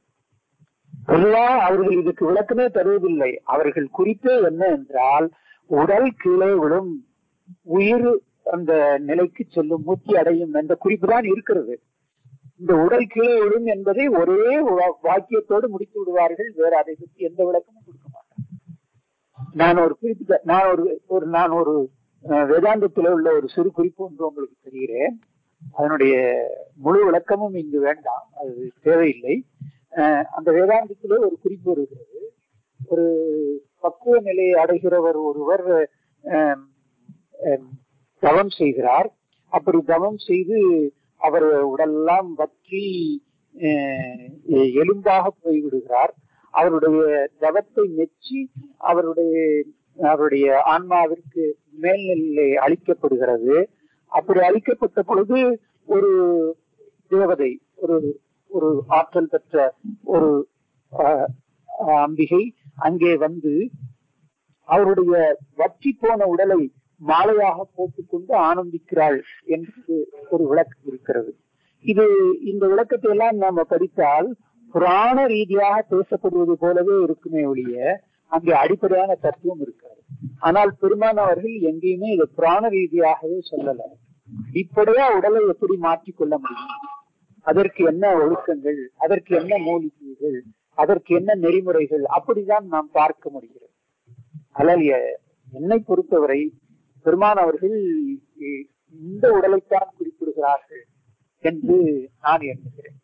[SPEAKER 2] பொதுவா அவர்கள் இதுக்கு விளக்கமே தருவதில்லை அவர்கள் குறிப்பே என்ன என்றால் உடல் கீழே விழும் உயிர் அந்த நிலைக்கு செல்லும் மூச்சு அடையும் என்ற குறிப்பு தான் இருக்கிறது இந்த உடல் கீழே விழும் என்பதை ஒரே வா- வாக்கியத்தோடு முடித்து விடுவார்கள் வேற அதை பற்றி எந்த விளக்கமும் கொடுக்க மாட்டார்கள் நான் ஒரு குறிப்பிட்ட நான் ஒரு ஒரு நான் ஒரு அஹ், வேதாந்தத்தில் உள்ள ஒரு சிறு குறிப்பு ஒன்று உங்களுக்கு தெரிகிறேன் அதனுடைய முழு விளக்கமும் இங்கு வேண்டாம் அது தேவையில்லை அஹ், அந்த வேதாந்தத்திலே ஒரு குறிப்பு வருகிறது ஒரு பக்குவ நிலையை அடைகிறவர் ஒருவர் அஹ், அஹ், தவம் செய்கிறார் அப்படி தவம் செய்து அவர் உடலெல்லாம் வற்றி அஹ், எலும்பாக போய்விடுகிறார் அவருடைய தவத்தை மெச்சி அவருடைய அவருடைய ஆன்மாவிற்கு மேல்நிலை அளிக்கப்படுகிறது அப்படி அளிக்கப்பட்ட பொழுது ஒரு தேவதை ஒரு ஒரு ஆற்றல் பெற்ற ஒரு அஹ், அஹ், அம்பிகை அங்கே வந்து அவருடைய வற்றி போன உடலை மாலையாக போட்டுக்கொண்டு ஆனந்திக்கிறாள் என்று ஒரு விளக்கம் இருக்கிறது இது இந்த விளக்கத்தை எல்லாம் நாம படித்தால் புராண ரீதியாக பேசப்படுவது போலவே இருக்குமே ஒழிய அங்கே அடிப்படையான தத்துவம் இருக்காது ஆனால் பெருமான் அவர்கள் எங்கேயுமே இதை புராண ரீதியாகவே சொல்லல இப்படியா உடலை எப்படி மாற்றிக்கொள்ள முடியும் அதற்கு என்ன ஒழுக்கங்கள் அதற்கு என்ன மூலிகைகள் அதற்கு என்ன நெறிமுறைகள் அப்படிதான் நாம் பார்க்க முடிகிறது ஆனால் எ- என்னை பொறுத்தவரை பெருமான் அவர்கள் இ- இந்த உடலைத்தான் குறிப்பிடுகிறார்கள் என்று நான் எண்ணுகிறேன்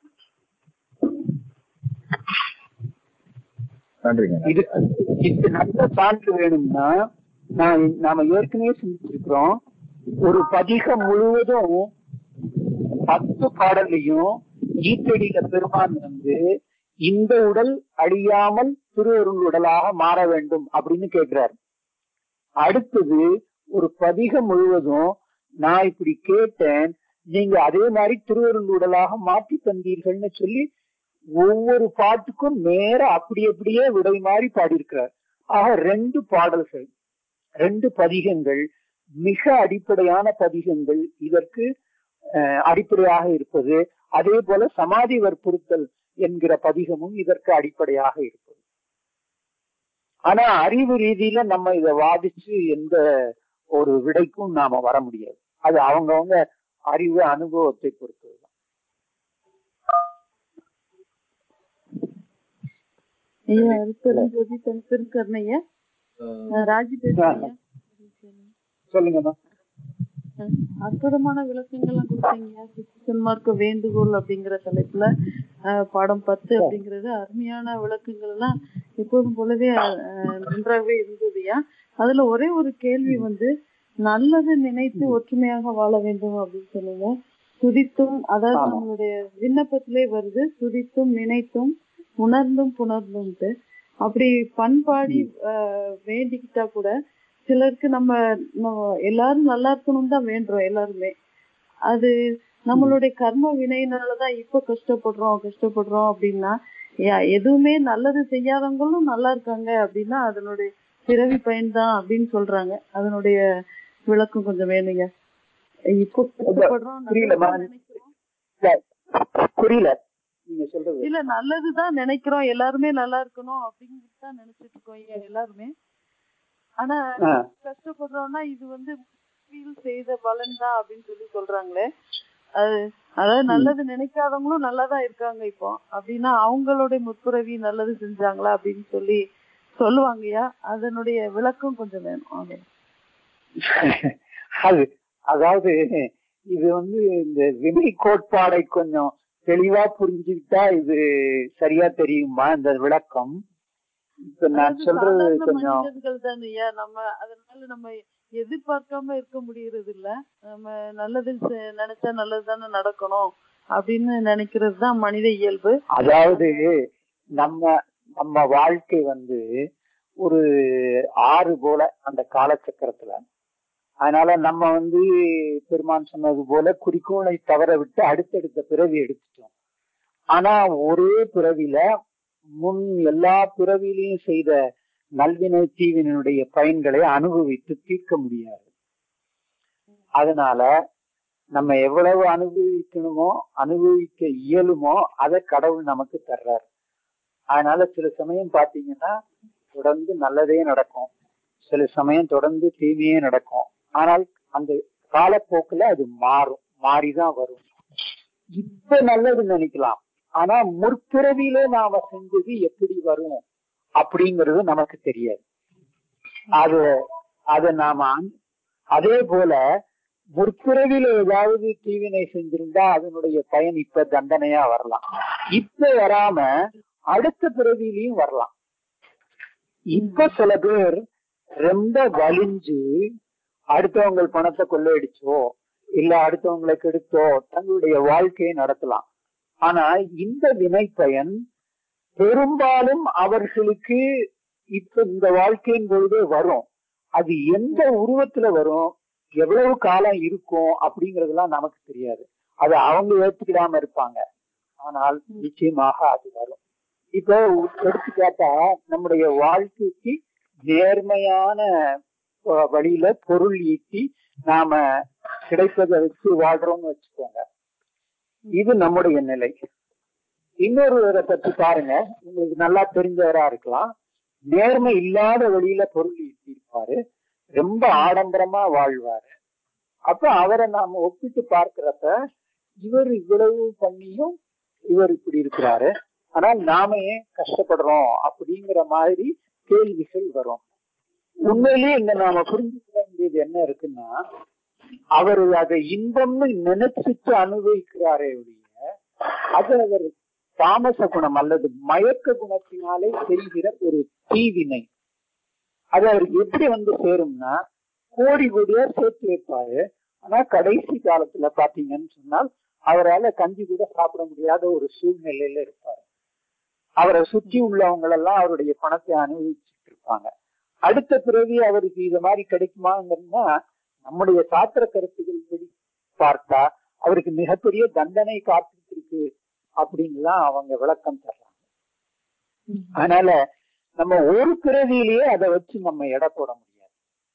[SPEAKER 4] நன்றிங்க
[SPEAKER 2] இது இது நல்ல சான்று வேணும்னா நான் நாம ஏற்கனவே சிந்திச்சிருக்கிறோம் ஒரு பதிகம் முழுவதும் பத்து பாடலையும் ஈத்தடியில பெருமான் வந்து இந்த உடல் அழியாமல் திருவருள் உடலாக மாற வேண்டும் அப்படின்னு கேட்கிறார் அடுத்தது ஒரு பதிகம் முழுவதும் நான் இப்படி கேட்டேன் நீங்க அதே மாதிரி திருவருள் உடலாக மாற்றி தந்தீர்கள்னு சொல்லி ஒவ்வொரு பாட்டுக்கும் நேர அப்படி அப்படியே விடை மாதிரி பாடியிருக்கிறார் ஆக ரெண்டு பாடல்கள் ரெண்டு பதிகங்கள் மிக அடிப்படையான பதிகங்கள் இதற்கு அஹ், அடிப்படையாக இருப்பது அதே போல சமாதி வற்புறுத்தல் என்கிற பதிகமும் இதற்கு அடிப்படையாக இருப்பது ஆனா அறிவு ரீதியில நம்ம இத வாதிச்சு எந்த ஒரு விடைக்கும் நாம வர முடியாது அது அவங்கவங்க அறிவு அனுபவத்தை பொறுத்ததுதான்
[SPEAKER 3] ஐயா அருட்பெருஞ்சோதி தன் திருக்கருணையா ராஜி பேசுறீங்க
[SPEAKER 2] சொல்லுங்கம்மா
[SPEAKER 3] அஹ் அற்புதமான விளக்கங்கள்லாம் கொடுத்தீங்க சித்தன்மார்க்க வேண்டுகோள் அப்படிங்கிற தலைப்புல அஹ், பாடம் பத்து அப்படிங்கிறது அருமையான விளக்கங்கள் எல்லாம் எப்போதும் போலவே அஹ், நன்றாகவே இருந்ததுயா அதுல ஒரே ஒரு கேள்வி வந்து நல்லது நினைத்து ஒற்றுமையாக வாழ வேண்டும் அப்படின்னு சொன்னீங்க துதித்தும் அதாவது
[SPEAKER 2] ஆமா.
[SPEAKER 3] நம்மளுடைய விண்ணப்பத்திலே வருது துதித்தும் நினைத்தும் உணர்ந்தும் புணர்ந்தும்ட்டு அப்படி பண்பாடி அஹ், வேண்டிக்கிட்டா கூட சிலருக்கு நம்ம நம்ம எல்லாரும் நல்லா இருக்கணும் தான் வேண்டுறோம் எல்லாருமே அது நம்மளுடைய கர்ம வினையினாலதான் இப்ப கஷ்டப்படுறோம் கஷ்டப்படுறோம் அப்படின்னா யா- எதுவுமே நல்லது செய்யாதவங்களும் நல்லா இருக்காங்க அப்படின்னா அதனுடைய பிறவி பயன்தான் அப்படின்னு சொல்றாங்க அதனுடைய விளக்கம் கொஞ்சம் வேணுங்க இப்போ கஷ்டப்படுறோம்
[SPEAKER 2] புரியலம்மா.
[SPEAKER 3] நல்லதுதான் நினைக்கிறோம்
[SPEAKER 2] இல்ல, புரியல நீங்க சொல்றது
[SPEAKER 3] இல்ல நல்லதுதான் நினைக்கிறோம் எல்லாருமே நல்லா இருக்கணும் அப்படின்னு தான் நினைச்சிட்டு இருக்கோம் ஏன் எல்லாருமே ஆனா
[SPEAKER 2] ஆ.
[SPEAKER 3] கஷ்டப்படுறோம்னா இது வந்து feel செய்த பலன் தான் அப்படின்னு சொல்லி சொல்றாங்களே அது அதாவது நல்லது நினைக்காதவங்களும் நல்லாதான் இருக்காங்க இப்போ அப்படின்னா அவங்களுடைய முற்பிறவி நல்லது செஞ்சாங்களா அப்படின்னு சொல்லி சொல்லுவாங்கய்யா அதனுடைய விளக்கம் கொஞ்சம் வேணும் அது
[SPEAKER 2] அது அதாவது இது வந்து இந்த வினை கோட்பாடை கொஞ்சம் தெளிவா புரிஞ்சுக்கிட்டா இது சரியா தெரியுமா இந்த விளக்கம் இப்ப நான்
[SPEAKER 3] அதாவது
[SPEAKER 2] சொல்றது
[SPEAKER 3] சாதாரண
[SPEAKER 2] கொஞ்சம்
[SPEAKER 3] மனிதர்கள் தானேய்யா நம்ம அதனால நம்ம எதிர்பார்க்காம இருக்க முடியறது இல்ல நம்ம நல்லது செ- நினைச்சா நல்லது தானே நடக்கணும் அப்படின்னு நினைக்கிறது தான் மனித இயல்பு
[SPEAKER 2] அதாவது நம்ம நம்ம வாழ்க்கை வந்து ஒரு ஆறு போல அந்த காலச்சக்கரத்துல அதனால நம்ம வந்து பெருமான் சொன்னது போல குறிக்கோளை தவற விட்டு அடுத்தடுத்த பிறவி எடுத்துட்டோம் ஆனா ஒரே பிறவில முன் எல்லா பிறவிலையும் செய்த நல்வினை தீவினுடைய பயன்களை அனுபவித்து தீர்க்க முடியாது அதனால நம்ம எவ்வளவு அனுபவிக்கணுமோ அனுபவிக்க இயலுமோ அதை கடவுள் நமக்கு தர்றாரு அதனால சில சமயம் பாத்தீங்கன்னா தொடர்ந்து நல்லதே நடக்கும் சில சமயம் தொடர்ந்து தீமையே நடக்கும் ஆனால் அந்த காலப்போக்குல அது மாறும் மாறிதான் வரும் இப்ப நல்லது நினைக்கலாம் ஆனா முற்பிறவியில நாம செஞ்சது எப்படி வரும் அப்படிங்கிறது நமக்கு தெரியாது அது அதை நாம அன்- அதே போல முற்பிறவில ஏதாவது தீவினை செஞ்சிருந்தா அதனுடைய பயன் இப்ப தண்டனையா வரலாம் இப்ப வராம அடுத்த பிறவிலையும் வரலாம் இப்ப சில பேர் ரொம்ப வலிஞ்சு அடுத்தவங்க பணத்தை கொள்ளையடிச்சோ இல்ல அடுத்தவங்களை கெடுத்தோ தங்களுடைய வாழ்க்கையை நடத்தலாம் ஆனா இந்த வினை பயன் பெரும்பாலும் அவர்களுக்கு இப்ப இந்த வாழ்க்கையின் பொழுது வரும் அது எந்த உருவத்துல வரும் எவ்வளவு காலம் இருக்கும் அப்படிங்கறதெல்லாம் நமக்கு தெரியாது அது அவங்க ஏத்துக்கிடாம இருப்பாங்க ஆனால் நிச்சயமாக அது வரும் இப்போ எடுத்துக்காட்டா நம்முடைய வாழ்க்கைக்கு நேர்மையான அஹ், வழியில பொருள் ஈட்டி நாம கிடைப்பதை வச்சு வாழ்றோம்னு வச்சுக்கோங்க இது நம்முடைய நிலை இன்னொருவரை பத்தி பாருங்க உங்களுக்கு நல்லா தெரிஞ்சவரா இருக்கலாம் நேர்மை இல்லாத வழியில பொருள் ஈட்டி இருப்பாரு ரொம்ப ஆடம்பரமா வாழ்வாரு அப்ப அவரை நாம ஒப்பிட்டு பார்க்கிறப்ப இவர் இவ்வளவு பண்ணியும் இவர் இப்படி இருக்கிறாரு ஆனால் நாம ஏன் கஷ்டப்படுறோம் அப்படிங்கிற மாதிரி கேள்விகள் வரும் உண்மையிலேயே இங்க நாம புரிஞ்சுக்க வேண்டியது என்ன இருக்குன்னா அவர் அதை இன்பம்னு நினைச்சிட்டு அனுபவிக்கிறாரே ஒழிய அது அவர் தாமச குணம் அல்லது மயக்க குணத்தினாலே செய்கிற ஒரு தீவினை அது அவருக்கு எப்படி வந்து சேரும்னா கோடி கோடியா சேர்த்து வைப்பாரு ஆனா கடைசி காலத்துல பாத்தீங்கன்னு சொன்னால் அவரால கஞ்சி கூட சாப்பிட முடியாத ஒரு சூழ்நிலையில இருப்பாரு அவரை சுற்றி உள்ளவங்க எல்லாம் அவருடைய பணத்தை அனுபவிச்சுட்டு இருப்பாங்க அடுத்த பிறவி அவருக்கு இது மாதிரி கிடைக்குமாங்கன்னா நம்முடைய சாத்திர கருத்துக்கள் படி பார்த்தா அவருக்கு மிகப்பெரிய தண்டனை காத்துட்டு இருக்கு அப்படின்னுலாம் அவங்க விளக்கம் தர்றாங்க அதனால நம்ம ஒரு பிறவியிலேயே அதை வச்சு நம்ம எடை போட முடியாது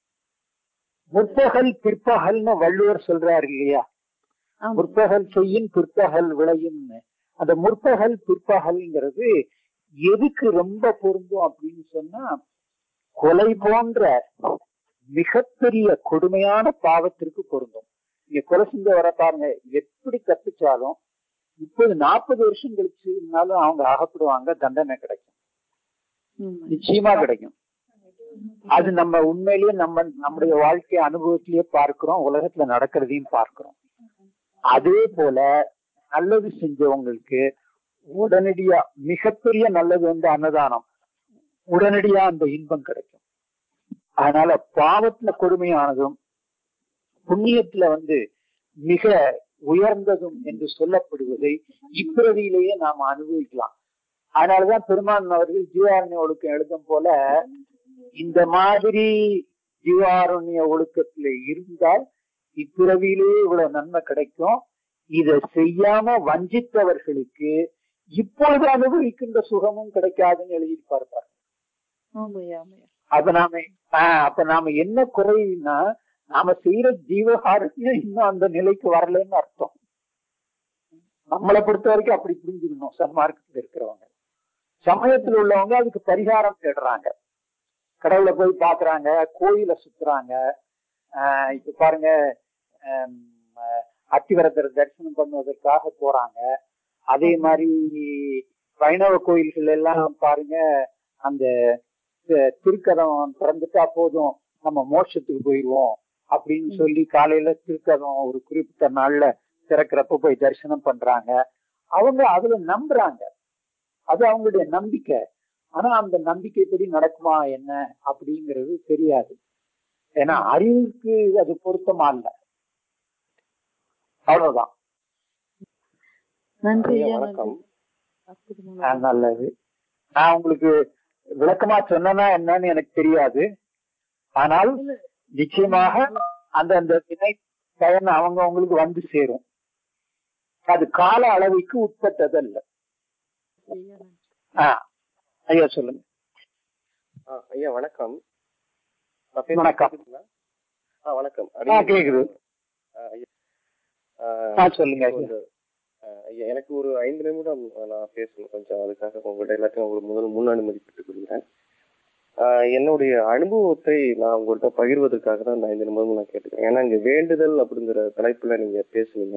[SPEAKER 2] முற்பகல் பிற்பகல்னு வள்ளுவர் சொல்றாரு இல்லையா
[SPEAKER 3] ஆமா.
[SPEAKER 2] முற்பகல் செய்யும் பிற்பகல் விளையும்னு அந்த முற்பகல் பிற்பகல்ங்கிறது எதுக்கு ரொம்ப பொருந்தும் அப்படின்னு சொன்னா கொலை போன்ற மிகப்பெரிய கொடுமையான பாவத்திற்கு பொருந்தும் நீங்க கொலை செஞ்ச வர பாருங்க எப்படி தப்பிச்சாலும் முப்பது நாற்பது வருஷம் கழிச்சுனாலும் அவங்க அகப்படுவாங்க தண்டனை கிடைக்கும்
[SPEAKER 3] ஆமா.
[SPEAKER 2] நிச்சயமா கிடைக்கும் அது நம்ம உண்மையிலேயே நம்ம நம்முடைய வாழ்க்கை அனுபவத்திலேயே பார்க்கிறோம் உலகத்துல நடக்கிறதையும் பார்க்கிறோம் அதே போல நல்லது செஞ்சவங்களுக்கு உடனடியா மிகப்பெரிய நல்லது வந்து அன்னதானம் உடனடியா அந்த இன்பம் கிடைக்கும் அதனால பாவத்துல கொடுமையானதும் புண்ணியத்துல வந்து மிக உயர்ந்ததும் என்று சொல்லப்படுவதை இப்பிறவியிலேயே நாம அனுபவிக்கலாம் அதனாலதான் பெருமான் அவர்கள் ஜீவாரண்ய ஒழுக்கம் எழுதும் போல இந்த மாதிரி ஜீவாரண்ய ஒழுக்கத்துல இருந்தால் இப்பிறவியிலேயே இவ்வளவு நன்மை கிடைக்கும் இதை செய்யாம வஞ்சித்தவர்களுக்கு இப்பொழுது அனுபவிக்கின்ற சுகமும் கிடைக்காதுன்னு எழுதியிருப்பார் பாருங்க.
[SPEAKER 3] ஆமாய்யா, ஆமாய்யா.
[SPEAKER 2] அப்ப நாம ஆஹ் அப்ப நாம என்ன குறைனா நாம செய்யற ஜீவகாரண்யம் இன்னும் அந்த நிலைக்கு வரலன்னு அர்த்தம் நம்மளை பொறுத்த வரைக்கும் அப்படி புரிஞ்சுக்கணும் சன்மார்க்கத்துல இருக்கிறவங்க சமயத்துல உள்ளவங்க அதுக்கு பரிகாரம் தேடுறாங்க கடவுளை போய் பாக்குறாங்க கோயில சுத்துறாங்க ஆஹ் இப்ப பாருங்க ஆம், அஹ், அத்திவரதர் தரிசனம் பண்ணுவதற்காக போறாங்க அதே மாதிரி வைணவ கோயில்கள் எல்லாம் பாருங்க அந்த தி- திருக்கதம் திறந்துட்டா போதும் நம்ம மோட்சத்துக்கு போயிடுவோம் அப்படின்னு சொல்லி காலையில திருக்கதம் ஒரு குறிப்பிட்ட நாள்ல திறக்கிறப்ப போய் தரிசனம் பண்றாங்க அவங்க அதுல நம்புறாங்க அது அவங்களுடைய நம்பிக்கை ஆனா அந்த நம்பிக்கைப்படி நடக்குமா என்ன அப்படிங்கிறது தெரியாது ஏன்னா அறிவுக்கு அது பொருத்தமா இல்ல அவ்வளவுதான்
[SPEAKER 3] நன்றி
[SPEAKER 1] ஐயா,
[SPEAKER 3] ஐயா,
[SPEAKER 1] வணக்கம்.
[SPEAKER 3] நன்றி. அற்புதமான
[SPEAKER 2] ஆஹ் நல்லது நான் உங்களுக்கு விளக்கமா சொன்னா என்னன்னு எனக்கு தெரியாது ஆனால் நிச்சயமாக அந்த அந்த வினை பயன் அவங்க அவங்களுக்கு வந்து சேரும் அது கால அளவுக்கு உட்பட்டதல்ல ஆ, ஐயா சொல்லுங்க
[SPEAKER 5] ஆ, ஐயா வணக்கம் நான் பேசுறது
[SPEAKER 2] வணக்கம்.
[SPEAKER 5] கேக்குதுங்களா? ஆ வணக்கம்
[SPEAKER 2] ஆ, கேக்குது.
[SPEAKER 5] ஆ, ஐயா.
[SPEAKER 2] ஆ,
[SPEAKER 5] ஆ,
[SPEAKER 2] சொல்லுங்க
[SPEAKER 5] இப்போ இந்த, ஆ, ஐயா எனக்கு ஒரு ஐந்து நிமிடம் நான் பேசணும் கொஞ்சம் அதுக்காக உங்கள்கிட்ட எல்லாத்தையும் உங்களுக்கு முதல் முன் அனுமதி பெற்றுக் கொள்கிறேன் ஆ, என்னுடைய அனுபவத்தை நான் உங்கள்கிட்ட பகிர்வதற்காக தான் இந்த ஐந்து நிமிடம் நான் கேட்டுக்கிறேன் ஏன்னா இங்க வேண்டுதல் அப்படிங்கிற தலைப்புல நீங்க பேசுனீங்க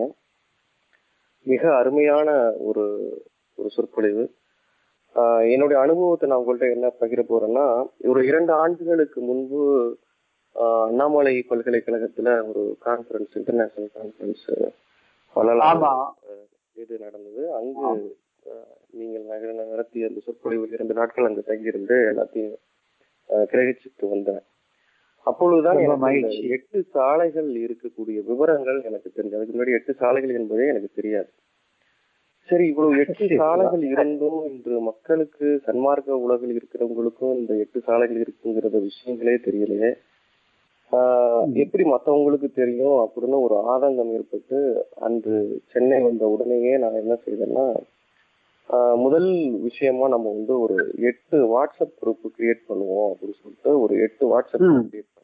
[SPEAKER 5] மிக அருமையான ஒரு ஒரு சொற்பொழிவு ஆஹ் என்னுடைய அனுபவத்தை நான் உங்கள்ட்ட என்ன பகிர போறேன்னா ஒரு இரண்டு ஆண்டுகளுக்கு முன்பு ஆஹ் அண்ணாமலை பல்கலைக்கழகத்துல ஒரு கான்ஃபரன்ஸ் இன்டர்நேஷனல் கான்ஃபரன்ஸ்
[SPEAKER 2] ஆமா
[SPEAKER 5] இது நடந்தது அங்கு ஆஹ் நீங்கள் நகர நடத்திய அந்த சொற்பொழிவு இரண்டு நாட்கள் அங்கு தங்கியிருந்து எல்லாத்தையும் ஆஹ் கிரகிச்சுட்டு வந்தேன் அப்பொழுதுதான்
[SPEAKER 2] ரொம்ப
[SPEAKER 5] எனக்கு இந்த
[SPEAKER 2] மகிழ்ச்சி.
[SPEAKER 5] எட்டு சாலைகள் இருக்கக்கூடிய விவரங்கள் எனக்கு தெரிஞ்சது அதுக்கு முன்னாடி எட்டு சாலைகள் என்பதே எனக்கு தெரியாது சரி இவ்வளவு எட்டு
[SPEAKER 2] சரி.
[SPEAKER 5] சாலைகள் இருந்தும் இன்று மக்களுக்கு சன்மார்க்க உலகில் இருக்கிறவங்களுக்கும் இந்த எட்டு சாலைகள் இருக்குங்கிறத விஷயங்களே தெரியலையே ஆஹ்
[SPEAKER 2] ம்.
[SPEAKER 5] எப்படி மத்தவங்களுக்கு தெரியும் அப்படின்னு ஒரு ஆதங்கம் ஏற்பட்டு அன்று சென்னை வந்த உடனேயே நான் என்ன செய்தேன்னா ஆஹ் முதல் விஷயமா நம்ம வந்து ஒரு எட்டு வாட்ஸ்அப் குரூப் கிரியேட் பண்ணுவோம் அப்படின்னு சொல்லிட்டு ஒரு எட்டு வாட்ஸ்அப்
[SPEAKER 2] ம்.
[SPEAKER 5] குரூப் கிரியேட் பண்ணோம்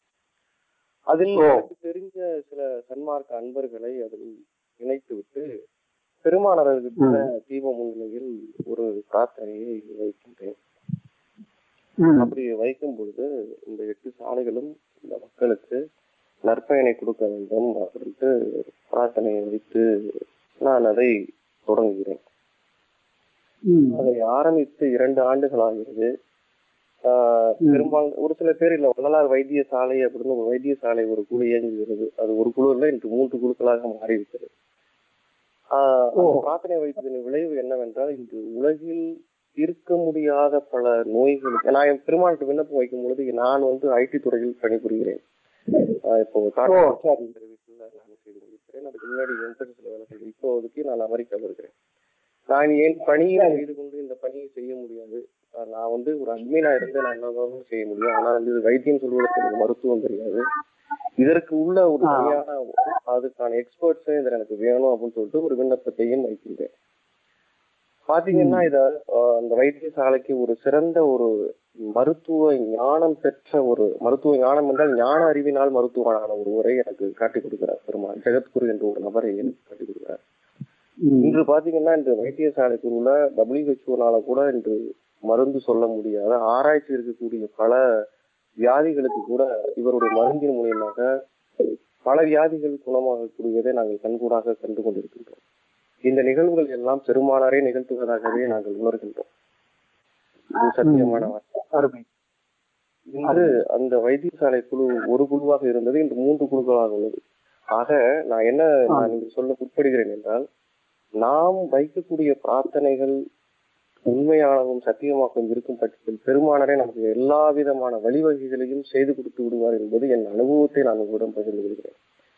[SPEAKER 5] அதில்
[SPEAKER 2] ஓ.
[SPEAKER 5] எனக்கு தெரிஞ்ச சில சன்மார்க்க அன்பர்களை அதில் இணைத்து விட்டு பெருமானவர்கிட்ட தீப முன்னிலையில் ஒரு பிரார்த்தனையை வைக்கின்றேன்
[SPEAKER 2] ம்.
[SPEAKER 5] அப்படி வைக்கும் பொழுது இந்த எட்டு சாலைகளும் இந்த மக்களுக்கு நற்பயனை கொடுக்க வேண்டும் அப்படின்ட்டு பிரார்த்தனையை வைத்து நான் அதை தொடங்குகிறேன்
[SPEAKER 2] ம்.
[SPEAKER 5] அதை ஆரம்பித்து இரண்டு ஆண்டுகள் ஆகிறது ஆஹ்
[SPEAKER 2] ம்.
[SPEAKER 5] பெரும்பாலும் ஒரு சில பேர் இல்ல வள்ளலார் வைத்தியசாலை அப்படின்னு ஒரு வைத்தியசாலை ஒரு குழு இயங்குகிறது அது ஒரு குழு இல்ல இன்று மூன்று குழுக்களாக மாறி இருக்கிறது ஆஹ்
[SPEAKER 2] ஓ.
[SPEAKER 5] அந்த பிரார்த்தனை வைத்ததன் விளைவு என்னவென்றால் இன்று உலகில் தீர்க்க முடியாத பல நோய்களுக்கு நான் என் பெருமாளுக்கு விண்ணப்பம் வைக்கும் பொழுது நான் வந்து ஐடி துறையில் பணிபுரிகிறேன் ஆஹ் இப்போ டாடா
[SPEAKER 2] ஓ, சரி.
[SPEAKER 5] சர்வீஸ்ல நான் செய்து முடிக்கிறேன் அதுக்கு முன்னாடி எம்பசில வேலை செய்தேன் இப்போதைக்கு நான் அமெரிக்காவில் இருக்கிறேன் நான் என் பணியை செய்து கொண்டு இந்த பணியை செய்ய முடியாது ஆஹ் நான் வந்து ஒரு அட்மினா இருந்து நான் என்ன செய்ய முடியும் ஆனால் வந்து இது வைத்தியம் சொல்வதற்கு எனக்கு மருத்துவம் தெரியாது இதற்கு உள்ள ஒரு
[SPEAKER 2] ஆ.
[SPEAKER 5] சரியான அதுக்கான எக்ஸ்பர்ட்ஸே இதில் எனக்கு வேணும் அப்படின்னு சொல்லிட்டு ஒரு விண்ணப்பத்தையும் வைக்கின்றேன் பாத்தீங்கன்னா இத ஆஹ் அந்த வைத்தியசாலைக்கு ஒரு சிறந்த ஒரு மருத்துவ ஞானம் பெற்ற ஒரு மருத்துவ ஞானம் என்றால் ஞான அறிவினால் மருத்துவனான ஒருவரை எனக்கு காட்டிக் கொடுக்கிறார் பெருமாள் ஜெகத்குரு என்ற ஒரு நபரை எனக்கு காட்டிக் கொடுக்கிறார்
[SPEAKER 2] ம்.
[SPEAKER 5] இன்று பாத்தீங்கன்னா இந்த வைத்தியசாலைக்குள்ள டபிள்யூஹெச்ஓனால கூட இன்று மருந்து சொல்ல முடியாத ஆராய்ச்சி இருக்கக்கூடிய பல வியாதிகளுக்கு கூட இவருடைய மருந்தின் மூலியமாக பல வியாதிகள் குணமாகக்கூடியதை நாங்கள் கண்கூடாக கண்டு கொண்டிருக்கின்றோம் இந்த நிகழ்வுகள் எல்லாம் பெருமானாரே நிகழ்த்துவதாகவே நாங்கள் உணர்கின்றோம் இது சத்தியமான வார்த்தை
[SPEAKER 2] அருமை
[SPEAKER 5] இன்று அந்த வைத்தியசாலை குழு ஒரு குழுவாக இருந்தது இன்று மூன்று குழுக்களாக உள்ளது ஆக நான் என்ன நான் இங்கு சொல்ல உட்படுகிறேன் என்றால் நாம் வைக்கக்கூடிய பிரார்த்தனைகள் உண்மையாகவும் சத்தியமாகவும் இருக்கும் பட்சத்தில் பெருமானரே நமக்கு எல்லா விதமான வழிவகைகளையும் செய்து கொடுத்து விடுவார் என்பது என் அனுபவத்தை நான் உங்களிடம் பகிர்ந்து கொள்கிறேன்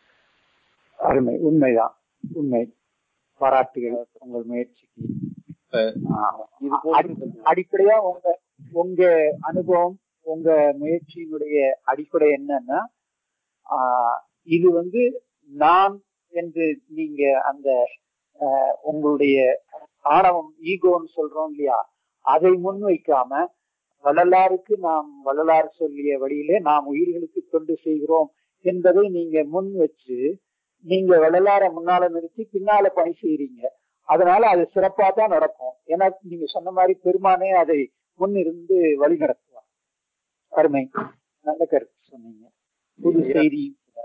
[SPEAKER 2] அருமை உண்மைதான் உண்மை பாராட்டுகள் உங்கள் முயற்சிக்கு ஆ,
[SPEAKER 5] இது
[SPEAKER 2] அடி-
[SPEAKER 5] போன்று
[SPEAKER 2] அடிப்படையா உங்க உங்க அனுபவம் உங்க முயற்சியினுடைய அடிப்படை என்னன்னா ஆ, இது வந்து நான் என்று நீங்க அந்த ஆ, உங்களுடைய ஆணவம் ஈகோன்னு சொல்றோம் இல்லையா அதை முன்வைக்காம வள்ளலாருக்கு நாம் வள்ளலார் சொல்லிய வழியிலே நாம் உயிர்களுக்கு தொண்டு செய்கிறோம் என்பதை நீங்க முன் வச்சு நீங்க வள்ளலார முன்னால நிறுத்தி பின்னால பணி செய்யறீங்க அதனால அது சிறப்பா தான் நடக்கும் ஏன்னா நீங்க சொன்ன மாதிரி பெருமானே அதை முன்னிருந்து வழி நடத்துவார் அருமை நல்ல கருத்து சொன்னீங்க புது செய்தி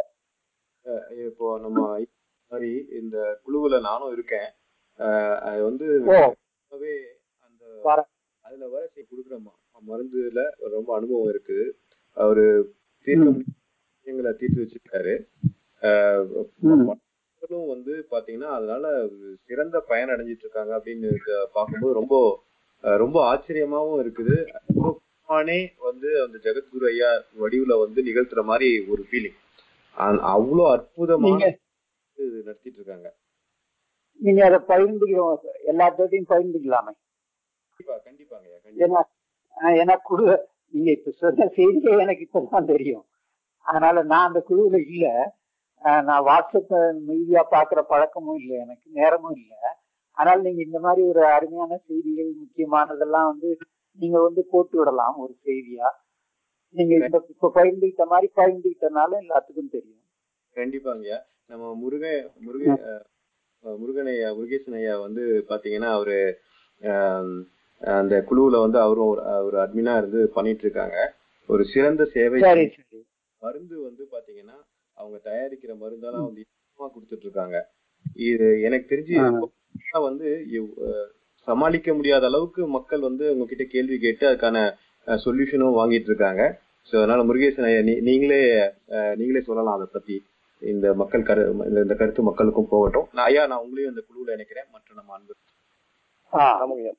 [SPEAKER 1] இப்போ நம்ம மாதிரி இந்த குழுவுல நானும் இருக்கேன் அஹ் அது வந்து
[SPEAKER 2] ஓ
[SPEAKER 1] ரொம்பவே அந்த
[SPEAKER 2] பாரா-
[SPEAKER 1] அதுல வர கொடுக்குற ம- மருந்துல ரொம்ப அனுபவம் இருக்குது அவரு தீர்க்க
[SPEAKER 2] ம்.
[SPEAKER 1] முடியாத விஷயங்களை தீர்த்து வச்சிருக்காரு அஹ்
[SPEAKER 2] ம்.
[SPEAKER 1] மக்களும் வந்து பாத்தீங்கன்னா அதனால சிறந்த பயன் அடைஞ்சிட்டு இருக்காங்க அப்படின்னு இருக்க- பார்க்கும்போது ரொம்ப அஹ் ரொம்ப ஆச்சரியமாவும் இருக்குது பெருமானே வந்து அந்த ஜெகத்குரு ஐயா வடிவுல வந்து நிகழ்த்துற மாதிரி ஒரு ஃபீலிங் அவ்வளவு அற்புதமான
[SPEAKER 2] நீங்க
[SPEAKER 1] இது நடத்திட்டு இருக்காங்க
[SPEAKER 2] நீங்க அதை பகிர்ந்துக்கிறோம் எல்லாத்தோட்டையும் பகிர்ந்துக்கலாமே
[SPEAKER 1] கண்டிப்பா கண்டிப்பாங்க ஐயா, கண்டிப்பா
[SPEAKER 2] ஏன்னா ஆஹ் ஏன்னா குழு நீங்க இப்ப சொன்ன செய்தியே எனக்கு இப்பதான் தெரியும் அதனால நான் அந்த குழுவுல இல்ல ஆஹ் நான் வாட்ஸ்அப் மீடியா பாக்குற பழக்கமும் இல்லை எனக்கு நேரமும் இல்லை அதனால நீங்க இந்த மாதிரி ஒரு அருமையான செய்திகள் முக்கியமானதெல்லாம் வந்து நீங்க வந்து போட்டு விடலாம் ஒரு செய்தியா நீங்க இந்த இப்ப பகிர்ந்துகிட்ட மாதிரி பகிர்ந்துகிட்டனால எல்லாத்துக்கும் தெரியும்
[SPEAKER 1] கண்டிப்பாங்கய்யா நம்ம முருக முருக அஹ், முருகன் ஐயா முருகேசன் ஐயா வந்து பாத்தீங்கன்னா அவரு ஆம், அந்த குழுவுல வந்து அவரும் ஒரு ஒரு அட்மினா இருந்து பண்ணிட்டு இருக்காங்க ஒரு சிறந்த சேவை
[SPEAKER 2] சரி சரி
[SPEAKER 1] மருந்து வந்து பாத்தீங்கன்னா அவங்க தயாரிக்கிற மருந்தெல்லாம் வந்து இலவசமா கொடுத்துட்டு இருக்காங்க இது எனக்கு தெரிஞ்சு
[SPEAKER 2] ஆ.
[SPEAKER 1] இப்ப வந்து இவ்- அஹ் சமாளிக்க முடியாத அளவுக்கு மக்கள் வந்து உங்ககிட்ட கேள்வி கேட்டு அதுக்கான சொல்யூஷனும் வாங்கிட்டு இருக்காங்க சோ அதனால முருகேசன் ஐயா நீ- நீங்களே அஹ், நீங்களே சொல்லலாம் அதை பத்தி இந்த மக்கள் கரு இந்த- இந்த கருத்து மக்களுக்கும் போகட்டும் நான் ஐயா நான் உங்களையும் இந்த குழுவுல நினைக்கிறேன் மற்ற நம்ம அன்பு
[SPEAKER 2] ஆஹ்
[SPEAKER 5] ஆமாங்க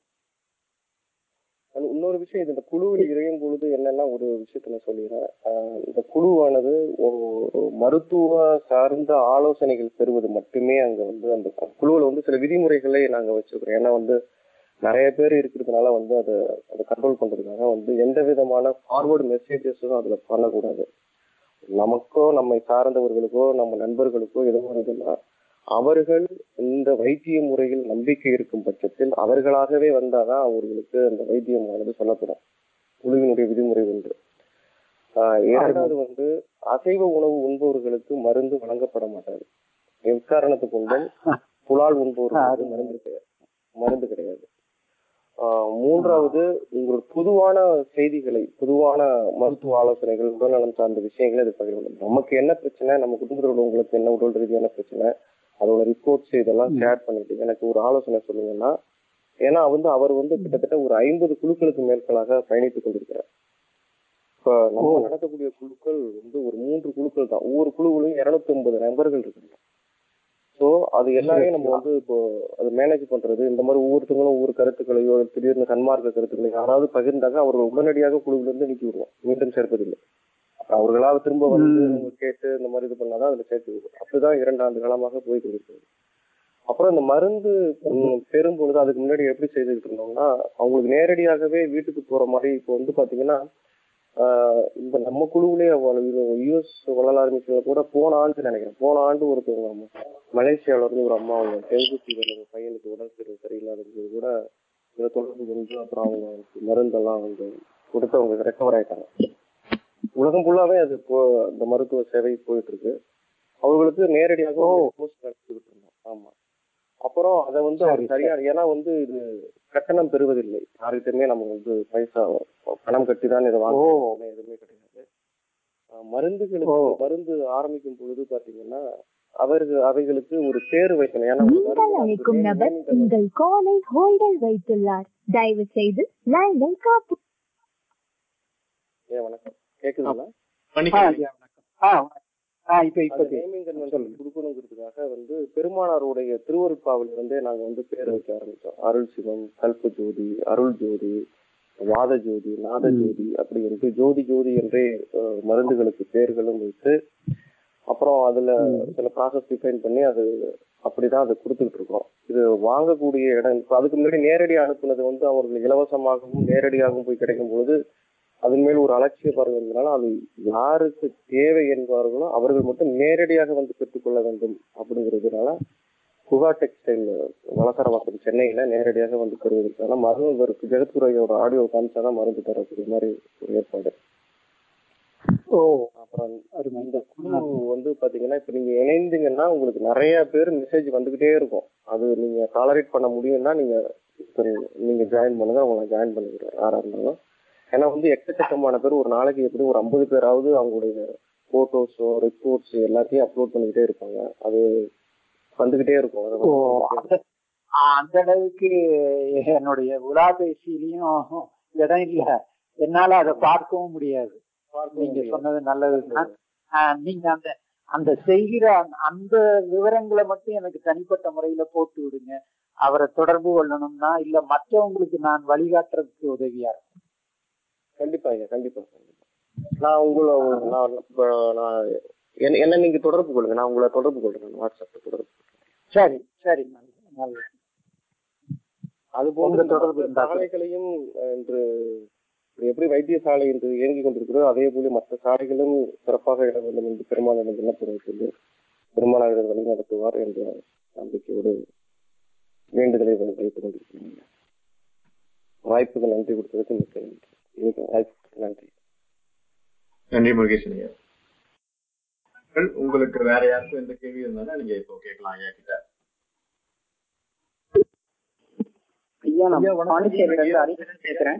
[SPEAKER 5] அது இன்னொரு விஷயம் இது இந்த குழுவில் இறையும் பொழுது என்னன்னா ஒரு விஷயத்த நான் சொல்லிடுறேன் ஆஹ் இந்த குழுவானது ஒரு மருத்துவ சார்ந்த ஆலோசனைகள் பெறுவது மட்டுமே அங்க வந்து அந்த குழுவில் வந்து சில விதிமுறைகளை நாங்க வச்சிருக்கிறோம் ஏன்னா வந்து நிறைய பேர் இருக்கிறதுனால வந்து அதை அதை கண்ட்ரோல் பண்றதுக்காக வந்து எந்த விதமான ஃபார்வர்டு மெசேஜஸும் அதுல பண்ணக்கூடாது நமக்கோ நம்மை சார்ந்தவர்களுக்கோ நம்ம நண்பர்களுக்கோ ஏதோ ஒரு இதுனா அவர்கள் இந்த வைத்திய முறையில் நம்பிக்கை இருக்கும் பட்சத்தில் அவர்களாகவே வந்தாதான் அவர்களுக்கு அந்த வைத்தியமானது சொல்லப்படும் குழுவினுடைய விதிமுறை ஒன்று ஆஹ் இரண்டாவது வந்து அசைவ உணவு உண்பவர்களுக்கு மருந்து வழங்கப்பட மாட்டாது எக்காரணத்து கொண்டும் புலால் உண்பவர்களுக்கு மருந்து கிடையாது மருந்து கிடையாது ஆஹ் மூன்றாவது உங்கள் பொதுவான செய்திகளை பொதுவான மருத்துவ ஆலோசனைகள் உடல்நலம் சார்ந்த விஷயங்களை இது பகிர்ந்து நமக்கு என்ன பிரச்சனை நம்ம குடும்பத்தில் உள்ளவங்களுக்கு என்ன உடல் ரீதியான பிரச்சனை அதோட ரிப்போர்ட்ஸ் இதெல்லாம் ஷேர் பண்ணிட்டு எனக்கு ஒரு ஆலோசனை சொல்லுங்கன்னா ஏன்னா வந்து அவர் வந்து கிட்டத்தட்ட ஒரு ஐம்பது குழுக்களுக்கு மேற்களாக பயணித்துக் கொண்டிருக்கிறார் இப்ப நம்ம நடத்தக்கூடிய குழுக்கள் வந்து ஒரு மூன்று குழுக்கள் தான் ஒவ்வொரு குழுவிலும் இருநூத்தி ஐம்பது நபர்கள் இருக்காங்க சோ அது எல்லாரையும் நம்ம வந்து இப்போ அது மேனேஜ் பண்றது இந்த மாதிரி ஒவ்வொருத்தவங்களும் ஒவ்வொரு கருத்துக்களையோ திடீர்னு கண்மார்க்க கருத்துக்களையோ யாராவது பகிர்ந்தாங்க அவர்கள் உடனடியாக குழுவிலிருந்து நீக்கி விடுவோம் மீண்டும் சேர்ப்பதில்லை அப்புறம் அவர்களாக திரும்ப வந்து அவங்க கேட்டு இந்த மாதிரி இது பண்ணாதான் அதுல சேர்த்து விடுவோம் அப்படிதான் இரண்டு ஆண்டு காலமாக போய் கொண்டிருக்கிறது அப்புறம் இந்த மருந்து ம், பெறும் பொழுது அதுக்கு முன்னாடி எப்படி செய்துட்டு இருந்தோம்னா அவங்களுக்கு நேரடியாகவே வீட்டுக்கு போற மாதிரி இப்போ வந்து பாத்தீங்கன்னா ஆஹ் இந்த நம்ம குழுவிலே யூஎஸ் வளர ஆரம்பிச்சத கூட போன ஆண்டு நினைக்கிறேன் போன ஆண்டு ஒருத்தவங்க அம்மா மலேசியால இருந்து ஒரு அம்மா அவங்க டெங்கு ஃபீவர் அவங்க பையனுக்கு உடல் சரி சரியில்லாதது கூட இதை தொடர்பு கொண்டு அப்புறம் அவங்க மருந்தெல்லாம் வந்து கொடுத்து அவங்க ரெக்கவர் ஆயிட்டாங்க உலகம் ஃபுல்லாவே அது இப்போ இந்த மருத்துவ சேவை போயிட்டு இருக்கு அவங்களுக்கு நேரடியாக போஸ்ட் நடத்திக்கிட்டு இருந்தோம் ஆமா அப்புறம் அதை வந்து அவர் சரியா ஏன்னா வந்து இது கட்டணம் பெறுவதில்லை யாருக்கிட்டயுமே நம்ம வந்து பைசா பணம் கட்டி தான் இதை வாங்க எதுவுமே கிடையாது அஹ் மருந்துகளுக்கு மருந்து ஆரம்பிக்கும் பொழுது பாத்தீங்கன்னா அவர்கள் அவைகளுக்கு ஒரு பேர் வைக்கணும் ஏன்னா ஒரு
[SPEAKER 6] நீங்கள்
[SPEAKER 5] மருந்து
[SPEAKER 6] அழைக்கும்
[SPEAKER 5] அதுக்கு
[SPEAKER 6] நபர்
[SPEAKER 5] naming convention
[SPEAKER 6] உங்கள் காலை ஹோல்டில் வைத்துள்ளார் தயவு செய்து லைனை காப்பு
[SPEAKER 5] ஏன் வணக்கம் கேக்குதுங்களா
[SPEAKER 2] ஆ,
[SPEAKER 1] பண்ணிக்கலாம்
[SPEAKER 2] ஐயா, வணக்கம். ஆ, வணக்கம். ஆ, இப்ப இப்ப
[SPEAKER 5] அந்த
[SPEAKER 2] கேக்குது.
[SPEAKER 5] நேமிங் கன்வென்ஷன் கொடுக்கணுங்கிறதுக்காக வந்து பெருமானாருடைய திருவருட்பாவில இருந்தே நாங்க வந்து பேர் வைக்க ஆரம்பிச்சோம் அருள் சிவம் கல்ப ஜோதி அருள் ஜோதி வாத ஜோதி நாத ஜோதி அப்படி என்று ஜோதி ஜோதி என்றே அஹ், மருந்துகளுக்கு பேர்களும் வைத்து அப்புறம் அதுல சில ப்ராசஸ் டிஃபைன் பண்ணி அது அப்படிதான் அதை கொடுத்துக்கிட்டு இருக்கோம் இது வாங்கக்கூடிய இடம் இப்ப அதுக்கு முன்னாடி நேரடி அனுப்புனது வந்து அவர்கள் இலவசமாகவும் நேரடியாகவும் போய் கிடைக்கும் பொழுது அதன் மேல் ஒரு அலட்சிய பார்வை இருந்தனால அது யாருக்கு தேவை என்பார்களோ அவர்கள் மட்டும் நேரடியாக வந்து பெற்றுக்கொள்ள வேண்டும் அப்படிங்கிறதுனால குகா டெக்ஸ்டைல் வளசரவாக்கம் சென்னையில நேரடியாக வந்து பெறுவதற்கான மருந்துவருக்கு ஜெகத்துறையோட ஆடியோ காமிச்சாதான் மருந்து தரக்கூடிய மாதிரி ஒரு ஏற்பாடு
[SPEAKER 2] ஓ
[SPEAKER 5] அப்புறம்
[SPEAKER 2] அருமை.
[SPEAKER 5] இந்த குழு வந்து பாத்தீங்கன்னா இப்ப நீங்க இணைந்தீங்கன்னா உங்களுக்கு நிறைய பேர் மெசேஜ் வந்துகிட்டே இருக்கும் அது நீங்க டாலரேட் பண்ண முடியும்னா நீங்க இப்ப நீங்க ஜாயின் பண்ணுங்க உங்களை ஜாயின் பண்ணிக்கிறேன் யாரா இருந்தாலும் ஏன்னா வந்து எக்கச்சக்கமான பேர் ஒரு நாளைக்கு எப்படி ஒரு ஐம்பது பேராவது அவங்களுடைய போட்டோஸோ ரிப்போர்ட்ஸ் எல்லாத்தையும் அப்லோட் பண்ணிக்கிட்டே இருப்பாங்க அது வந்துகிட்டே இருக்கும் அதை
[SPEAKER 2] ஓ
[SPEAKER 5] வந்து
[SPEAKER 2] அந்த அந்த அளவுக்கு என்னுடைய உலாபேசியிலையும் இடம் இல்ல என்னால அதை பார்க்கவும் முடியாது
[SPEAKER 5] பார்க்கவும்
[SPEAKER 2] நீங்க
[SPEAKER 5] முடியாது.
[SPEAKER 2] சொன்னது நல்லதுதான் ஆஹ் நீங்க அந்த அந்த செய்கிற அந்த- அந்த விவரங்களை மட்டும் எனக்கு தனிப்பட்ட முறையில போட்டு விடுங்க அவரை தொடர்பு கொள்ளணும்னா இல்ல மற்றவங்களுக்கு நான் வழிகாட்டுறதுக்கு உதவியா இருக்கும்
[SPEAKER 5] கண்டிப்பா ஐயா கண்டிப்பா கண்டிப்பா நான் உங்களை நான் இப்ப நான் என்ன என்ன நீங்க தொடர்பு கொள்ளுங்க நான் உங்களை தொடர்பு கொள்றேன் வாட்ஸ்அப்ல தொடர்பு
[SPEAKER 2] சரி சரி நல்லது நல்லது
[SPEAKER 5] அது
[SPEAKER 2] உங்க
[SPEAKER 5] போன்ற
[SPEAKER 2] தொடர்பு இருந்தா
[SPEAKER 5] சாலைகளையும் அஹ், இன்று எப்படி வைத்தியசாலை என்று இயங்கிக் கொண்டிருக்கிறதோ அதே போல மற்ற சாலைகளும் சிறப்பாக இட வேண்டும் என்று பெருமாளிடம் விண்ணப்பம் பெருமாளாளர் வழி நடத்துவார் என்ற நம்பிக்கையோடு வேண்டுதலை வை- வைத்துக் கொண்டிருக்கிறேன் வாய்ப்புக்கு நன்றி கொடுத்ததுக்கு மிக்க நன்றி இதுக்கு வாய்ப்புக்கு நன்றி
[SPEAKER 1] நன்றி முருகேசன் ஐயா உங்களுக்கு வேற யாருக்கும் எந்த கேள்வி இருந்தாலும் நீங்க இப்போ கேட்கலாம் ஐயா கிட்ட
[SPEAKER 2] ஐயா நான்
[SPEAKER 7] ஐயா, வணக்கம்.
[SPEAKER 2] பாண்டிச்சேரியில இருந்து ஹரிஹரன் பேசுறேன்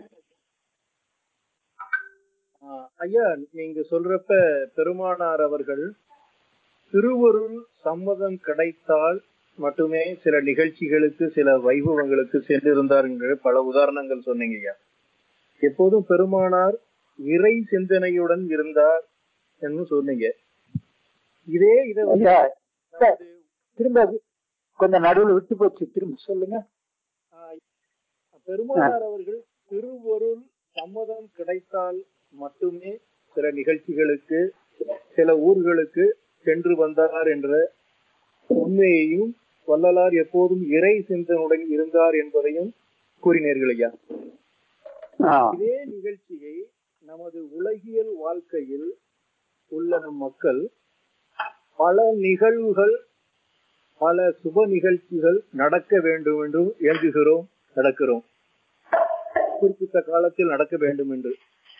[SPEAKER 7] ஆஹ் ஐயா நீங்க சொல்றப்ப பெருமானார் அவர்கள் திருவருள் சம்மதம் கிடைத்தால் மட்டுமே சில நிகழ்ச்சிகளுக்கு சில வைபவங்களுக்கு சென்றிருந்தார் என்று பல உதாரணங்கள் சொன்னீங்க ஐயா எப்போதும் பெருமானார் இறை சிந்தனையுடன் இருந்தார் என்று சொன்னீங்க இதே இதை வந்து
[SPEAKER 2] ஐயா சார், திரும்ப கொஞ்சம் நடுவுல விட்டு போச்சு திரும்ப சொல்லுங்க
[SPEAKER 7] ஆஹ் பெருமானார் அவர்கள் திருவருள் சம்மதம் கிடைத்தால் மட்டுமே சில நிகழ்ச்சிகளுக்கு சில ஊர்களுக்கு சென்று வந்தார் என்ற உண்மையையும் வள்ளலார் எப்போதும் இறை சிந்தனுடன் இருந்தார் என்பதையும் கூறினீர்கள் ஐயா
[SPEAKER 2] ஆ,
[SPEAKER 7] இதே நிகழ்ச்சியை நமது உலகியல் வாழ்க்கையில் உள்ள நம் மக்கள் பல நிகழ்வுகள் பல சுப நிகழ்ச்சிகள் நடக்க வேண்டும் என்று இயங்குகிறோம் நடக்கிறோம் குறிப்பிட்ட காலத்தில் நடக்க வேண்டும் என்று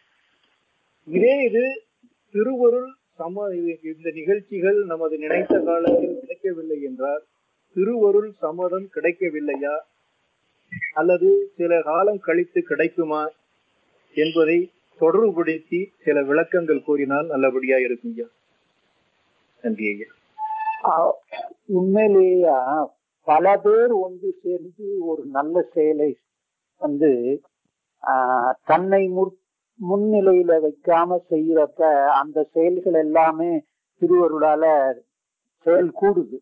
[SPEAKER 7] இதே இது திருவருள் சம இது- இந்த நிகழ்ச்சிகள் நமது நினைத்த காலத்தில் கிடைக்கவில்லை என்றால் திருவருள் சம்மதம் கிடைக்கவில்லையா அல்லது சில காலம் கழித்து கிடைக்குமா என்பதை தொடர்புபடுத்தி சில விளக்கங்கள் கூறினால் நல்லபடியா இருக்கும் ஐயா நன்றி ஐயா
[SPEAKER 2] ஆ, உண்மையிலேயே பல பேர் ஒன்று சேர்ந்து ஒரு நல்ல செயலை வந்து ஆ, தன்னை முற்- முன்னிலையில வைக்காம செய்யறப்ப அந்த செயல்கள் எல்லாமே திருவருளால செயல் கூடுது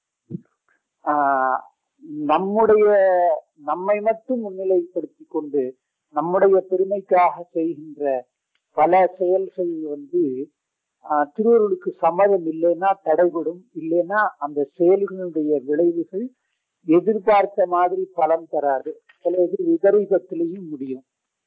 [SPEAKER 2] ஆ, நம்முடைய நம்மை மட்டும் முன்னிலைப்படுத்தி கொண்டு நம்முடைய பெருமைக்காக செய்கின்ற பல செயல்கள் வந்து ஆஹ் திருவருளுக்கு சம்மதம் இல்லைன்னா தடைபடும் இல்லைன்னா அந்த செயல்களுடைய விளைவுகள் எதிர்பார்த்த மாதிரி பலன் தராது சில இது விபரீதத்திலையும் முடியும்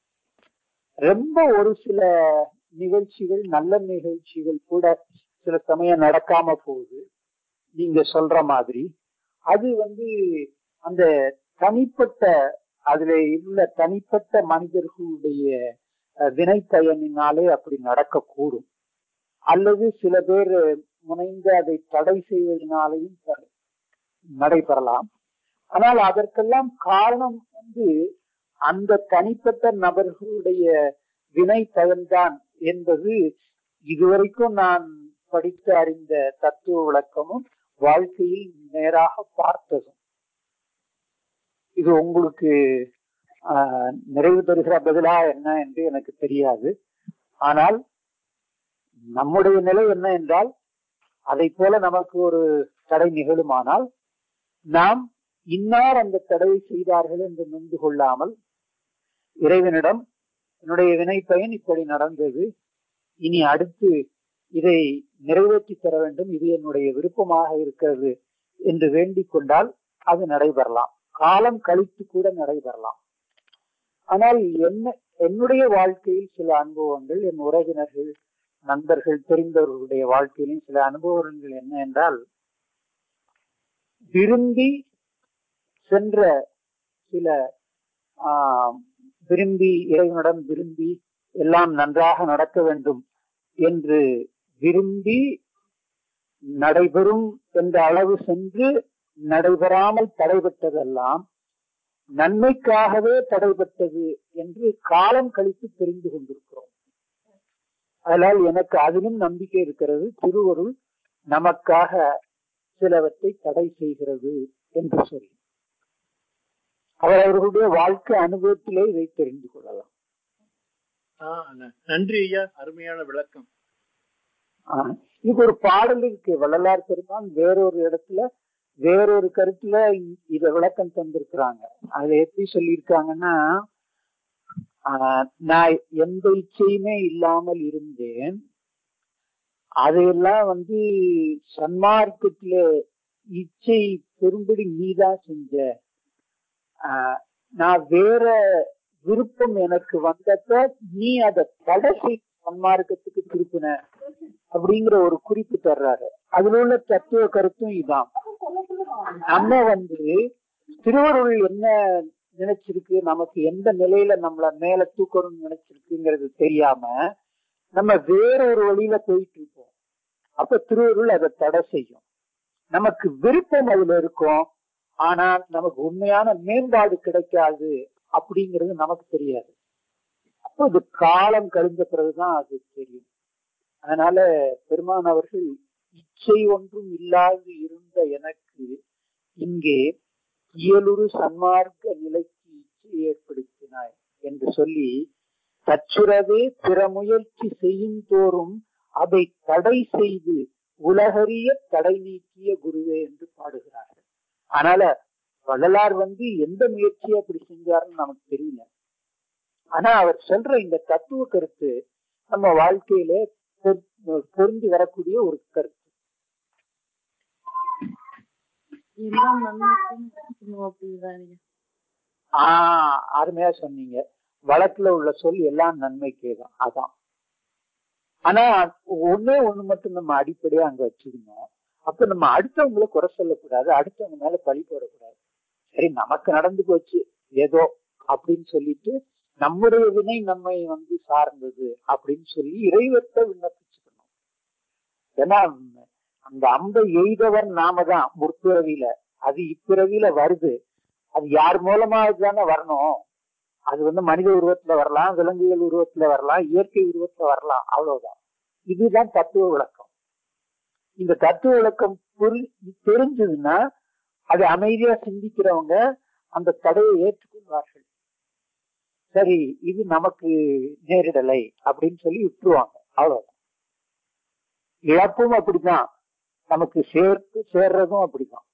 [SPEAKER 2] ரொம்ப ஒரு சில நிகழ்ச்சிகள் நல்ல நிகழ்ச்சிகள் கூட சில சமயம் நடக்காம போகுது நீங்க சொல்ற மாதிரி அது வந்து அந்த தனிப்பட்ட அதுல உள்ள தனிப்பட்ட மனிதர்களுடைய அஹ், வினைப்பயனினாலே அப்படி நடக்கக்கூடும் அல்லது சில பேர் முனைந்து அதை தடை செய்வதனாலையும் த- நடைபெறலாம் ஆனால் அதற்கெல்லாம் காரணம் வந்து அந்த தனிப்பட்ட நபர்களுடைய வினை பயன்தான் என்பது இதுவரைக்கும் நான் படித்து அறிந்த தத்துவ விளக்கமும் வாழ்க்கையில் நேராக பார்த்ததும் இது உங்களுக்கு ஆஹ், நிறைவு தருகிற பதிலா என்ன என்று எனக்கு தெரியாது ஆனால் நம்முடைய நிலை என்ன என்றால் அதை போல நமக்கு ஒரு தடை நிகழுமானால் நாம் இன்னார் அந்த தடையை செய்தார்கள் என்று நொந்து கொள்ளாமல் இறைவனிடம் என்னுடைய வினை பயன் இப்படி நடந்தது இனி அடுத்து இதை நிறைவேற்றி தர வேண்டும் இது என்னுடைய விருப்பமாக இருக்கிறது என்று வேண்டிக் கொண்டால் அது நடைபெறலாம் காலம் கழித்து கூட நடைபெறலாம் ஆனால் என்ன என்னுடைய வாழ்க்கையில் சில அனுபவங்கள் என் உறவினர்கள் நண்பர்கள் தெரிந்தவர்களுடைய வாழ்க்கையிலும் சில அனுபவங்கள் என்ன என்றால் விரும்பி சென்ற சில ஆஹ், விரும்பி இறைவனிடம் விரும்பி எல்லாம் நன்றாக நடக்க வேண்டும் என்று விரும்பி நடைபெறும் என்ற அளவு சென்று நடைபெறாமல் தடைபட்டதெல்லாம் நன்மைக்காகவே தடைபட்டது என்று காலம் கழித்து தெரிந்து கொண்டிருக்கிறோம் அதனால் எனக்கு அதிலும் நம்பிக்கை இருக்கிறது திருவருள் நமக்காக சிலவற்றை தடை செய்கிறது என்று சொல்லி அவர் அவர்களுடைய வாழ்க்கை அனுபவத்திலே இதை தெரிந்து கொள்ளலாம்
[SPEAKER 7] ஆஹ் ந- நன்றி ஐயா அருமையான விளக்கம்
[SPEAKER 2] ஆஹ் இதுக்கு ஒரு பாடல் இருக்கு வள்ளலார் பெருமான் வேறொரு இடத்துல வேறொரு கருத்துல இ- இத விளக்கம் தந்திருக்கிறாங்க அதுல எப்படி சொல்லியிருக்காங்கன்னா ஆஹ் நான் எந்த இச்சையுமே இல்லாமல் இருந்தேன் அதையெல்லாம் வந்து சன்மார்க்கத்துல இச்சை பெரும்படி நீதான் செஞ்ச ஆஹ் நான் வேற விருப்பம் எனக்கு வந்தப்ப நீ அதை தடை செய் சன்மார்க்கத்துக்கு திருப்பின அப்படிங்கிற ஒரு குறிப்பு தர்றாரு அதுல உள்ள தத்துவ கருத்தும் இதான் நம்ம வந்து திருவருள் என்ன நினைச்சிருக்கு நமக்கு எந்த நிலையில நம்மள மேல தூக்கணும்னு நினைச்சிருக்குங்கிறது தெரியாம நம்ம வேற ஒரு வழியில போயிட்டு இருப்போம் அப்ப திருவருள் அதை தடை செய்யும் நமக்கு விருப்பம் அதுல இருக்கும் ஆனால் நமக்கு உண்மையான மேம்பாடு கிடைக்காது அப்படிங்கிறது நமக்கு தெரியாது அப்போ இது காலம் கழிஞ்ச பிறகுதான் அது தெரியும் அதனால பெருமான் அவர்கள் இச்சை ஒன்றும் இல்லாது இருந்த எனக்கு இங்கே இயலுறு சன்மார்க்க நிலைக்கு இச்சை ஏற்படுத்தினாய் என்று சொல்லி தச்சுரவே பிற முயற்சி செய்யும் தோறும் அதை தடை செய்து உலகறிய தடை நீக்கிய குருவே என்று பாடுகிறார்கள் அதனால வள்ளலார் வந்து எந்த முயற்சியை அப்படி செஞ்சாருன்னு நமக்கு தெரியல ஆனா அவர் சொல்ற இந்த தத்துவ கருத்து நம்ம வாழ்க்கையில பொரு- பொருந்தி வரக்கூடிய ஒரு கருத்து
[SPEAKER 3] எல்லாம் நன்மைக்கும் நடக்கணும் அப்படிதான்
[SPEAKER 2] ஆஹ் அருமையா சொன்னீங்க வழக்குல உள்ள சொல் எல்லாம் நன்மைக்கே தான் அதான் ஆனா ஒண்ணே ஒண்ணு மட்டும் நம்ம அடிப்படையா அங்க வச்சுக்கணும் அப்ப நம்ம அடுத்தவங்களை குறை சொல்லக்கூடாது அடுத்தவங்க மேல பழி போடக்கூடாது சரி நமக்கு நடந்து போச்சு ஏதோ அப்படின்னு சொல்லிட்டு நம்முடைய வினை நம்மை வந்து சார்ந்தது அப்படின்னு சொல்லி இறைவத்தை விண்ணப்பிச்சுக்கணும் ஏன்னா அந்த அம்பை எய்தவர் நாம தான் முற்பிறவியில அது இப்பிறவியில வருது அது யார் மூலமா தானே வரணும் அது வந்து மனித உருவத்துல வரலாம் விலங்குகள் உருவத்துல வரலாம் இயற்கை உருவத்துல வரலாம் அவ்வளவுதான் இதுதான் தத்துவ விளக்கம் இந்த தத்துவ விளக்கம் புரி- தெரிஞ்சதுன்னா அது அமைதியா சிந்திக்கிறவங்க அந்த தடையை ஏற்றுக்கொள்வார்கள் சரி இது நமக்கு நேரிடலை அப்படின்னு சொல்லி விட்டுருவாங்க அவ்வளவுதான் இழப்பும் அப்படிதான் நமக்கு சேர்த்து சேர்றதும் அப்படிதான்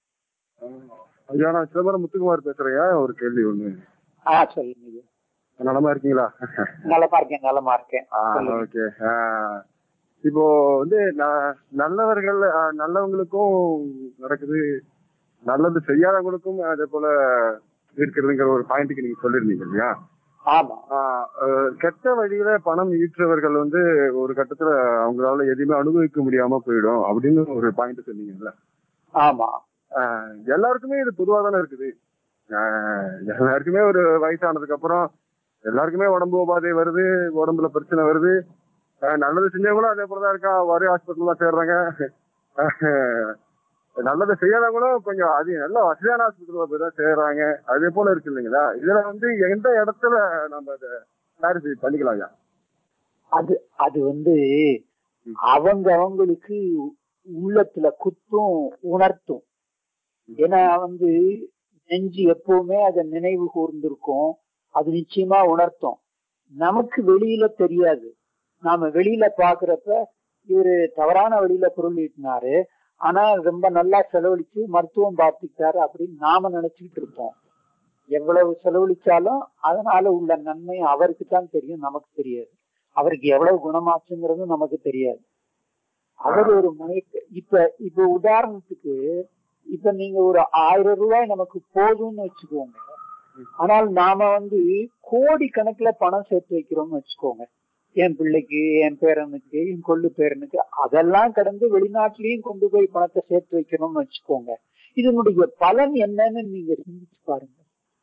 [SPEAKER 8] ஐயா நான் சிதம்பரம் முத்துக்குமார் பேசுறேன் ஒரு கேள்வி ஒண்ணு
[SPEAKER 2] ஆஹ் சொல்லுங்க
[SPEAKER 8] நலமா இருக்கீங்களா
[SPEAKER 2] நலமா இருக்கேன் நலமா இருக்கேன் சொல்லுங்க.
[SPEAKER 8] ஓகே இப்போ வந்து ந- நல்லவர்கள் ஆ, நல்லவங்களுக்கும் நடக்குது நல்லது செய்யாதவங்களுக்கும் அதே போல இருக்கிறதுங்கிற ஒரு பாயிண்ட்டுக்கு நீங்க சொல்லிருந்தீங்க இல்லையா
[SPEAKER 2] ஆமா
[SPEAKER 8] ஆ, அஹ், கெட்ட வழியில பணம் ஈற்றவர்கள் வந்து ஒரு கட்டத்துல அவங்களால எதையுமே அனுபவிக்க முடியாம போயிடும் அப்படின்னு ஒரு பாயிண்ட் சொன்னீங்கல்ல
[SPEAKER 2] ஆமா
[SPEAKER 8] ஆஹ் எல்லாருக்குமே இது பொதுவா தானே இருக்குது ஆஹ் எல்லாருக்குமே ஒரு வயசானதுக்கு அப்புறம் எல்லாருக்குமே உடம்பு உபாதை வருது உடம்புல பிரச்சனை வருது ஆஹ் நல்லது செஞ்சவங்களும் அதே போலதான் இருக்கா வரி ஹாஸ்பிட்டல் தான் சேர்றாங்க ஆஹ் நல்லதை செய்யாதவங்களும் கொஞ்சம் அது நல்ல வசதியான ஹாஸ்பிட்டல்ல போய் தான் சேர்றாங்க அதே போல இருக்கு இல்லைங்களா இதுல வந்து எந்த இடத்துல நம்ம அதை கிளாரிஃபை பண்ணிக்கலாம் ஐயா
[SPEAKER 2] அது அது வந்து அவங்க அவங்களுக்கு உள்ளத்துல குத்தும் உணர்த்தும் ஏன்னா வந்து நெஞ்சு எப்பவுமே அதை நினைவு கூர்ந்திருக்கும் அது நிச்சயமா உணர்த்தும் நமக்கு வெளியில தெரியாது நாம வெளியில பாக்குறப்ப இவரு தவறான வழியில பொருள் ஈட்டினாரு ஆனா ரொம்ப நல்லா செலவழிச்சு மருத்துவம் பார்த்துக்கிட்டாரு அப்படின்னு நாம நினைச்சுக்கிட்டு இருப்போம் எவ்வளவு செலவழிச்சாலும் அதனால உள்ள நன்மை அவருக்கு தான் தெரியும் நமக்கு தெரியாது அவருக்கு எவ்வளவு குணமாச்சுங்கிறது நமக்கு தெரியாது அவர் ஒரு மயக்க இப்ப இப்ப உதாரணத்துக்கு இப்ப நீங்க ஒரு ஆயிரம் ரூபாய் நமக்கு போதும்னு வச்சுக்கோங்க ஆனால் நாம வந்து கோடி கணக்குல பணம் சேர்த்து வைக்கிறோம்னு வச்சுக்கோங்க என் பிள்ளைக்கு என் பேரனுக்கு என் கொள்ளு பேரனுக்கு அதெல்லாம் கடந்து வெளிநாட்டிலயும் கொண்டு போய் பணத்தை சேர்த்து வைக்கணும்னு வச்சுக்கோங்க இதனுடைய பலன் என்னன்னு நீங்க சிந்திச்சு பாருங்க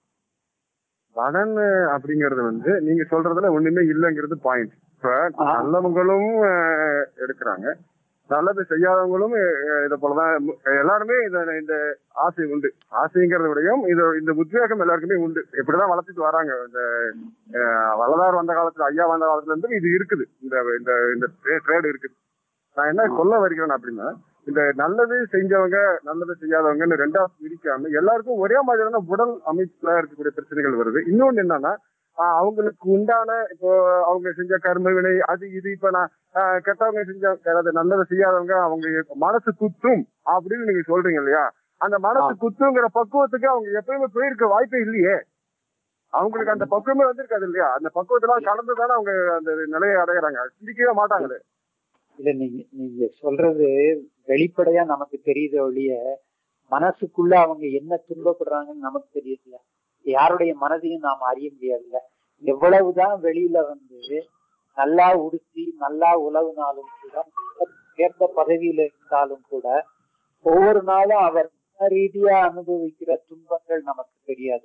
[SPEAKER 8] பலன் அப்படிங்கறது வந்து நீங்க சொல்றதுல ஒண்ணுமே இல்லைங்கிறது பாயிண்ட் இப்ப
[SPEAKER 2] ஆ.
[SPEAKER 8] நல்லவங்களும் அஹ், எடுக்கிறாங்க நல்லது செய்யாதவங்களும் அஹ், இதை போலதான் மு- எல்லாருமே இத இந்த ஆசை உண்டு ஆசைங்கிறத விடையும் இது இந்த உத்வேகம் எல்லாருக்குமே உண்டு இப்படிதான் வளர்த்துட்டு வராங்க இந்த அஹ், வள்ளலார் வந்த காலத்துல ஐயா வந்த காலத்துல இருந்து இது இருக்குது இந்த இந்த இந்த ட்ரேடு இருக்குது நான் என்ன சொல்ல வருகிறேன் அப்படின்னா இந்த நல்லது செஞ்சவங்க நல்லது செய்யாதவங்கன்னு ரெண்டா பிரிக்காம எல்லாருக்கும் ஒரே மாதிரியான உடல் அமைப்புல இருக்கக்கூடிய பிரச்சனைகள் வருது இன்னொன்னு என்னன்னா ஆஹ் அவங்களுக்கு உண்டான இப்போ அவங்க செஞ்ச கர்ம வினை அது இது இப்ப நான் ஆஹ் கெட்டவங்க செஞ்ச அதாவது நல்லதை செய்யாதவங்க அவங்க மனசு குத்தும் அப்படின்னு நீங்க சொல்றீங்க இல்லையா அந்த மனசு குத்துங்கிற பக்குவத்துக்கு அவங்க எப்பயுமே போயிருக்க வாய்ப்பே இல்லையே அவங்களுக்கு அந்த பக்குவமே வந்திருக்காது இல்லையா அந்த பக்குவத்தெல்லாம் கலந்து தானே அவங்க அந்த நிலையை அடையறாங்க சிந்திக்கவே மாட்டாங்களே
[SPEAKER 2] இல்ல நீங்க நீங்க சொல்றது வெளிப்படையா நமக்கு தெரியுத ஒழிய மனசுக்குள்ள அவங்க என்ன துன்பப்படுறாங்கன்னு நமக்கு தெரியல யாருடைய மனதையும் நாம் அறிய முடியாதுல்ல எவ்வளவுதான் வெளியில வந்து நல்லா உடுத்தி நல்லா உழவுனாலும் கூட உயர்ந்த பதவியில இருந்தாலும் கூட ஒவ்வொரு நாளும் அவர் மன ரீதியா அனுபவிக்கிற துன்பங்கள் நமக்கு தெரியாது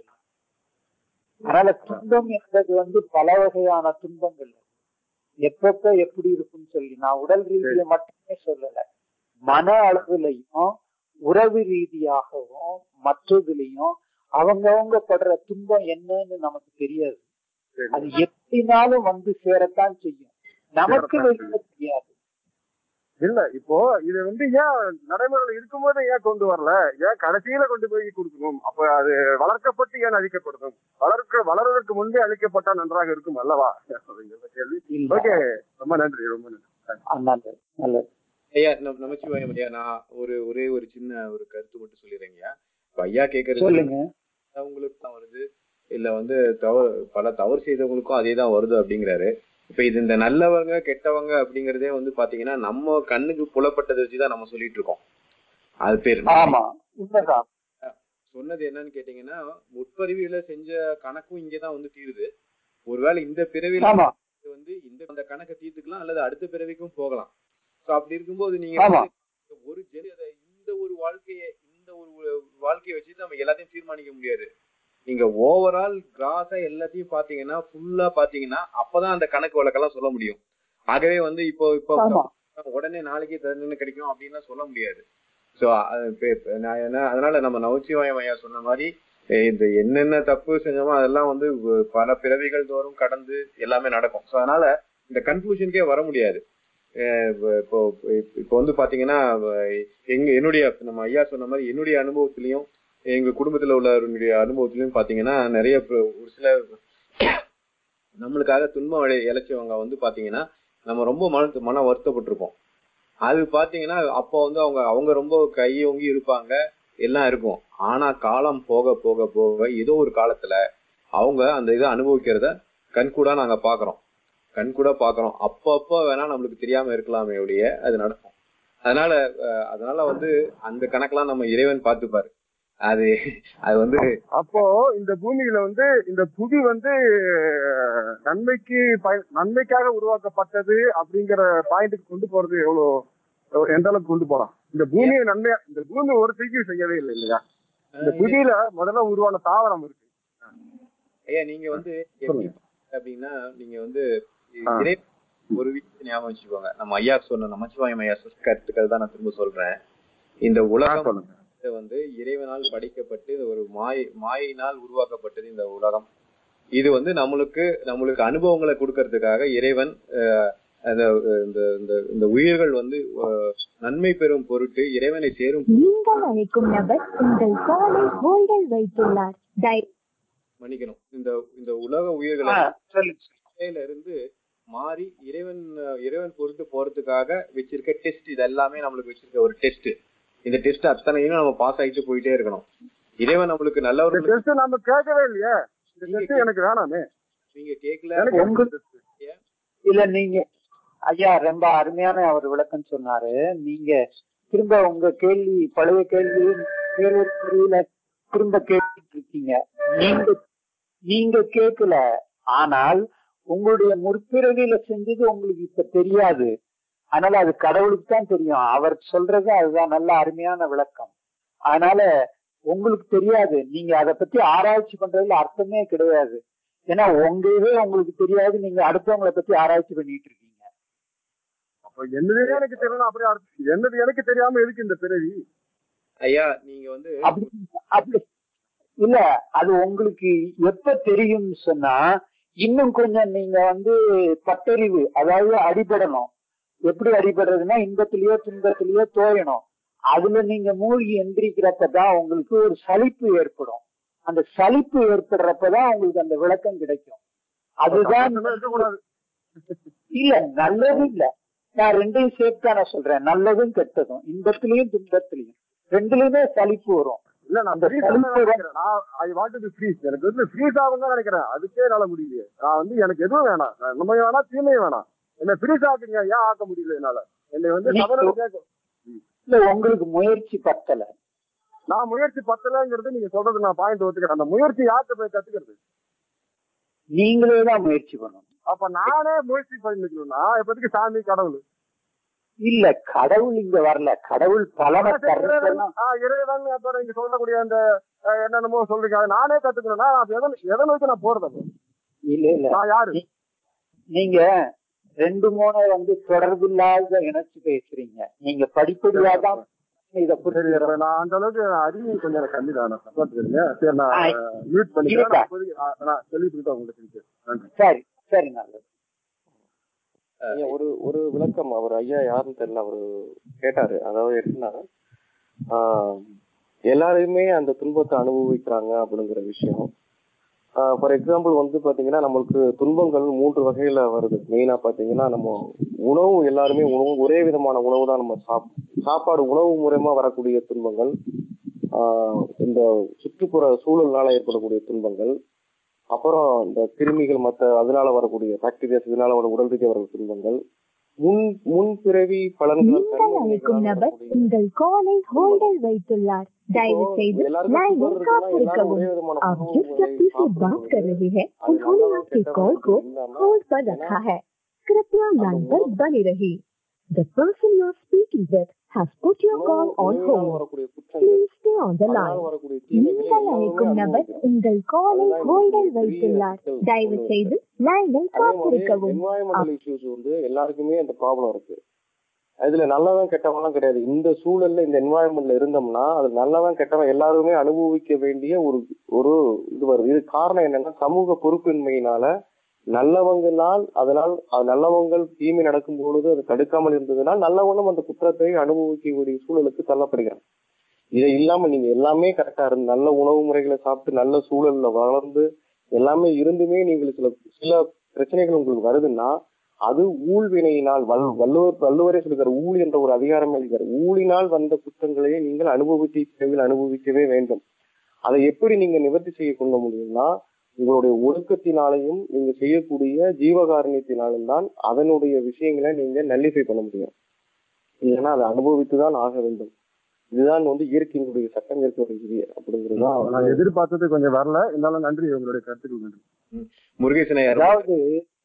[SPEAKER 2] அதனால துன்பம் என்பது வந்து பல வகையான துன்பங்கள் எப்பப்ப எப்படி இருக்கும்னு சொல்லி நான் உடல் ரீதியில மட்டுமே சொல்லல மன அளவுலையும் உறவு ரீதியாகவும் மற்றதுலயும் அவங்கவங்க படுற துன்பம் என்னன்னு நமக்கு தெரியாது அது எப்படினாலும் வந்து சேரத்தான் செய்யும் நமக்கு வெளியில தெரியாது
[SPEAKER 8] இல்ல இப்போ இது வந்து ஏன் நடைமுறையில் இருக்கும்போது ஏன் கொண்டு வரல ஏன் கடைசியில கொண்டு போய் கொடுக்கணும் அப்ப அது வளர்க்கப்பட்டு ஏன் அழிக்கப்படணும் வளர்க்க வளர்வதற்கு முன்பே அழிக்கப்பட்டா நன்றாக இருக்கும் அல்லவா அப்படிங்கிற கேள்வி
[SPEAKER 2] இல்ல.
[SPEAKER 8] ஓகே ரொம்ப நன்றி ரொம்ப நன்றி
[SPEAKER 2] ஆ, நல்லது நல்லது
[SPEAKER 1] ஐயா நம்ம நமச்சிவாயம் ஐயா நான் ஒரு ஒரே ஒரு சின்ன ஒரு கருத்து மட்டும் சொல்லிடுறேங்க ஐயா இப்ப ஐயா கேட்கறது
[SPEAKER 2] சொல்லுங்க
[SPEAKER 1] அவங்களுக்கு தான் வருது இல்ல வந்து தவறு பல தவறு செய்தவங்களுக்கும் அதே தான் வருது அப்படிங்கிறாரு இப்ப இது இந்த நல்லவங்க கெட்டவங்க அப்படிங்கறதே வந்து பாத்தீங்கன்னா நம்ம கண்ணுக்கு புலப்பட்டதை வச்சுதான் நம்ம சொல்லிட்டு இருக்கோம் அது பேர்
[SPEAKER 2] ஆமா உண்மைதான்
[SPEAKER 1] சொன்னது என்னன்னு கேட்டீங்கன்னா முற்பதிவில செஞ்ச கணக்கும் இங்கதான் வந்து தீருது ஒருவேளை இந்த பிறவில
[SPEAKER 2] ஆமா
[SPEAKER 1] வந்து இந்த அந்த கணக்கை தீர்த்துக்கலாம் அல்லது அடுத்த பிறவிக்கும் போகலாம் சோ அப்படி இருக்கும்போது நீங்க
[SPEAKER 2] ஆமா.
[SPEAKER 1] வந்து ஒரு ஜெனி அதை இந்த ஒரு வாழ்க்கையை இந்த ஒரு வாழ்க்கையை வச்சு நம்ம எல்லாத்தையும் தீர்மானிக்க முடியாது நீங்க ஓவரால் கிராஸா எல்லாத்தையும் பாத்தீங்கன்னா ஃபுல்லா பாத்தீங்கன்னா அப்பதான் அந்த கணக்கு வழக்கெல்லாம் சொல்ல முடியும் ஆகவே வந்து இப்போ இப்போ
[SPEAKER 2] ஆமா
[SPEAKER 1] உடனே நாளைக்கே தண்டனை கிடைக்கும் அப்படின்லாம் சொல்ல முடியாது சோ நான் என்ன அதனால நம்ம நவச்சிவாயம் ஐயா சொன்ன மாதிரி eh, இந்த என்னென்ன தப்பு செஞ்சோமோ அதெல்லாம் வந்து வ- பல பிறவிகள் தோறும் கடந்து எல்லாமே நடக்கும் சோ அதனால இந்த கன்க்ளூஷனுக்கே வர முடியாது eh, இப்ப- இப்போ இப்போ வந்து பாத்தீங்கன்னா வ- எங்க என்னுடைய நம்ம ஐயா சொன்ன மாதிரி என்னுடைய அனுபவத்திலையும் எங்க குடும்பத்துல உள்ளவருடைய அனுபவத்திலையும் பாத்தீங்கன்னா நிறைய ப- ஒரு சில நம்மளுக்காக துன்பம் விளை இழைச்சவங்க வந்து பாத்தீங்கன்னா நம்ம ரொம்ப மன மன வருத்தப்பட்டிருப்போம் அது பாத்தீங்கன்னா அப்போ வந்து அவங்க அவங்க ரொம்ப கை ஓங்கி இருப்பாங்க எல்லாம் இருக்கும் ஆனா காலம் போக போக போக ஏதோ ஒரு காலத்துல அவங்க அந்த இதை அனுபவிக்கிறத கண்கூடா நாங்க பாக்குறோம் கண்கூடா பாக்குறோம் அப்பப்போ வேணா நம்மளுக்கு தெரியாம இருக்கலாமே ஒழிய அது நடக்கும் அதனால அஹ், அதனால வந்து அந்த கணக்கெல்லாம் நம்ம இறைவன் பார்த்துப்பாரு அது அது வந்து
[SPEAKER 8] அப்போ இந்த பூமியில வந்து இந்த புவி வந்து அஹ், நன்மைக்கு பயன்- நன்மைக்காக உருவாக்கப்பட்டது அப்படிங்கிற பாயிண்ட்டுக்கு கொண்டு போறது எவ்வளவு எவ்வ- எந்த அளவுக்கு கொண்டு போலாம் இந்த பூமியை நன்மையா இந்த பூமி ஒரு செய்கை செய்யவே இல்லை இல்லையா இந்த புவியில முதல்ல உருவான தாவரம் இருக்கு
[SPEAKER 1] ஐயா நீங்க வந்து எப்படி
[SPEAKER 8] சொல்லுங்க.
[SPEAKER 1] பாக்குறீங்க அப்படின்னா நீங்க வந்து
[SPEAKER 8] ஆ.
[SPEAKER 1] இறை ஒரு விஷயத்தை ஞாபகம் வச்சுக்கோங்க நம்ம ஐயா சொன்ன நமச்சிவாயம் ஐயா சொன்ன கருத்துக்கள் தான் நான் திரும்ப சொல்றேன் இந்த
[SPEAKER 8] ஆ,
[SPEAKER 1] உலகம்
[SPEAKER 8] சொல்லுங்க
[SPEAKER 1] வந்து இறைவனால் படைக்கப்பட்டு ஒரு மாயை மாயினால் உருவாக்கப்பட்டது இந்த உலகம் இது வந்து நம்மளுக்கு நம்மளுக்கு அனுபவங்களை கொடுக்கறதுக்காக இறைவன் அஹ், அந்த இந்த இந்த- இந்த உயிர்கள் வந்து அஹ், நன்மை பெறும் பொருட்டு இறைவனை சேரும்
[SPEAKER 6] நீங்கள் அழைக்கும் நபர் உங்கள் காலை ஹோல்டில் வைத்துள்ளார் தயவு
[SPEAKER 1] மன்னிக்கணும் இந்த இந்த உலக உயிர்களை
[SPEAKER 2] ஆ, சொல்லுங்க
[SPEAKER 1] நிலையில இருந்து மாறி இறைவன் அஹ், இறைவன் பொறுத்து போறதுக்காக வச்சிருக்க டெஸ்ட் இது எல்லாமே நம்மளுக்கு வச்சிருக்க ஒரு டெஸ்ட் இந்த டெஸ்ட் அத்தனையும் நம்ம பாஸ் ஆயிட்டு போயிட்டே இருக்கணும் இறைவன் நம்மளுக்கு
[SPEAKER 8] இந்த
[SPEAKER 1] நல்லவர்களுக்கு
[SPEAKER 8] டெஸ்ட் நம்ம கேட்கவே இல்லையே இந்த டெஸ்ட் எனக்கு வேணாமே
[SPEAKER 1] நீங்க கேட்கல
[SPEAKER 8] எனக்கு
[SPEAKER 2] உங்களுக்கு-
[SPEAKER 8] test.
[SPEAKER 2] இல்ல நீங்க ஐயா ரொம்ப அருமையான அவர் விளக்கம் சொன்னாரு நீங்க திரும்ப உங்க கேள்வி பழைய கேள்வி வேறு ஒரு முறையில திரும்ப கேட்டுட்டு இருக்கீங்க நீங்க நீங்க கேட்கல ஆனால் உங்களுடைய முற்பிறவியில செஞ்சது உங்களுக்கு இப்ப தெரியாது அதனால அது கடவுளுக்கு தான் தெரியும் அவர் சொல்றது அதுதான் நல்ல அருமையான விளக்கம் அதனால உங்களுக்கு தெரியாது நீங்க அதை பத்தி ஆராய்ச்சி பண்றதுல அர்த்தமே கிடையாது ஏன்னா உங்க இதே உங்களுக்கு தெரியாது நீங்க அடுத்தவங்களை பத்தி ஆராய்ச்சி பண்ணிட்டு இருக்கீங்க
[SPEAKER 8] அப்ப என்னதே எனக்கு தெரியல அப்படியே அர்த்தம். என்னது எனக்கு தெரியாம எதுக்கு இந்த பிறவி
[SPEAKER 1] ஐயா நீங்க வந்து
[SPEAKER 2] அப்படி அப்படி இல்ல அது உங்களுக்கு எப்ப தெரியும்னு சொன்னா இன்னும் கொஞ்சம் நீங்க வந்து பட்டறிவு அதாவது அடிபடணும் எப்படி அடிபடுறதுன்னா இன்பத்திலேயோ துன்பத்திலேயோ தோயணும் அதுல நீங்க மூழ்கி எந்திரிக்கிறப்பதான் உங்களுக்கு ஒரு சலிப்பு ஏற்படும் அந்த சலிப்பு ஏற்படுறப்பதான் உங்களுக்கு அந்த விளக்கம் கிடைக்கும் அதுதான்
[SPEAKER 8] சந்தோஷமே இருக்கக்கூடாது
[SPEAKER 2] இல்ல நல்லது இல்ல நான் ரெண்டையும் சேர்த்து தான் நான் சொல்றேன் நல்லதும் கெட்டதும் இன்பத்திலையும் துன்பத்திலையும் ரெண்டுலயுமே சலிப்பு வரும்
[SPEAKER 8] இல்ல நான்
[SPEAKER 2] அந்த
[SPEAKER 8] ஃப்ரீஸ்
[SPEAKER 2] சலிப்பு வரும்.
[SPEAKER 8] நினைக்கிறேன் நான் ஐ வாண்ட் டு ஃப்ரீஸ் எனக்கு வந்து ஃப்ரீஸ் ஆகும் தான் நினைக்கிறேன் அதுக்கே என்னால முடியலையே நான் வந்து எனக்கு எதுவும் வேணாம் நான் நன்மை வேணாம் தீமையும் வேணாம் என்ன ஃப்ரீஸ் ஆக்குங்க ஏன் ஆக்க முடியல என்னால என்னை வந்து
[SPEAKER 2] நீ
[SPEAKER 8] சபலம்
[SPEAKER 2] சொ-
[SPEAKER 8] கேட்கும்
[SPEAKER 2] இல்ல உங்களுக்கு முயற்சி பத்தல
[SPEAKER 8] நான் முயற்சி பத்தலைங்கிறது நீங்க சொல்றது நான் பாயிண்ட் ஒத்துக்கிறேன் அந்த முயற்சி யார்கிட்ட போய் கத்துக்கிறது
[SPEAKER 2] நீங்களே தான் முயற்சி பண்ணணும்
[SPEAKER 8] அப்ப நானே முயற்சி பண்ணிக்கணும்னா இப்போதைக்கு சாமி கடவுள்
[SPEAKER 2] இல்ல கடவுள் இங்க வரல கடவுள் பலனை தர்றதெல்லாம்
[SPEAKER 8] ஆ, இறைவன் அப்புறம் இங்க சொல்லக்கூடிய அந்த அஹ், என்னென்னமோ சொல்றீங்க அதை நானே கத்துக்கணும்னா அது எதை எதை நோக்கி நான் போறது அப்போ?
[SPEAKER 2] இல்ல இல்ல
[SPEAKER 8] நான் யாரு
[SPEAKER 2] நீங்க ரெண்டு மூணு வந்து தொடர்பு இல்லாத இணைச்சு பேசுறீங்க நீங்க படிப்படியா தான் இத
[SPEAKER 8] சரி
[SPEAKER 2] புரிஞ்சுக்கிறோம்
[SPEAKER 8] அப்ப நான் அந்த அளவுக்கு அறிவு கொஞ்சம் எனக்கு கம்மி தான் நான் பார்த்துக்கிறீங்க சரி நான்
[SPEAKER 2] ஆ,
[SPEAKER 8] மியூட் பண்ணிக்கிறேன்
[SPEAKER 2] இருக்கா?
[SPEAKER 8] நான் இப்போதைக்கு, ஆ, நான் சொல்லிட்டு உங்களுக்கு நன்றி
[SPEAKER 2] சரி சரி நல்லது
[SPEAKER 5] ஐயா, ஒரு ஒரு விளக்கம் அவர் ஐயா யாருன்னு தெரியல அவரு கேட்டாரு அதாவது எப்படின்னா ஆஹ், எல்லாருமே அந்த துன்பத்தை அனுபவிக்கிறாங்க அப்படிங்கிற விஷயம் ஃபார் எக்ஸாம்பிள் வந்து பாத்தீங்கன்னா நம்மளுக்கு துன்பங்கள் மூன்று வகையில வருது மெயினா பாத்தீங்கன்னா நம்ம உணவு எல்லாருமே உணவு ஒரே விதமான உணவு தான் நம்ம சாப் சாப்பாடு உணவு மூலயமா வரக்கூடிய துன்பங்கள் ஆஹ், இந்த சுற்றுப்புற சூழல்னால ஏற்படக்கூடிய துன்பங்கள் அப்புறம் இந்த கிருமிகள் மற்ற அதனால வரக்கூடிய பாக்டீரியாஸ் இதனால வர உடல் ரீதியாக வரக்கூடிய துன்பங்கள் முன் முன்பிறவி பலன்கள்
[SPEAKER 6] நீங்கள் அழைக்கும் நபர் உங்கள் காலை ஹோல்டில் வைத்துள்ளார் தயவு செய்து लाइन में काफी कबूल आप जिस व्यक्ति से बात कर रहे हैं उन्होंने आपके कॉल को होल्ड पर रखा है कृपया लाइन पर बने रहिए The person you are speaking with has put your call on hold.
[SPEAKER 5] வரக்கூடிய குற்றங்கள்
[SPEAKER 6] Please stay on the
[SPEAKER 5] அதனால
[SPEAKER 6] line.
[SPEAKER 5] வரக்கூடிய தீமைகளை
[SPEAKER 6] நீங்கள் அழைக்கும்
[SPEAKER 5] எல்லாருமே
[SPEAKER 6] நபர்
[SPEAKER 5] அனுபவிக்கிறோம்
[SPEAKER 6] உங்கள் காலை
[SPEAKER 5] அதுதான்
[SPEAKER 6] ஹோல்டில்
[SPEAKER 5] இன்னைக்கு பெரிய
[SPEAKER 6] வைத்துள்ளார்
[SPEAKER 5] சிக்கல்
[SPEAKER 6] தயவு
[SPEAKER 5] ஒண்ணு
[SPEAKER 6] செய்து லைனில்
[SPEAKER 5] அதே மாதிரி
[SPEAKER 6] காத்திருக்கவும்
[SPEAKER 5] என்வாயன்மெண்டல் இஷ்யூஸ் வந்து எல்லாருக்குமே அந்த ப்ராப்ளம் இருக்கு இதுல நல்லவன் கெட்டவன்லாம் கிடையாது இந்த சூழல்ல இந்த என்வாயன்மெண்ட்ல இருந்தோம்னா அது நல்லவன் கெட்டவன் எல்லாருமே அனுபவிக்க வேண்டிய ஒரு ஒரு இது வருது இது காரணம் என்னன்னா சமூக பொறுப்பின்மையினால நல்லவங்களால் அதனால் அது நல்லவங்கள் தீமை நடக்கும் பொழுது அதை தடுக்காமல் இருந்ததுனால் நல்லவனும் அந்த குற்றத்தை அனுபவிக்கக்கூடிய சூழலுக்கு தள்ளப்படுகிறான் இதை இல்லாம நீங்க எல்லாமே கரெக்டா இருந்து நல்ல உணவு முறைகளை சாப்பிட்டு நல்ல சூழல்ல வளர்ந்து எல்லாமே இருந்துமே நீங்கள் சில சில பிரச்சனைகள் உங்களுக்கு வருதுன்னா அது ஊழ்வினையினால் வல் வள்ளுவர் வள்ளுவரே சொல்லுகிறார் ஊழ் என்ற ஒரு அதிகாரம் எழுதுகிறார் ஊழினால் வந்த குற்றங்களையே நீங்கள் அனுபவித்து பிறவில் அனுபவிக்கவே வேண்டும் அதை எப்படி நீங்க நிவர்த்தி செய்ய கொள்ள முடியும்னா உங்களுடைய ஒழுக்கத்தினாலையும் நீங்க செய்யக்கூடிய ஜீவகாரணியத்தினாலும் தான் அதனுடைய விஷயங்களை நீங்க நல்லிஃபை பண்ண முடியும் இல்லைன்னா அதை அனுபவித்துதான் ஆக வேண்டும் இதுதான் வந்து இயற்கையினுடைய சட்டம் இயற்கையுடைய விதி அப்படிங்கிறது
[SPEAKER 8] நான்
[SPEAKER 5] தான்
[SPEAKER 8] எதிர்பார்த்தது கொஞ்சம் வரல இருந்தாலும் நன்றி உங்களுடைய கருத்துக்கு நன்றி
[SPEAKER 1] முருகேசனை
[SPEAKER 2] அதாவது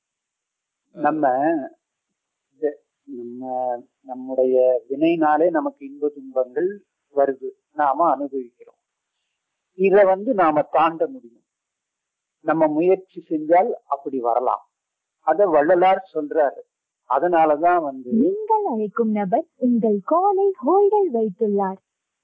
[SPEAKER 2] நம்ம இந்த- நம்ம நம்முடைய வினைனாலே நமக்கு இன்ப துன்பங்கள் வருது நாம அனுபவிக்கிறோம் இத வந்து நாம தாண்ட முடியும் நம்ம முயற்சி செஞ்சால் அப்படி வரலாம் அத வள்ளலார் சொல்றாரு அதனாலதான் வந்து
[SPEAKER 6] நீங்கள் அழைக்கும் நபர் உங்கள் காலை ஹோல்டில் வைத்துள்ளார்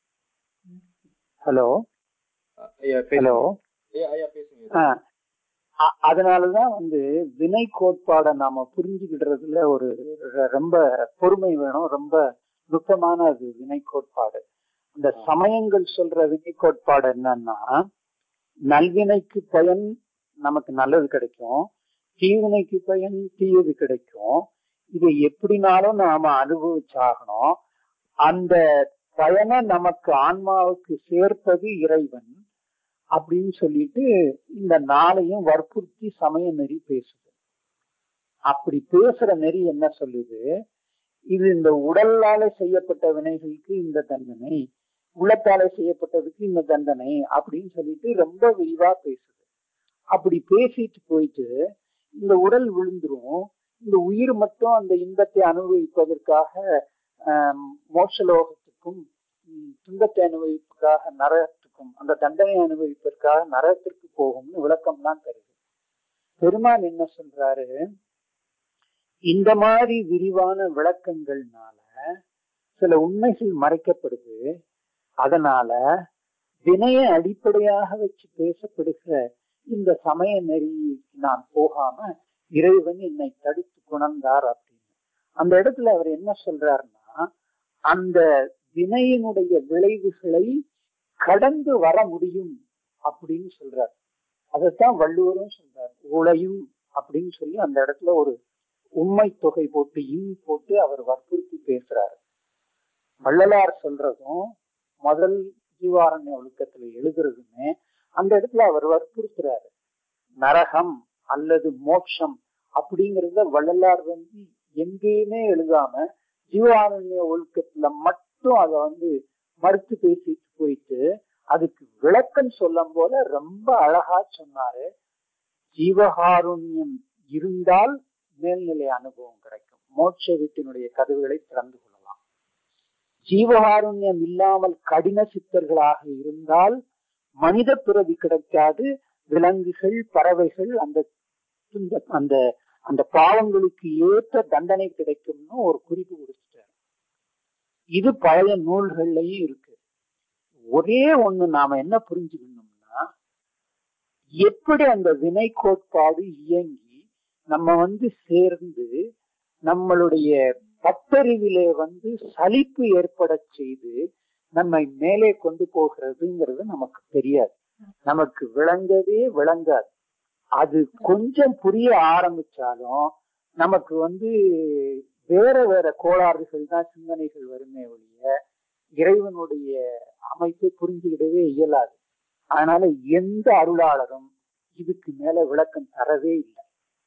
[SPEAKER 2] ஹலோ
[SPEAKER 1] ஐயா
[SPEAKER 2] ஹலோ
[SPEAKER 1] பேசுங்க ஐயா, ஐயா பேசுங்க
[SPEAKER 2] ஆ, அ- அதனாலதான் வந்து வினை கோட்பாடை நாம புரிஞ்சுக்கிடுறதுல ஒரு ர- ரொம்ப பொறுமை வேணும் ரொம்ப நுட்பமான அது வினை கோட்பாடு இந்த சமயங்கள் சொல்ற வினை கோட்பாடு என்னன்னா நல்வினைக்கு பயன் நமக்கு நல்லது கிடைக்கும் தீவினைக்கு பயன் தீயது கிடைக்கும் இது எப்படினாலும் நாம அனுபவிச்சாகணும் அந்த பயனை நமக்கு ஆன்மாவுக்கு சேர்ப்பது இறைவன் அப்படின்னு சொல்லிட்டு இந்த நாளையும் வற்புறுத்தி சமய நெறி பேசுது அப்படி பேசுற நெறி என்ன சொல்லுது இது இந்த உடலால செய்யப்பட்ட வினைகளுக்கு இந்த தண்டனை உள்ளத்தால செய்யப்பட்டதுக்கு இந்த தண்டனை அப்படின்னு சொல்லிட்டு ரொம்ப விரிவா பேசுது அப்படி பேசிட்டு போயிட்டு இந்த உடல் விழுந்துரும் இந்த உயிர் மட்டும் அந்த இன்பத்தை அனுபவிப்பதற்காக ஆஹ், மோட்சலோகத்துக்கும் ம், துன்பத்தை அனுபவிப்பதற்காக நரகத்துக்கும் அந்த தண்டனை அனுபவிப்பதற்காக நரகத்திற்கு போகும்னு விளக்கம் தான் தருது பெருமான் என்ன சொல்றாரு இந்த மாதிரி விரிவான விளக்கங்கள்னால சில உண்மைகள் மறைக்கப்படுது அதனால வினையை அடிப்படையாக வச்சு பேசப்படுகிற இந்த சமய நெறிக்கு நான் போகாம இறைவன் என்னை தடுத்து குணர்ந்தார் அப்படின்னு அந்த இடத்துல அவர் என்ன சொல்றாருன்னா அந்த வினையினுடைய விளைவுகளை கடந்து வர முடியும் அப்படின்னு சொல்றார் அதைத்தான் வள்ளுவரும் சொல்றார் உழையும் அப்படின்னு சொல்லி அந்த இடத்துல ஒரு உண்மை தொகை போட்டு இன் போட்டு அவர் வற்புறுத்தி பேசுறாரு வள்ளலார் சொல்றதும் முதல் ஜீவாரண்ய ஒழுக்கத்துல எழுதுறதுமே அந்த இடத்துல அவர் வற்புறுத்துறாரு நரகம் அல்லது மோட்சம் அப்படிங்கறத வள்ளலார் வந்து எங்கேயுமே எழுதாம ஜீவாரண்ய ஒழுக்கத்துல மட்டும் அதை வந்து மறுத்து பேசிட்டு போயிட்டு அதுக்கு விளக்கம் சொல்லும் போல ரொம்ப அழகா சொன்னாரு ஜீவகாருண்யம் இருந்தால் மேல்நிலை அனுபவம் கிடைக்கும் மோட்ச வீட்டினுடைய கதவுகளை திறந்து கொள்ளலாம் ஜீவகாருண்யம் இல்லாமல் கடின சித்தர்களாக இருந்தால் மனித பிறவி கிடைக்காது விலங்குகள் பறவைகள் அந்த துன்ப- அந்த அந்த பாவங்களுக்கு ஏற்ற தண்டனை கிடைக்கும்னு ஒரு குறிப்பு கொடுத்துட்டார் இது பழைய நூல்கள்லயும் இருக்கு ஒரே ஒண்ணு நாம என்ன புரிஞ்சுக்கணும்னா எப்படி அந்த வினை கோட்பாடு இயங்கி நம்ம வந்து சேர்ந்து நம்மளுடைய பட்டறிவிலே வந்து சலிப்பு ஏற்பட செய்து நம்மை மேலே கொண்டு போகிறதுங்கிறது நமக்கு தெரியாது நமக்கு விளங்கவே விளங்காது அது கொஞ்சம் புரிய ஆரம்பிச்சாலும் நமக்கு வந்து வேற வேற கோளாறுகள் தான் சிந்தனைகள் வருமே ஒழிய இறைவனுடைய அமைப்பை புரிஞ்சுக்கிடவே இயலாது அதனால எந்த அருளாளரும் இதுக்கு மேல விளக்கம் தரவே இல்லை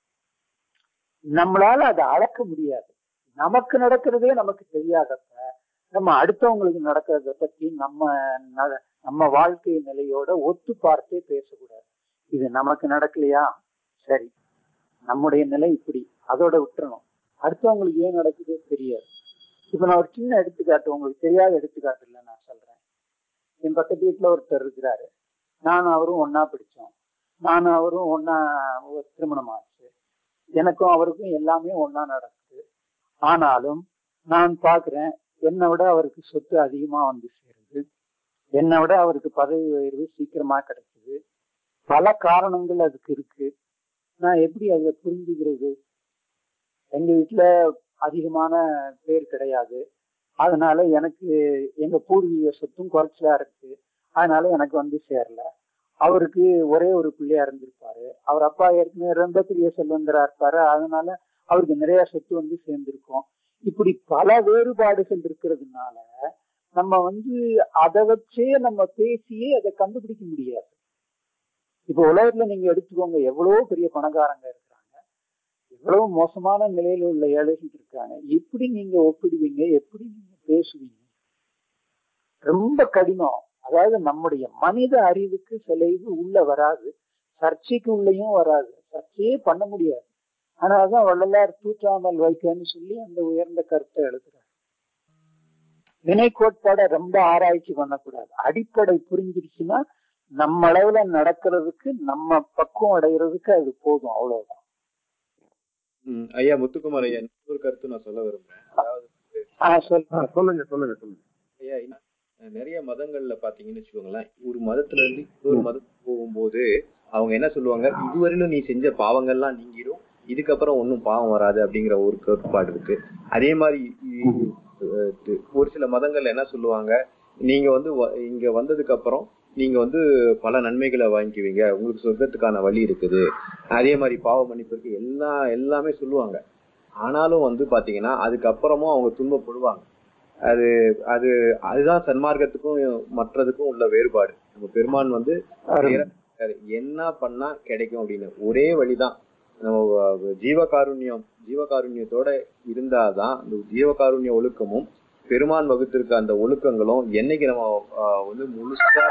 [SPEAKER 2] நம்மளால அதை அளக்க முடியாது நமக்கு நடக்கிறதே நமக்கு தெரியாதப்ப நம்ம அடுத்தவங்களுக்கு நடக்கிறத பத்தி நம்ம நட- நம்ம வாழ்க்கை நிலையோட ஒத்து பார்த்தே பேசக்கூடாது இது நமக்கு நடக்கலையா சரி நம்முடைய நிலை இப்படி அதோட விட்டுறணும் அடுத்தவங்களுக்கு ஏன் நடக்குதோ தெரியாது இப்ப நான் ஒரு சின்ன எடுத்துக்காட்டு உங்களுக்கு தெரியாத எடுத்துக்காட்டு இல்லை நான் சொல்றேன் என் பக்கத்து வீட்டுல ஒருத்தர் இருக்கிறாரு நானும் அவரும் ஒண்ணா படிச்சோம் நானும் அவரும் ஒண்ணா ஒரு திருமணம் ஆச்சு எனக்கும் அவருக்கும் எல்லாமே ஒண்ணா நடக்குது ஆனாலும் நான் பாக்குறேன் என்னை விட அவருக்கு சொத்து அதிகமா வந்து சேருது என்னை விட அவருக்கு பதவி உயர்வு சீக்கிரமா கிடைக்குது பல காரணங்கள் அதுக்கு இருக்கு நான் எப்படி அதை புரிஞ்சுக்கிறது எங்க வீட்டுல அதிகமான பேர் கிடையாது அதனால எனக்கு எங்க பூர்வீக சொத்தும் குறைச்சலா இருக்கு அதனால எனக்கு வந்து சேரல அவருக்கு ஒரே ஒரு பிள்ளையா இருந்திருப்பாரு அவர் அப்பா ஏற்கனவே ரொம்ப பெரிய செல்வந்தரா இருப்பாரு அதனால அவருக்கு நிறைய சொத்து வந்து சேர்ந்திருக்கும் இப்படி பல வேறுபாடுகள் இருக்கிறதுனால நம்ம வந்து அதை வச்சே நம்ம பேசியே அதை கண்டுபிடிக்க முடியாது இப்ப உலகத்துல நீங்க எடுத்துக்கோங்க எவ்வளவோ பெரிய பணக்காரங்க இருக்கிறாங்க எவ்வளவு மோசமான நிலையில உள்ள ஏழைகள் இருக்காங்க எப்படி நீங்க ஒப்பிடுவீங்க எப்படி நீங்க பேசுவீங்க ரொம்ப கடினம் அதாவது நம்முடைய மனித அறிவுக்கு சில இது உள்ள வராது சர்ச்சைக்கு உள்ளயும் வராது சர்ச்சையே பண்ண முடியாது அதனாலதான் வள்ளலார் தூற்றாமல் வைக்கன்னு சொல்லி அந்த உயர்ந்த கருத்தை எழுதுறார் வினை கோட்பாட ரொம்ப ஆராய்ச்சி பண்ணக்கூடாது அடிப்படை புரிஞ்சிருச்சுன்னா நம்ம அளவுல நடக்கிறதுக்கு நம்ம பக்குவம் அடைகிறதுக்கு அது போதும் அவ்வளவுதான்
[SPEAKER 1] ம், ஐயா முத்துக்குமார் ஐயா இன்னொரு கருத்து நான் சொல்ல விரும்புறேன் அதாவது
[SPEAKER 2] ஆஹ் சொல்
[SPEAKER 8] ஆ, சொல்லுங்க சொல்லுங்க சொல்லுங்க
[SPEAKER 1] ஐயா இன்னும் நிறைய மதங்கள்ல பாத்தீங்கன்னு வச்சுக்கோங்களேன் ஒரு மதத்துல இருந்து இன்னொரு மதத்துக்கு போகும்போது அவங்க என்ன சொல்லுவாங்க இதுவரையிலும் நீ செஞ்ச பாவங்கள்லாம் நீங்கிரும் இதுக்கப்புறம் ஒன்றும் பாவம் வராது அப்படிங்கிற ஒரு கோட்பாடு இருக்கு அதே மாதிரி இ- அஹ் து- ஒரு சில மதங்கள்ல என்ன சொல்லுவாங்க நீங்க வந்து வ- இங்க வந்ததுக்கு அப்புறம் நீங்க வந்து பல நன்மைகளை வாங்கிக்குவீங்க உங்களுக்கு சொர்க்கத்துக்கான வழி இருக்குது அதே மாதிரி பாவ மன்னிப்பு இருக்கு எல்லா எல்லாமே சொல்லுவாங்க ஆனாலும் வந்து பாத்தீங்கன்னா அதுக்கப்புறமும் அவங்க துன்பப்படுவாங்க அது அது அதுதான் சன்மார்க்கத்துக்கும் மற்றதுக்கும் உள்ள வேறுபாடு நம்ம பெருமான் வந்து நேரா என்ன பண்ணா கிடைக்கும் அப்படின்னு ஒரே வழிதான் நம்ம வ- ஜீவகாருண்யம் ஜீவகாருண்யத்தோட இருந்தாதான் அந்த ஜீவகாருண்ய ஒழுக்கமும் பெருமான் வகுத்திருக்க அந்த ஒழுக்கங்களும் என்னைக்கு நம்ம ஆஹ், வந்து முழுசா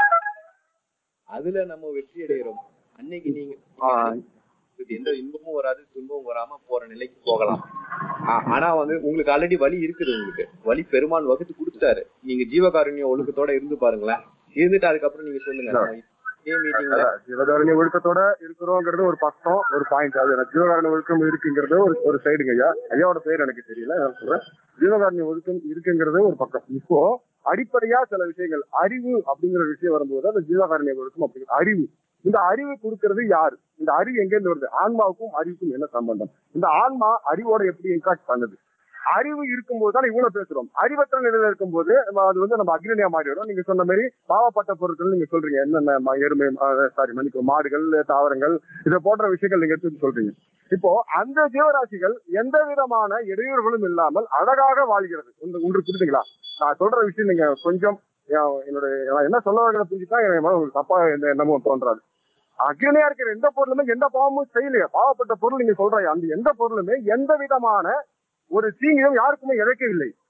[SPEAKER 1] அதுல நம்ம வெற்றி அடைகிறோம் அன்னைக்கு நீங்க உங்களுக்கு எந்த இன்பமும் வராது துன்பமும் வராம போற நிலைக்கு போகலாம் ஆ- ஆனா வந்து உங்களுக்கு ஆல்ரெடி வழி இருக்குது உங்களுக்கு வழி பெருமான் வகுத்து கொடுத்துட்டாரு நீங்க ஜீவகாருண்ய ஒழுக்கத்தோட இருந்து பாருங்களேன் இருந்துட்டு அதுக்கப்புறம் நீங்க சொல்லுங்க நம்ம இதே மீட்டிங்ல
[SPEAKER 8] அதான், ஜீவகாருண்ய ஒழுக்கத்தோட இருக்கிறோங்கிறது ஒரு பக்கம் ஒரு பாயிண்ட் அது எனக்கு ஜீவகாருண்ய ஒழுக்கம் இருக்குங்கிறது ஒரு ஒரு சைடுங்க ஐயா ஐயாவோட பேர் எனக்கு தெரியல நான் சொல்றேன் ஜீவகாருண்ய ஒழுக்கம் இருக்குங்கிறது ஒரு பக்கம் இப்போ அடிப்படையா சில விஷயங்கள் அறிவு அப்படிங்கிற ஒரு விஷயம் வரும்போது அந்த ஜீவகாருண்ய ஒழுக்கம் அப்படிங்கிற அறிவு இந்த அறிவு கொடுக்கிறது யாரு இந்த அறிவு எங்க இருந்து வருது ஆன்மாவுக்கும் அறிவுக்கும் என்ன சம்பந்தம் இந்த ஆன்மா அறிவோட எப்படி இன்ட்ராக்ட் பண்ணுது அறிவு இருக்கும்போது தான் இவ்வளவு பேசுறோம் அறிவற்ற நிலையில இருக்கும்போது நம்ம அது வந்து நம்ம அக்னியா மாறிடும் நீங்க சொன்ன மாதிரி பாவப்பட்ட பொருட்கள் நீங்க சொல்றீங்க என்னென்ன ம- எருமை சாரி மன்னிக்கும் மாடுகள் தாவரங்கள் இதை போன்ற விஷயங்கள் நீங்க எடுத்து சொல்றீங்க இப்போ அந்த ஜீவராசிகள் எந்த விதமான இடையூறுகளும் இல்லாமல் அழகாக வாழ்கிறது ஒன்று ஒன்று புரியுதுங்களா நான் சொல்ற விஷயம் நீங்க கொஞ்சம் என்- என்னுடைய நான் என்ன சொல்ல வரதை புரிஞ்சுட்டா எனக்கு மேல உங்களுக்கு தப்பா எந்த எண்ணமும் தோன்றாது அக்னியா இருக்கிற எந்த பொருளுமே எந்த பாவமும் செய்யலையே பாவப்பட்ட பொருள் நீங்க சொல்றீங்க அந்த எந்த பொருளுமே எந்த விதமான ஒரு தீங்கையும் யாருக்குமே இழைக்கவில்லை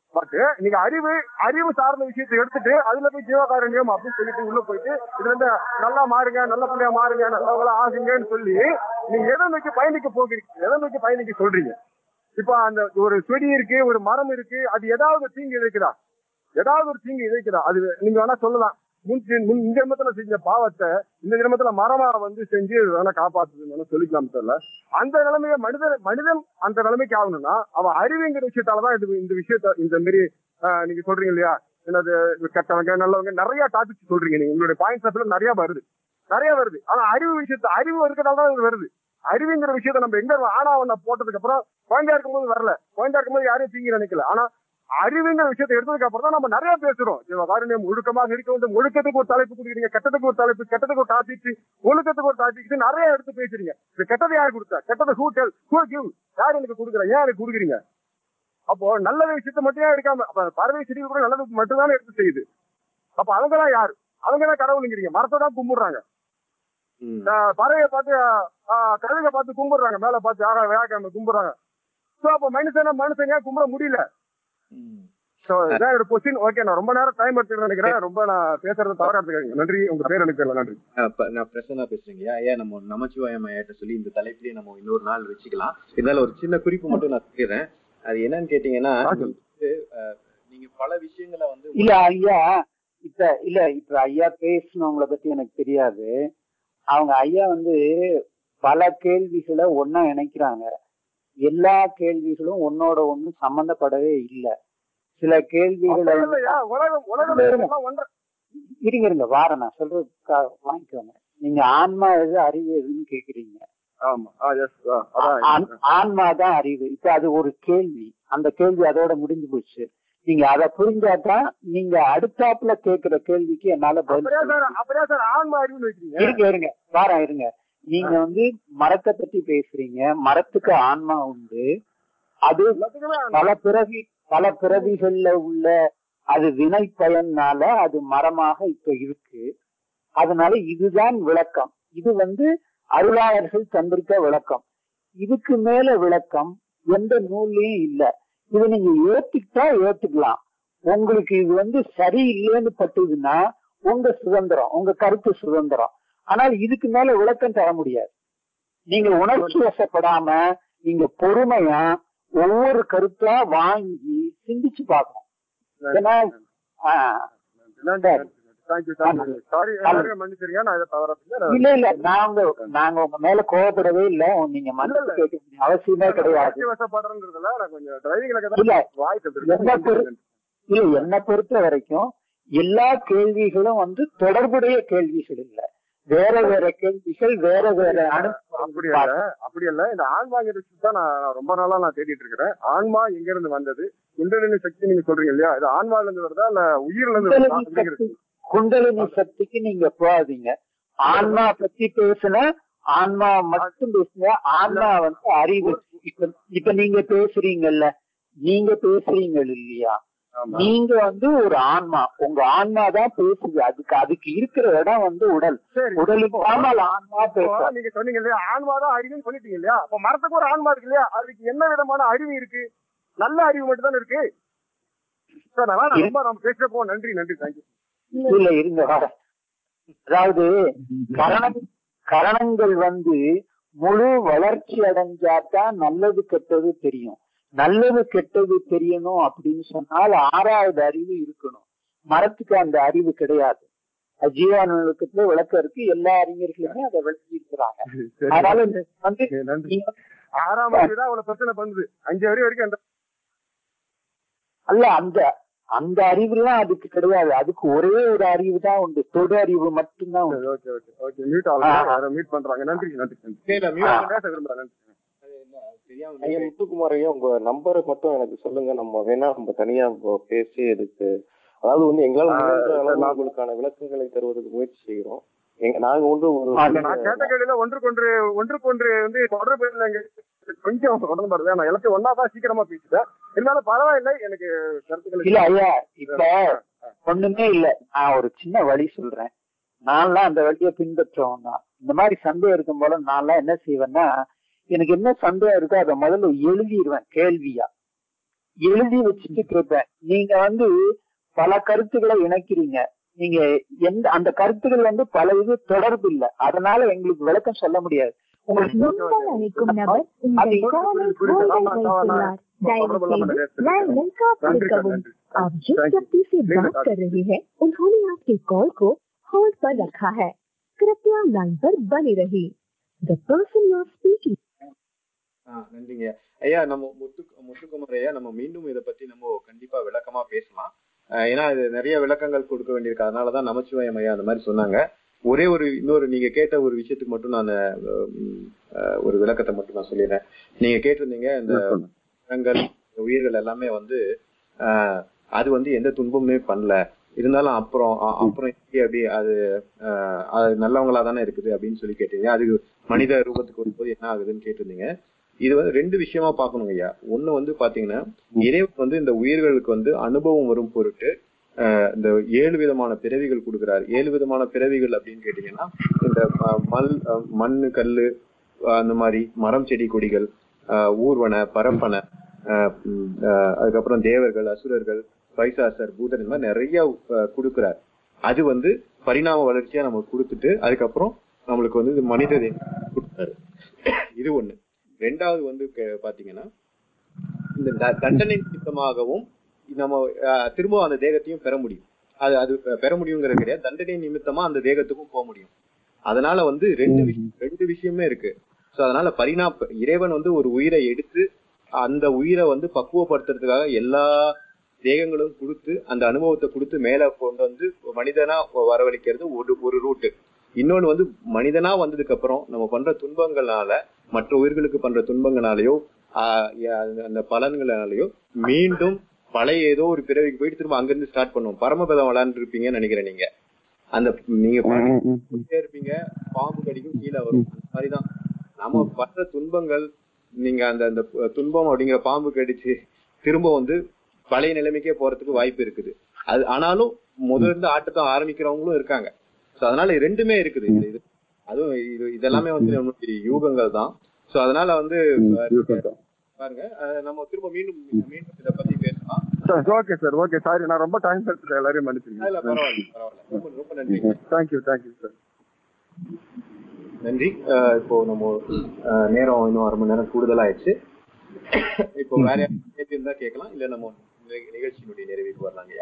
[SPEAKER 8] பட் நீங்க அறிவு அறிவு சார்ந்த விஷயத்தை எடுத்துட்டு அதுல போய் ஜீவகாரண்யம் அப்படின்னு சொல்லிட்டு உள்ள போயிட்டு இதுல இருந்து நல்லா மாறுங்க நல்ல பிள்ளையா மாறுங்க நல்லவங்களா ஆகுங்கன்னு சொல்லி நீங்க எதை நோக்கி பயணிக்க போகிறீங்க எதை நோக்கி பயணிக்க சொல்றீங்க இப்ப அந்த ஒரு செடி இருக்கு ஒரு மரம் இருக்கு அது ஏதாவது தீங்கு இழைக்குதா ஏதாவது ஒரு தீங்கு இழைக்குதா அது நீங்க வேணா சொல்லலாம் முன் தி- முன் இந்த ஜென்மத்துல செஞ்ச பாவத்தை இந்த ஜென்மத்துல மரமா வந்து செஞ்சு வேணா காப்பாத்துதுன்னு சொல்லிக்கலாம் தெரியல அந்த நிலைமைய மனிதன் மனிதன் அந்த நிலைமைக்கு ஆகணும்னா அவன் அறிவுங்கிற விஷயத்தாலதான் இது இந்த விஷயத்த இந்த மாரி ஆஹ், நீங்க சொல்றீங்க இல்லையா என்னது இது கெட்டவங்க நல்லவங்க நிறைய டாபிக் சொல்றீங்க நீங்க உங்களுடைய பாயிண்ட்ஸ் ஆஃப்ல நிறைய வருது நிறைய வருது ஆனா அறிவு விஷயத்த அறிவு இருக்கிறதால தான் இது வருது அறிவுங்கிற விஷயத்த நம்ம எங்க ஆனாவண்ண போட்டதுக்கு அப்புறம் குழந்தையா இருக்கும்போது வரல குழந்தையா இருக்கும்போது யாரையும் தீங்கி நினைக்கல ஆனா அறிவுங்கிற விஷயத்தை எடுத்ததுக்கு அப்புறம் தான் நம்ம நிறைய பேசுறோம் காரணியம் ஒழுக்கமாக இருக்க வேண்டும் ஒழுக்கத்துக்கு ஒரு தலைப்பு கொடுக்குறீங்க கெட்டதுக்கு ஒரு தலைப்பு கெட்டதுக்கு ஒரு டாபிக் ஒழுக்கத்துக்கு ஒரு டாபிக் நிறைய எடுத்து பேசுறீங்க இந்த கெட்டதை யார் கொடுத்தா கெட்டதை ஹூ டெல் ஹூ கிவ் யார் எனக்கு கொடுக்குறா ஏன் எனக்கு கொடுக்குறீங்க அப்போ நல்ல விஷயத்தை மட்டும் ஏன் எடுக்காம அப்ப பறவை செடிகள் கூட நல்லது மட்டும்தானே எடுத்து செய்யுது அப்ப அவங்க தான் யாரு அவங்க தான் கடவுளுங்கிறீங்க மரத்தை தான் கும்பிடுறாங்க
[SPEAKER 1] ம்.
[SPEAKER 8] ஆஹ் பறவையை பார்த்து ஆஹ் கழுதை பார்த்து கும்பிடுறாங்க மேல பார்த்து ஆகா வேகாம கும்பிடுறாங்க சோ அப்ப மனுஷன மனுஷன் ஏன் கும்பிட முடியல
[SPEAKER 1] ம்.
[SPEAKER 8] சோ இதான் என்னோட கொஸ்டின் ஓகே நான் ரொம்ப நேரம் டைம் எடுத்துக்கிறேன் நினைக்கிறேன் ரொம்ப நான் பேசுறது தவறா எடுத்துக்காதீங்க நன்றி உங்க பேர் எனக்கு தெரியல நன்றி
[SPEAKER 1] அஹ் ப- நான் பிரசன்னா பேசுறேங்க ஐயா நம்ம நமச்சிவாயம் ஐயாட்ட சொல்லி இந்த தலைப்பிலேயே நம்ம இன்னொரு நாள் வச்சுக்கலாம் இருந்தாலும் ஒரு சின்ன குறிப்பு மட்டும் நான் சொல்லிடுறேன் அது என்னன்னு கேட்டீங்கன்னா
[SPEAKER 8] ஆ,
[SPEAKER 1] நீங்க வந்து, அஹ், நீங்க பல விஷயங்களை வந்து
[SPEAKER 2] இல்ல ஐயா இப்ப இல்ல இப்ப ஐயா பேசினவங்கள பத்தி எனக்கு தெரியாது அவங்க ஐயா வந்து பல கேள்விகளை ஒன்னா இணைக்கிறாங்க எல்லா கேள்விகளும் ஒன்னோட ஒண்ணு சம்பந்தப்படவே இல்லை சில கேள்விகளை
[SPEAKER 8] அப்படி
[SPEAKER 2] வந்து-
[SPEAKER 8] இல்லையா உலகம் உலகம் எல்லாம் ஒன்றா
[SPEAKER 2] இருங்க இருங்க வார நான் சொல்றது கா- வாங்கிக்கோங்க நீங்க ஆன்மா எது அறிவு எதுன்னு கேக்குறீங்க
[SPEAKER 8] ஆமா ஆ எஸ் அதான்
[SPEAKER 2] ஆன்- ஆன்மா தான் அறிவு இப்ப அது ஒரு கேள்வி அந்த கேள்வி அதோட முடிஞ்சு போச்சு நீங்க அதை புரிஞ்சாதான் நீங்க அடுத்தாப்புல கேக்குற கேள்விக்கு என்னால பதில்
[SPEAKER 8] அப்படியா
[SPEAKER 2] சொல்ல
[SPEAKER 8] சார் அப்படியா சார் ஆன்மா அறிவுன்னு வைக்கிறீங்க
[SPEAKER 2] இருங்க இருங்க வாரம் இருங்க நீங்க வந்து மரத்தை பத்தி பேசுறீங்க மரத்துக்கு ஆன்மா உண்டு அது
[SPEAKER 8] எல்லாத்துக்குமே
[SPEAKER 2] பல பிறவி பல பிறவிகள்ல உள்ள அது வினை பயனால அது மரமாக இப்ப இருக்கு அதனால இதுதான் விளக்கம் இது வந்து அருளாளர்கள் தந்திருக்க விளக்கம் இதுக்கு மேல விளக்கம் எந்த நூல்லையும் இல்ல இது நீங்க ஏத்துக்கிட்டா ஏத்துக்கலாம் உங்களுக்கு இது வந்து சரி இல்லைன்னு பட்டுதுன்னா உங்க சுதந்திரம் உங்க கருத்து சுதந்திரம் ஆனால் இதுக்கு மேல விளக்கம் தர முடியாது நீங்க உணர்ச்சி வசப்படாம நீங்க பொறுமையா ஒவ்வொரு கருத்தா வாங்கி சிந்திச்சு பார்க்கணும் ஏன்னா ஆஹ்,
[SPEAKER 8] தேங்க்யூ தேங்க்யூ சாரி எல்லாரும் மன்னிச்சிருங்க நான் இதை தவறா செஞ்சேன்.
[SPEAKER 2] இல்ல இல்ல நாங்க நாங்க உங்க மேல கோவப்படவே இல்ல நீங்க மனசு கேட்க வேண்டிய அவசியமே கிடையாது
[SPEAKER 8] உணர்ச்சி வசப்படுறதுல நான் கொஞ்சம் டிரைவிங்ல
[SPEAKER 2] இல்ல
[SPEAKER 8] வாய்ப்பு
[SPEAKER 2] என்ன பொறு- இல்ல என்ன பொறுத்த வரைக்கும் எல்லா கேள்விகளும் வந்து தொடர்புடைய கேள்விகள் இல்ல வேற வேற கேள்விகள் வேற வேற
[SPEAKER 8] அப்படி அல்ல அப்படி அல்ல இந்த ஆன்மாங்கிற விஷயம் தான் நான் நான் ரொம்ப நாளா நான் தேடிட்டு இருக்கிறேன் ஆன்மா எங்க இருந்து வந்தது குண்டலினி சக்தி நீங்க சொல்றீங்க இல்லையா இது ஆன்மால இருந்து வருதா இல்ல உயிர்ல இருந்து வருதா
[SPEAKER 2] குண்டலினி
[SPEAKER 8] அப்படிங்கிறது
[SPEAKER 2] சக்தி குண்டலினி சக்திக்கு நீங்க போகாதீங்க ஆன்மா பத்தி பேசுன ஆன்மா மட்டும் பேசுங்க ஆன்மா வந்து அறிவு இப்ப இப்ப நீங்க பேசுறீங்கல்ல நீங்க பேசுறீங்க இல்லையா
[SPEAKER 8] ஆமா.
[SPEAKER 2] நீங்க வந்து ஒரு ஆன்மா உங்க ஆன்மா தான் பேசுது அதுக்கு அதுக்கு இருக்கிற இடம் வந்து உடல்
[SPEAKER 8] சரி
[SPEAKER 2] உடலுக்கு ஆன்மால ஆன்மா
[SPEAKER 8] இப்போ
[SPEAKER 2] பேசும்
[SPEAKER 8] நீங்க சொன்னீங்க இல்லையா ஆன்மா தான் அறிவுன்னு சொல்லிட்டீங்க இல்லையா அப்ப மரத்துக்கு ஒரு ஆன்மா இருக்கு இல்லையா அதுக்கு என்ன விதமான அறிவு இருக்கு நல்ல அறிவு மட்டும் தானே இருக்கு சார் நான் ரொம்ப நம்ம பேசுறப்போ நன்றி நன்றி தேங்க்யூ
[SPEAKER 2] இல்ல இருங்க வரேன். அதாவது கரணம் கரணங்கள் வந்து முழு வளர்ச்சி அடைஞ்சாதான் நல்லது கெட்டது தெரியும் நல்லது கெட்டது தெரியணும் அப்படின்னு சொன்னால் ஆறாவது அறிவு இருக்கணும் மரத்துக்கு அந்த அறிவு கிடையாது அது ஜீவானந்தத்துல விளக்கம் இருக்கு எல்லா அறிஞர்களுமே அதை விளக்கி இருக்கிறாங்க அதனால இந்த வந்து
[SPEAKER 8] நன்றி
[SPEAKER 2] நீங்க
[SPEAKER 8] ஆறாம் அறிவு தான் அவ்வளவு பிரச்சனை பண்ணுது அஞ்சு வரி வரைக்கும் அந்த
[SPEAKER 2] அல்ல அந்த அந்த அறிவுலாம் அதுக்கு கிடையாது அதுக்கு ஒரே ஒரு அறிவு தான் உண்டு தொடு அறிவு மட்டும்தான் உண்டு
[SPEAKER 8] ஓகே ஓகே ஓகே மியூட் ஆகலாம் யாரும் மீட் பண்றாங்க நன்றி நன்றி நன்றி
[SPEAKER 1] இல்ல, mute
[SPEAKER 8] நான் பேச விரும்புறேன் நன்றி
[SPEAKER 1] தெரியாம
[SPEAKER 5] ஐயா முத்துக்குமார் ஐயா உங்க நம்பரை மட்டும் எனக்கு சொல்லுங்க நம்ம வேணா நம்ம தனியா இப்போ பேசி இதுக்கு அதாவது வந்து எங்களால் முடிந்த அளவு
[SPEAKER 8] நான்
[SPEAKER 5] உங்களுக்கான விளக்கங்களை தருவதற்கு முயற்சி செய்கிறோம் எங்க- நாங்க வந்து ஒரு
[SPEAKER 2] ஆ,
[SPEAKER 8] நான் கேட்ட கேள்வியில ஒன்றுக்கொன்று ஒன்றுக்கொன்று வந்து தொடர்பு இல்லைங்க கொஞ்சம் உடம்பு வருது நான் எல்லாத்தையும் ஒன்னா தான் சீக்கிரமா பேசிட்டேன் இருந்தாலும் பரவாயில்லை எனக்கு கருத்துக்கள்
[SPEAKER 2] இல்ல ஐயா இப்ப ஒண்ணுமே இல்ல நான் ஒரு சின்ன வழி சொல்றேன் நான்லாம் அந்த வழியை பின்பற்றவன் தான் இந்த மாதிரி சந்தேகம் இருக்கும் போல நான்லாம் என்ன செய்வேன்னா எனக்கு என்ன சந்தேகம் இருக்கோ அதை முதல்ல எழுதிடுவேன் கேள்வியா எழுதி வச்சுட்டு கேட்பேன் நீங்க வந்து பல கருத்துக்களை இணைக்கிறீங்க நீங்க எந்த அந்த கருத்துக்கள் வந்து பல இது தொடர்பு இல்லை அதனால எங்களுக்கு விளக்கம் சொல்ல முடியாது உங்களுக்கு
[SPEAKER 6] நீங்கள் அழைக்கும் நபர் உங்கள் காலை ஹோல்டில் வைத்துள்ளார் दयவு செய்து लाइन काटिருக்கவும் आप जिस व्यक्ति से बात कर रहे हैं उन्होंने आपके कॉल को होल्ड पर रखा है कृपया लाइन पर बने रहिए the person you are speaking
[SPEAKER 1] ஆ, நன்றிங்க ஐயா நம்ம முத்து முத்துக்குமார் ஐயா நம்ம மீண்டும் இதை பத்தி நம்ம கண்டிப்பா விளக்கமா பேசலாம் ஆ, ஏன்னா இது நிறைய விளக்கங்கள் கொடுக்க வேண்டியிருக்கு அதனாலதான் நமச்சிவாயம் ஐயா அந்த மாதிரி சொன்னாங்க ஒரே ஒரு இன்னொரு நீங்க கேட்ட ஒரு விஷயத்துக்கு மட்டும் நான் ம், ஆ, ஒரு விளக்கத்தை மட்டும் நான் சொல்லிடுறேன் நீங்க கேட்டிருந்தீங்க இந்த மரங்கள் உயிர்கள் எல்லாமே வந்து ஆ, அது வந்து எந்த துன்பமுமே பண்ணல இருந்தாலும் அப்புறம் அ- அப்புறம் எப்படி அப்படி அது ஆ, அது நல்லவங்களா தானே இருக்குது அப்படின்னு சொல்லி கேட்டீங்க அது மனித ரூபத்துக்கு வரும்போது என்ன ஆகுதுன்னு கேட்டிருந்தீங்க இது வந்து ரெண்டு விஷயமா பார்க்கணும் ஐயா ஒண்ணு வந்து பாத்தீங்கன்னா இறைவன் வந்து இந்த உயிர்களுக்கு வந்து அனுபவம் வரும் பொருட்டு ஆஹ் இந்த ஏழு விதமான பிறவிகள் கொடுக்கிறார் ஏழு விதமான பிறவிகள் அப்படின்னு கேட்டீங்கன்னா இந்த ஆஹ் மல் ஆஹ் மண்ணு கல்லு ஆஹ் அந்த மாதிரி மரம் செடி கொடிகள் ஆஹ் ஊர்வன பரப்பன ஆஹ் உம் ஆஹ் அதுக்கப்புறம் தேவர்கள் அசுரர்கள் பைசாசர் பூதன் இந்த மாதிரி நிறைய ஆஹ் கொடுக்கிறார் அது வந்து பரிணாம வளர்ச்சியா நமக்கு கொடுத்துட்டு அதுக்கப்புறம் நம்மளுக்கு வந்து இது மனித தேகம் கொடுத்தாரு இது ஒண்ணு ரெண்டாவது வந்து கே- பாத்தீங்கன்னா இந்த த- தண்டனை நிமித்தமாகவும் நம்ம அஹ், திரும்ப அந்த தேகத்தையும் பெற முடியும் அது அது பெ- பெற முடியுங்கிறது கிடையாது தண்டனை நிமித்தமா அந்த தேகத்துக்கும் போக முடியும் அதனால வந்து ரெண்டு விஷயம் ரெண்டு விஷயமே இருக்கு சோ அதனால பரிணா இறைவன் வந்து ஒரு உயிரை எடுத்து அந்த உயிரை வந்து பக்குவப்படுத்துறதுக்காக எல்லா தேகங்களும் கொடுத்து அந்த அனுபவத்தை கொடுத்து மேல கொண்டு வந்து மனிதனா வரவழைக்கிறது ஒரு ஒரு ரூட்டு இன்னொன்னு வந்து மனிதனா வந்ததுக்கு அப்புறம் நம்ம பண்ற துன்பங்களால மற்ற உயிர்களுக்கு பண்ற துன்பங்களாலேயோ ஆஹ் ய- அந்த பலன்களாலேயோ மீண்டும் பழைய ஏதோ ஒரு பிறவிக்கு போயிட்டு திரும்ப அங்கிருந்து ஸ்டார்ட் பண்ணுவோம் பரமபதம் விளையாண்டு இருப்பீங்கன்னு நினைக்கிறேன் நீங்க அந்த நீங்க போயிட்டே இருப்பீங்க பாம்பு கடிக்கும் கீழே வரும் அந்த மாதிரிதான் நம்ம பண்ற துன்பங்கள் நீங்க அந்த அந்த துன்பம் அப்படிங்கிற பாம்பு கடிச்சு திரும்ப வந்து பழைய நிலைமைக்கே போறதுக்கு வாய்ப்பு இருக்குது அது ஆனாலும் முதல்ல இருந்து ஆட்டத்தை ஆரம்பிக்கிறவங்களும் இருக்காங்க சோ அதனால ரெண்டுமே இருக்குது இந்த இது அதுவும் இது இதெல்லாமே வந்து நம்மளுடைய யூகங்கள் தான் சோ அதனால வந்து பாருங்க அஹ் நம்ம திரும்ப மீண்டும் மீண்டும் இதை பத்தி பேசலாம்
[SPEAKER 8] ஓகே சார் ஓகே சாரி நான் ரொம்ப டைம் எடுத்துட்டேன் எல்லாரையும்
[SPEAKER 1] இல்ல
[SPEAKER 8] மன்னிச்சிருக்கேன்
[SPEAKER 1] பரவாயில்ல பரவாயில்ல ரொம்ப ரொம்ப நன்றி
[SPEAKER 8] தேங்க்யூ தேங்க்யூ சார்
[SPEAKER 1] நன்றி அஹ் இப்போ நம்ம அஹ் நேரம் இன்னும் அரை மணி நேரம் கூடுதலாயிடுச்சு இப்போ வேற யாராவது கேள்வி இருந்தா கேட்கலாம் இல்ல நம்ம நிக- நிகழ்ச்சியினுடைய நிறைவுக்கு வரலாங்கய்யா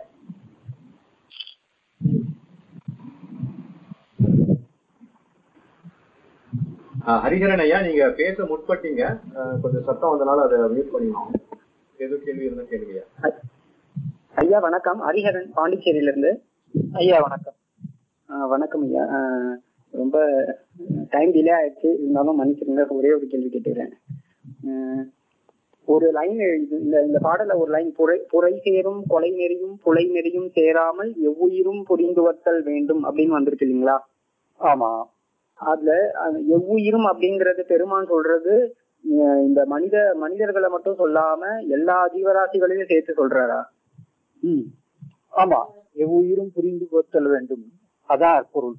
[SPEAKER 1] அஹ் ஹரிஹரன் ஐயா நீங்க பேச முற்பட்டீங்க அஹ் கொஞ்சம் சத்தம் வந்தனால அதை மியூட் பண்ணிக்கணும் எதுவும் கேள்வி இருந்தா கேளுங்கய்யா
[SPEAKER 9] ஐயா வணக்கம் ஹரிஹரன் பாண்டிச்சேரியில இருந்து
[SPEAKER 2] ஐயா வணக்கம்
[SPEAKER 9] ஆ, வணக்கம் ஐயா ஆ, ரொம்ப டைம் டிலே ஆயிடுச்சு இருந்தாலும் மன்னிச்சிருங்க ஒரே ஒரு கேள்வி கேட்டுக்கிறேன் ஆ, ஒரு லைன் இது இந்த இந்த பாடல ஒரு லைன் புரை புரை சேரும் கொலை நெறியும் புலை நெறியும் சேராமல் எவ்வுயிரும் புரிந்துவத்தல் வேண்டும் அப்படின்னு வந்திருக்கு இல்லைங்களா
[SPEAKER 2] ஆமா
[SPEAKER 9] அதுல அந்த எவ்வுயிரும் அப்படிங்கறது பெருமான் சொல்றது அஹ் இந்த மனித மனிதர்களை மட்டும் சொல்லாம எல்லா ஜீவராசிகளையும் சேர்த்து சொல்றாரா
[SPEAKER 2] ம் ஆமா எவ்வுயிரும் புரிந்து போத்தல் வேண்டும் அதான் பொருள்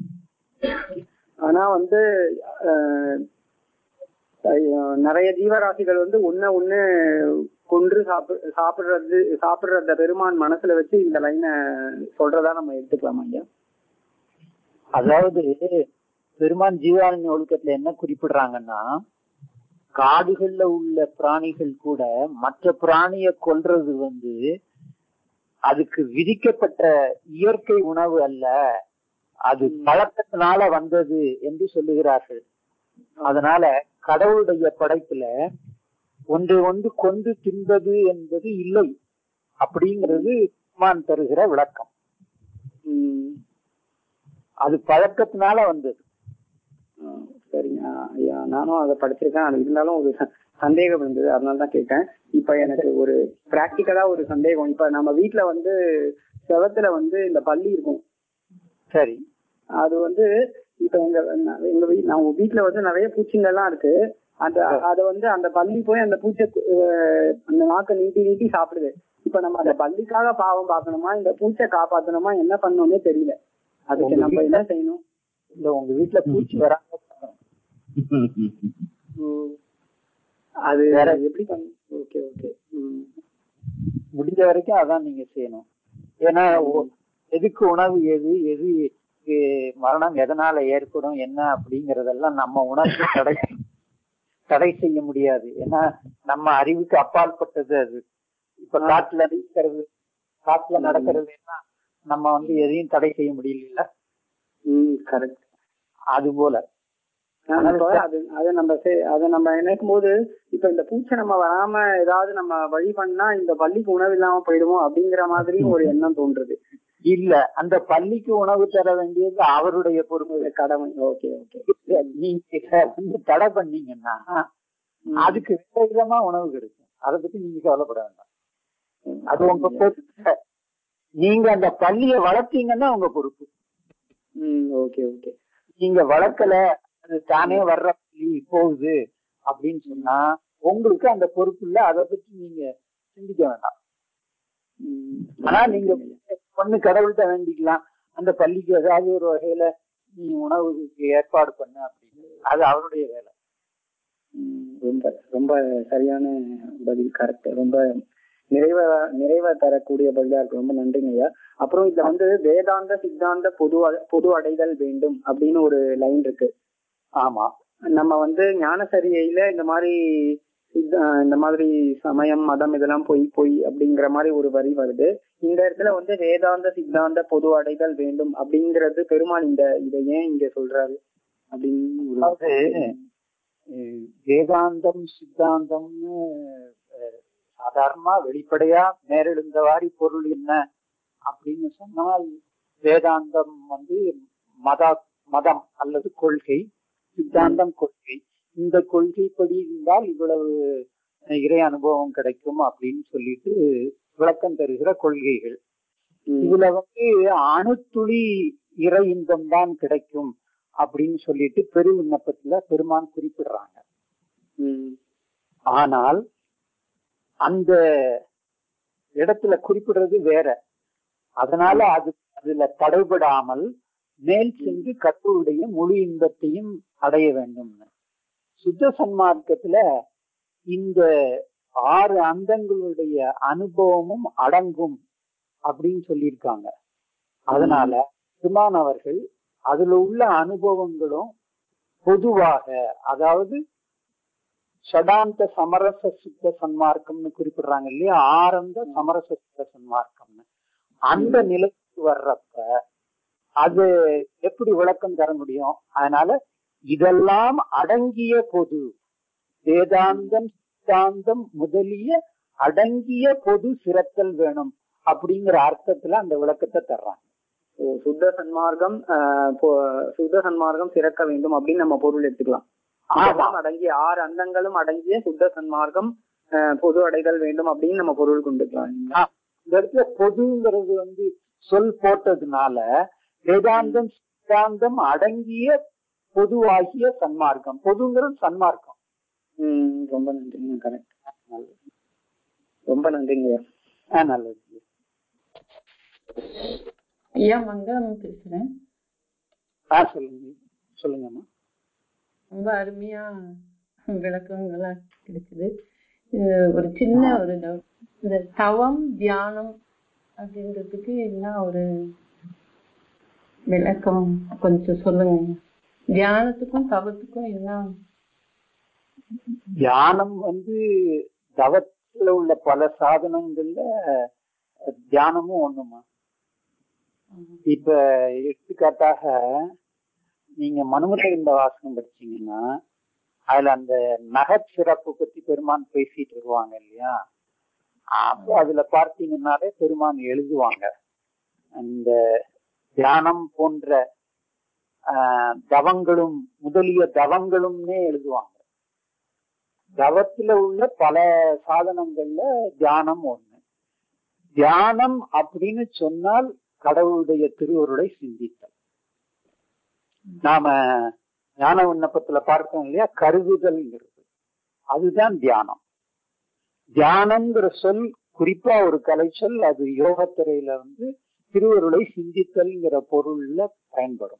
[SPEAKER 9] ஆனா வந்து அஹ், அஹ், நிறைய ஜீவராசிகள் வந்து ஒண்ணு ஒண்ணு கொன்று சாப்பிடு சாப்பிடுறது சாப்பிடுறத பெருமான் மனசுல வச்சு இந்த லைனை சொல்றதா நம்ம எடுத்துக்கலாமா ஐயா
[SPEAKER 2] அதாவது பெருமான் ஜீவானந்த ஒழுக்கத்துல என்ன குறிப்பிடுறாங்கன்னா காடுகள்ல உள்ள பிராணிகள் கூட மற்ற பிராணிய கொல்றது வந்து அதுக்கு விதிக்கப்பட்ட இயற்கை உணவு அல்ல அது பழக்கத்தினால வந்தது என்று சொல்லுகிறார்கள் அதனால கடவுளுடைய படைப்புல ஒன்றை ஒன்று கொண்டு தின்பது என்பது இல்லை அப்படிங்கிறது பெருமான் தருகிற விளக்கம்
[SPEAKER 9] உம்
[SPEAKER 2] அது பழக்கத்தினால வந்தது
[SPEAKER 9] ஆஹ் சரிங்க ஐயா நானும் அதை படிச்சிருக்கேன் அது இருந்தாலும் ஒரு ச- சந்தேகம் இருந்தது அதனால தான் கேட்டேன் இப்ப எனக்கு ஒரு பிராக்டிக்கலா ஒரு சந்தேகம் இப்ப நம்ம வீட்ல வந்து செவத்துல வந்து இந்த பள்ளி இருக்கும்
[SPEAKER 2] சரி
[SPEAKER 9] அது வந்து இப்ப எங்க ந- எங்க வீ- நம்ம வீட்ல வந்து நிறைய பூச்சிங்க எல்லாம் இருக்கு அந்த அத வந்து அந்த பள்ளி போய் அந்த பூச்சை அஹ், அந்த நாக்க நீட்டி நீட்டி சாப்பிடுது இப்ப நம்ம அந்த பள்ளிக்காக பாவம் பார்க்கணுமா இந்த பூச்சை காப்பாத்தணுமா என்ன பண்ணணும்னே தெரியல அதுக்கு
[SPEAKER 2] உங்க
[SPEAKER 9] நம்ம என்ன செய்யணும்
[SPEAKER 2] இல்ல உங்க வீட்டுல பூச்சி வராம பார்க்கணும்.
[SPEAKER 9] உம். அது
[SPEAKER 2] வேற-
[SPEAKER 9] எப்படி பண்ண ஓகே ஓகே
[SPEAKER 2] முடிஞ்ச வரைக்கும் அதான் நீங்க செய்யணும் ஏன்னா ஒ- எதுக்கு உணவு எது எது எ- மரணம் எதனால ஏற்படும் என்ன அப்படிங்கறதெல்லாம் நம்ம உணர்வு தடை தடை செய்ய முடியாது ஏன்னா நம்ம அறிவுக்கு அப்பாற்பட்டது அது இப்ப காட்டுல இருக்கிறது காட்டுல நடக்கிறது என்ன நம்ம வந்து எதையும் தடை செய்ய முடியல
[SPEAKER 9] கரெக்ட்
[SPEAKER 2] அது போல
[SPEAKER 9] இப்போ அது அதை நம்ம செ- அதை நம்ம நினைக்கும் போது இப்ப இந்த பூச்சை நம்ம வராம ஏதாவது நம்ம வழி பண்ணா இந்த பள்ளிக்கு உணவு இல்லாம போயிடுவோம் அப்படிங்கிற மாதிரி ஒரு எண்ணம் தோன்றுது
[SPEAKER 2] இல்ல அந்த பள்ளிக்கு உணவு தர வேண்டியது அவருடைய பொறுப்பு
[SPEAKER 9] கடமை ஓகே ஓகே
[SPEAKER 2] நீங்க வந்து தடை பண்ணீங்கன்னா அதுக்கு விதவிதமா உணவு கிடைக்கும் அதை பத்தி நீங்க கவலைப்பட வேண்டாம் அது உங்க பொறுப்பு நீங்க அந்த பள்ளியை வளர்த்தீங்கன்னா உங்க பொறுப்பு
[SPEAKER 9] ம் ஓகே ஓகே
[SPEAKER 2] நீங்க வளர்க்கல அது தானே வர்ற பள்ளி போகுது அப்படின்னு சொன்னா உங்களுக்கு அந்த பொறுப்பு இல்ல அதை பத்தி நீங்க சிந்திக்க வேண்டாம் ஆனா நீங்க பொண்ணு கடவுள்கிட்ட வேண்டிக்கலாம் அந்த பள்ளிக்கு ஏதாவது ஒரு வகையில நீ உணவுக்கு ஏற்பாடு பண்ண அப்படின்னு அது அவருடைய வேலை
[SPEAKER 9] ம், ரொம்ப ரொம்ப சரியான பதில் கரெக்ட் ரொம்ப நிறைவா நிறைவா தரக்கூடிய பதிலா இருக்கு ரொம்ப நன்றிங்க ஐயா அப்புறம் இதுல வந்து வேதாந்த சித்தாந்த பொது அ- பொது அடைதல் வேண்டும் அப்படின்னு ஒரு லைன் இருக்கு
[SPEAKER 2] ஆமா
[SPEAKER 9] நம்ம வந்து ஞானசரியையில இந்த மாதிரி சித்த- அஹ் இந்த மாதிரி சமயம் மதம் இதெல்லாம் பொய் பொய் அப்படிங்கிற மாதிரி ஒரு வரி வருது இந்த இடத்துல வந்து வேதாந்த சித்தாந்த பொது அடைதல் வேண்டும் அப்படிங்கிறது பெருமாள் இந்த இதை ஏன் இங்க சொல்றாரு அப்படின்னு ஒரு
[SPEAKER 2] அதாவது அஹ், வேதாந்தம் சித்தாந்தம்னு அஹ், சாதாரணமா வெளிப்படையா நேரெழுந்தவாரி பொருள் என்ன அப்படின்னு சொன்னால் வேதாந்தம் வந்து மத மதம் அல்லது கொள்கை சித்தாந்தம் கொள்கை இந்த கொள்கைப்படி இருந்தால் இவ்வளவு அஹ், இறை அனுபவம் கிடைக்கும் அப்படின்னு சொல்லிட்டு விளக்கம் தருகிற கொள்கைகள் இதுல வந்து அணுத்துளி இறை இன்பம் தான் கிடைக்கும் அப்படின்னு சொல்லிட்டு பெரு விண்ணப்பத்துல பெருமான் குறிப்பிடுறாங்க ஆனால் அந்த இடத்துல குறிப்பிடுறது வேற அதனால அது அதுல தடைபடாமல் மேல் சென்று கற்புடைய முழு இன்பத்தையும் அடைய வேண்டும்னு சுத்த சன்மார்க்கத்துல இந்த ஆறு அந்தங்களுடைய அனுபவமும் அடங்கும் அப்படின்னு சொல்லியிருக்காங்க அதனால பெருமான் அவர்கள் அதுல உள்ள அனுபவங்களும் பொதுவாக அதாவது ஷடாந்த சமரச சுத்த சன்மார்க்கம்னு குறிப்பிடுறாங்க இல்லையா ஆரந்த சமரச சுத்த சன்மார்க்கம்னு அந்த நிலைக்கு வர்றப்ப அது எப்படி விளக்கம் தர முடியும் அதனால இதெல்லாம் அடங்கிய பொது வேதாந்தம் சித்தாந்தம் முதலிய அடங்கிய பொது சிறத்தல் வேணும் அப்படிங்கிற அர்த்தத்துல அந்த விளக்கத்தை தர்றாங்க
[SPEAKER 9] ஓ, சுத்த சன்மார்க்கம் ஆஹ், பொ- சுத்த சன்மார்க்கம் சிறக்க வேண்டும் அப்படின்னு நம்ம பொருள் எடுத்துக்கலாம் இதெல்லாம் அடங்கிய ஆறு அந்தங்களும் அடங்கிய சுத்த சன்மார்க்கம் ஆஹ், பொது அடைதல் வேண்டும் அப்படின்னு நம்ம பொருள் கொண்டுக்கலாம்
[SPEAKER 2] ஆ, இந்த இடத்துல பொதுங்கிறது வந்து சொல் போட்டதுனால வேதாந்தம் சித்தாந்தம் அடங்கிய பொதுவாகிய சன்மார்க்கம் பொதுங்கிறது சன்மார்க்கம்
[SPEAKER 9] ம் ரொம்ப நன்றிங்க கரெக்ட் ரொம்ப நன்றிங்க
[SPEAKER 2] ஆ, நல்லது
[SPEAKER 3] ஐயா மங்களம் பேசுறேன்
[SPEAKER 2] ஆ சொல்லுங்க சொல்லுங்கம்மா
[SPEAKER 3] ரொம்ப அருமையா விளக்கங்களா கிடைக்குது இது ஒரு சின்ன ஒரு doubt. இந்த தவம் தியானம் அப்படின்றதுக்கு என்ன ஒரு விளக்கம் கொஞ்சம் சொல்லுங்க தியானத்துக்கும் தவத்துக்கும் என்ன
[SPEAKER 2] தியானம் வந்து தவத்துல உள்ள பல சாதனங்கள்ல தியானமும் ஒண்ணுமா இப்ப எடுத்துக்காட்டாக நீங்க மனுமலை இந்த வாசகம் படிச்சீங்கன்னா அதுல அந்த நகச் சிறப்பு பத்தி பெருமான் பேசிட்டு வருவாங்க இல்லையா அப்போ அதுல பார்த்தீங்கன்னாலே பெருமான் எழுதுவாங்க அந்த தியானம் போன்ற ஆஹ், தவங்களும் முதலிய தவங்களும்னே எழுதுவாங்க தவத்துல உள்ள பல சாதனங்கள்ல தியானம் ஒண்ணு தியானம் அப்படின்னு சொன்னால் கடவுளுடைய திருவருளை சிந்தித்தல் நாம ஞான விண்ணப்பத்துல பார்த்தோம் இல்லையா கருதுதல்ங்கிறது அதுதான் தியானம் தியானம்ங்கிற சொல் குறிப்பா ஒரு கலை சொல் அது யோகத்துறையில வந்து திருவருளை சிந்தித்தல்ங்கிற பொருள்ல பயன்படும்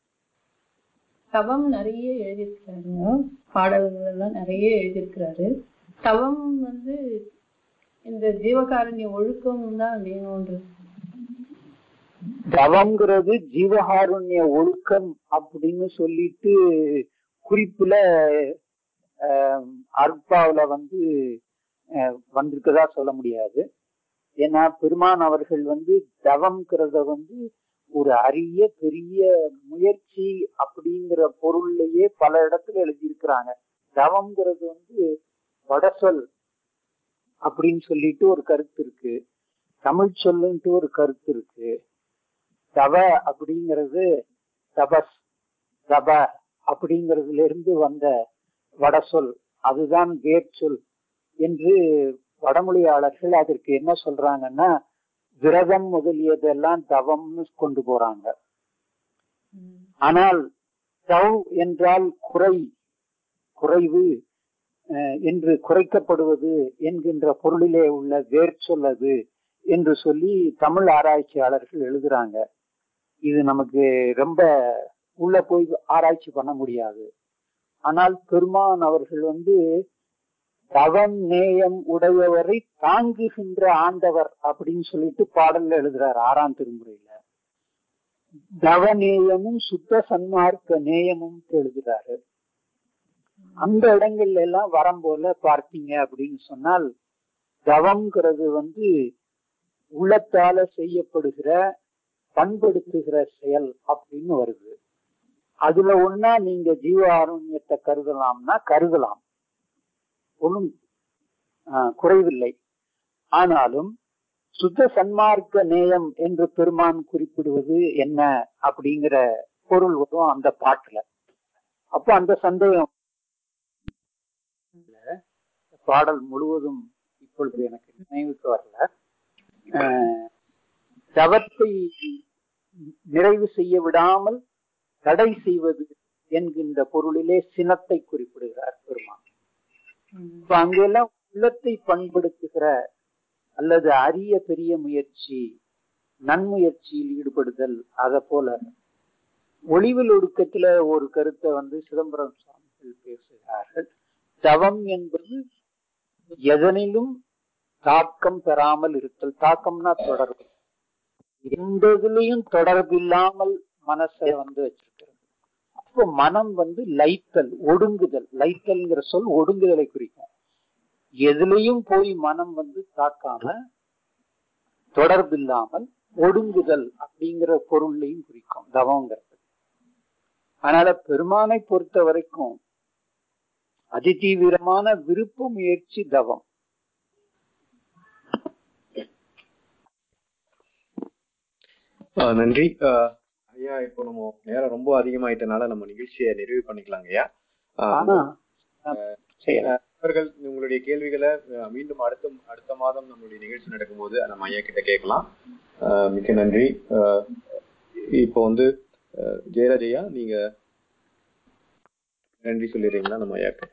[SPEAKER 3] தவம் நிறைய எழுதியிருக்கிறாருங்க பாடல்கள் எல்லாம் நிறைய எழுதியிருக்கிறாரு தவம் வந்து இந்த ஜீவகாருண்ய ஒழுக்கம் தான் வேணும்ன்றது
[SPEAKER 2] தவங்கிறது ஜீவகாருண்ய ஒழுக்கம் அப்படின்னு சொல்லிட்டு குறிப்புல ஆஹ், அருட்பாவுல வந்து ஆஹ், வந்திருக்கதா சொல்ல முடியாது ஏன்னா பெருமான் அவர்கள் வந்து தவம்ங்கிறத வந்து ஒரு அரிய பெரிய முயற்சி அப்படிங்கிற பொருள்லயே பல இடத்துல எழுதியிருக்கிறாங்க தவம்ங்கிறது வந்து வடசொல் அப்படின்னு சொல்லிட்டு ஒரு கருத்து இருக்கு தமிழ் சொல்லுன்ட்டு ஒரு கருத்து இருக்கு தவ அப்படிங்கிறது தபஸ் தப அப்படிங்கிறதுல இருந்து வந்த வடசொல் அதுதான் வேர்ச்சொல் என்று வடமொழியாளர்கள் அதற்கு என்ன சொல்றாங்கன்னா விரதம் முதலியதெல்லாம் தவம்னு கொண்டு போறாங்க ஆனால் தவ் என்றால் குறை குறைவு அஹ், என்று குறைக்கப்படுவது என்கின்ற பொருளிலே உள்ள வேர்ச்சொல் அது என்று சொல்லி தமிழ் ஆராய்ச்சியாளர்கள் எழுதுறாங்க இது நமக்கு ரொம்ப உள்ள போய் ஆராய்ச்சி பண்ண முடியாது ஆனால் பெருமான் அவர்கள் வந்து தவம் நேயம் உடையவரை தாங்குகின்ற ஆண்டவர் அப்படின்னு சொல்லிட்டு பாடல்ல எழுதுறாரு ஆறாம் திருமுறையில தவநேயமும் சுத்த சன்மார்க்க நேயமும் எழுதுறாரு அந்த இடங்கள்ல எல்லாம் வரம் போல பார்த்தீங்க அப்படின்னு சொன்னால் தவம்ங்கிறது வந்து உள்ளத்தால செய்யப்படுகிற பண்படுத்துகிற செயல் அப்படின்னு வருது அதுல ஒன்னா நீங்க ஜீவ ஆரோக்கியத்தை கருதலாம்னா கருதலாம் ஒன்றும் ஆஹ், குறைவில்லை ஆனாலும் சுத்த சன்மார்க்க நேயம் என்று பெருமான் குறிப்பிடுவது என்ன அப்படிங்கிற பொருள் வரும் அந்த பாட்டுல அப்போ அந்த சந்தேகம் இல்ல. பாடல் முழுவதும் இப்பொழுது எனக்கு நினைவுக்கு வரல ஆஹ், தவத்தை நிறைவு செய்ய விடாமல் தடை செய்வது என்கின்ற பொருளிலே சினத்தை குறிப்பிடுகிறார் பெருமான் இப்ப அங்கெல்லாம் உள்ளத்தை பண்படுத்துகிற அல்லது அரிய பெரிய முயற்சி நன்முயற்சியில் ஈடுபடுதல் அத போல ஒளிவில் ஒடுக்கத்துல ஒரு கருத்தை வந்து சிதம்பரம் சுவாமிகள் பேசுகிறார்கள் தவம் என்பது எதனிலும் தாக்கம் பெறாமல் இருத்தல் தாக்கம்னா தொடர்பு எந்த இதுலயும் தொடர்பு இல்லாமல் மனசை வந்து வச்சிருக்கிறது அப்போ மனம் வந்து லைத்தல் ஒடுங்குதல் லைத்தல்ங்கிற சொல் ஒடுங்குதலை குறிக்கும் எதுலயும் போய் மனம் வந்து தாக்காம தொடர்பு இல்லாமல் ஒடுங்குதல் அப்படிங்கிற பொருளையும் குறிக்கும் தவங்கிறது அதனால பெருமானை பொறுத்த வரைக்கும் அதிதீவிரமான விருப்ப முயற்சி தவம்
[SPEAKER 1] ஆஹ் நன்றி ஆஹ் ஐயா இப்போ நம்ம நேரம் ரொம்ப அதிகமாயிட்டனால நம்ம நிகழ்ச்சியை நிறைவு பண்ணிக்கலாங்க ஐயா ஆஹ்
[SPEAKER 2] ஆனா
[SPEAKER 1] ஆஹ் அவர்கள் உங்களுடைய கேள்விகளை ஆஹ் மீண்டும் அடுத்த அடுத்த மாதம் நம்மளுடைய நிகழ்ச்சி நடக்கும்போது நம்ம ஐயா கிட்ட கேட்கலாம் ஆஹ் மிக்க நன்றி ஆஹ் இப்போ வந்து ஆஹ் ஜெயராஜ் ஐயா நீங்க நன்றி சொல்லிடுறீங்களா நம்ம ஐயாக்கு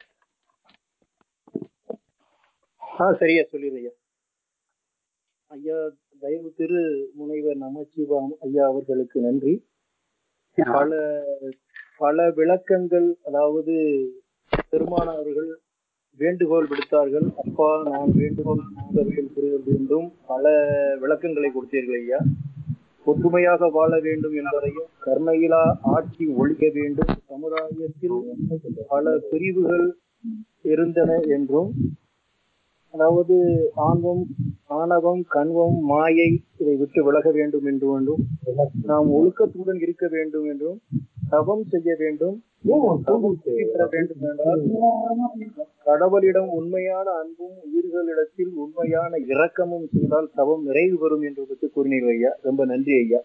[SPEAKER 7] ஆ சரியா சொல்லிடுங்க ஐயா தயவு திரு முனைவர் நமச்சிவாம் ஐயா அவர்களுக்கு நன்றி பல பல விளக்கங்கள் அதாவது பெருமான அவர்கள் வேண்டுகோள் விடுத்தார்கள் அப்பா நான் வேண்டுகோள் நாங்கள் புரிய வேண்டும் பல விளக்கங்களை கொடுத்தீர்கள் ஐயா ஒற்றுமையாக வாழ வேண்டும் என்பதையும் கர்மையிலா ஆட்சி ஒழிக்க வேண்டும் சமுதாயத்தில் பல பிரிவுகள் இருந்தன என்றும் அதாவது ஆணவம் ஆணவம் கண்வம் மாயை இதை விட்டு விலக வேண்டும் என்று வேண்டும் நாம் ஒழுக்கத்துடன் இருக்க வேண்டும் என்றும் தவம் செய்ய வேண்டும் தவம் பெற வேண்டும் என்றால் கடவுளிடம் உண்மையான அன்பும் உயிர்களிடத்தில் உண்மையான இரக்கமும் செய்தால் தவம் நிறைவு பெறும் என்று பற்றி கூறினீர்கள் ஐயா ரொம்ப நன்றி ஐயா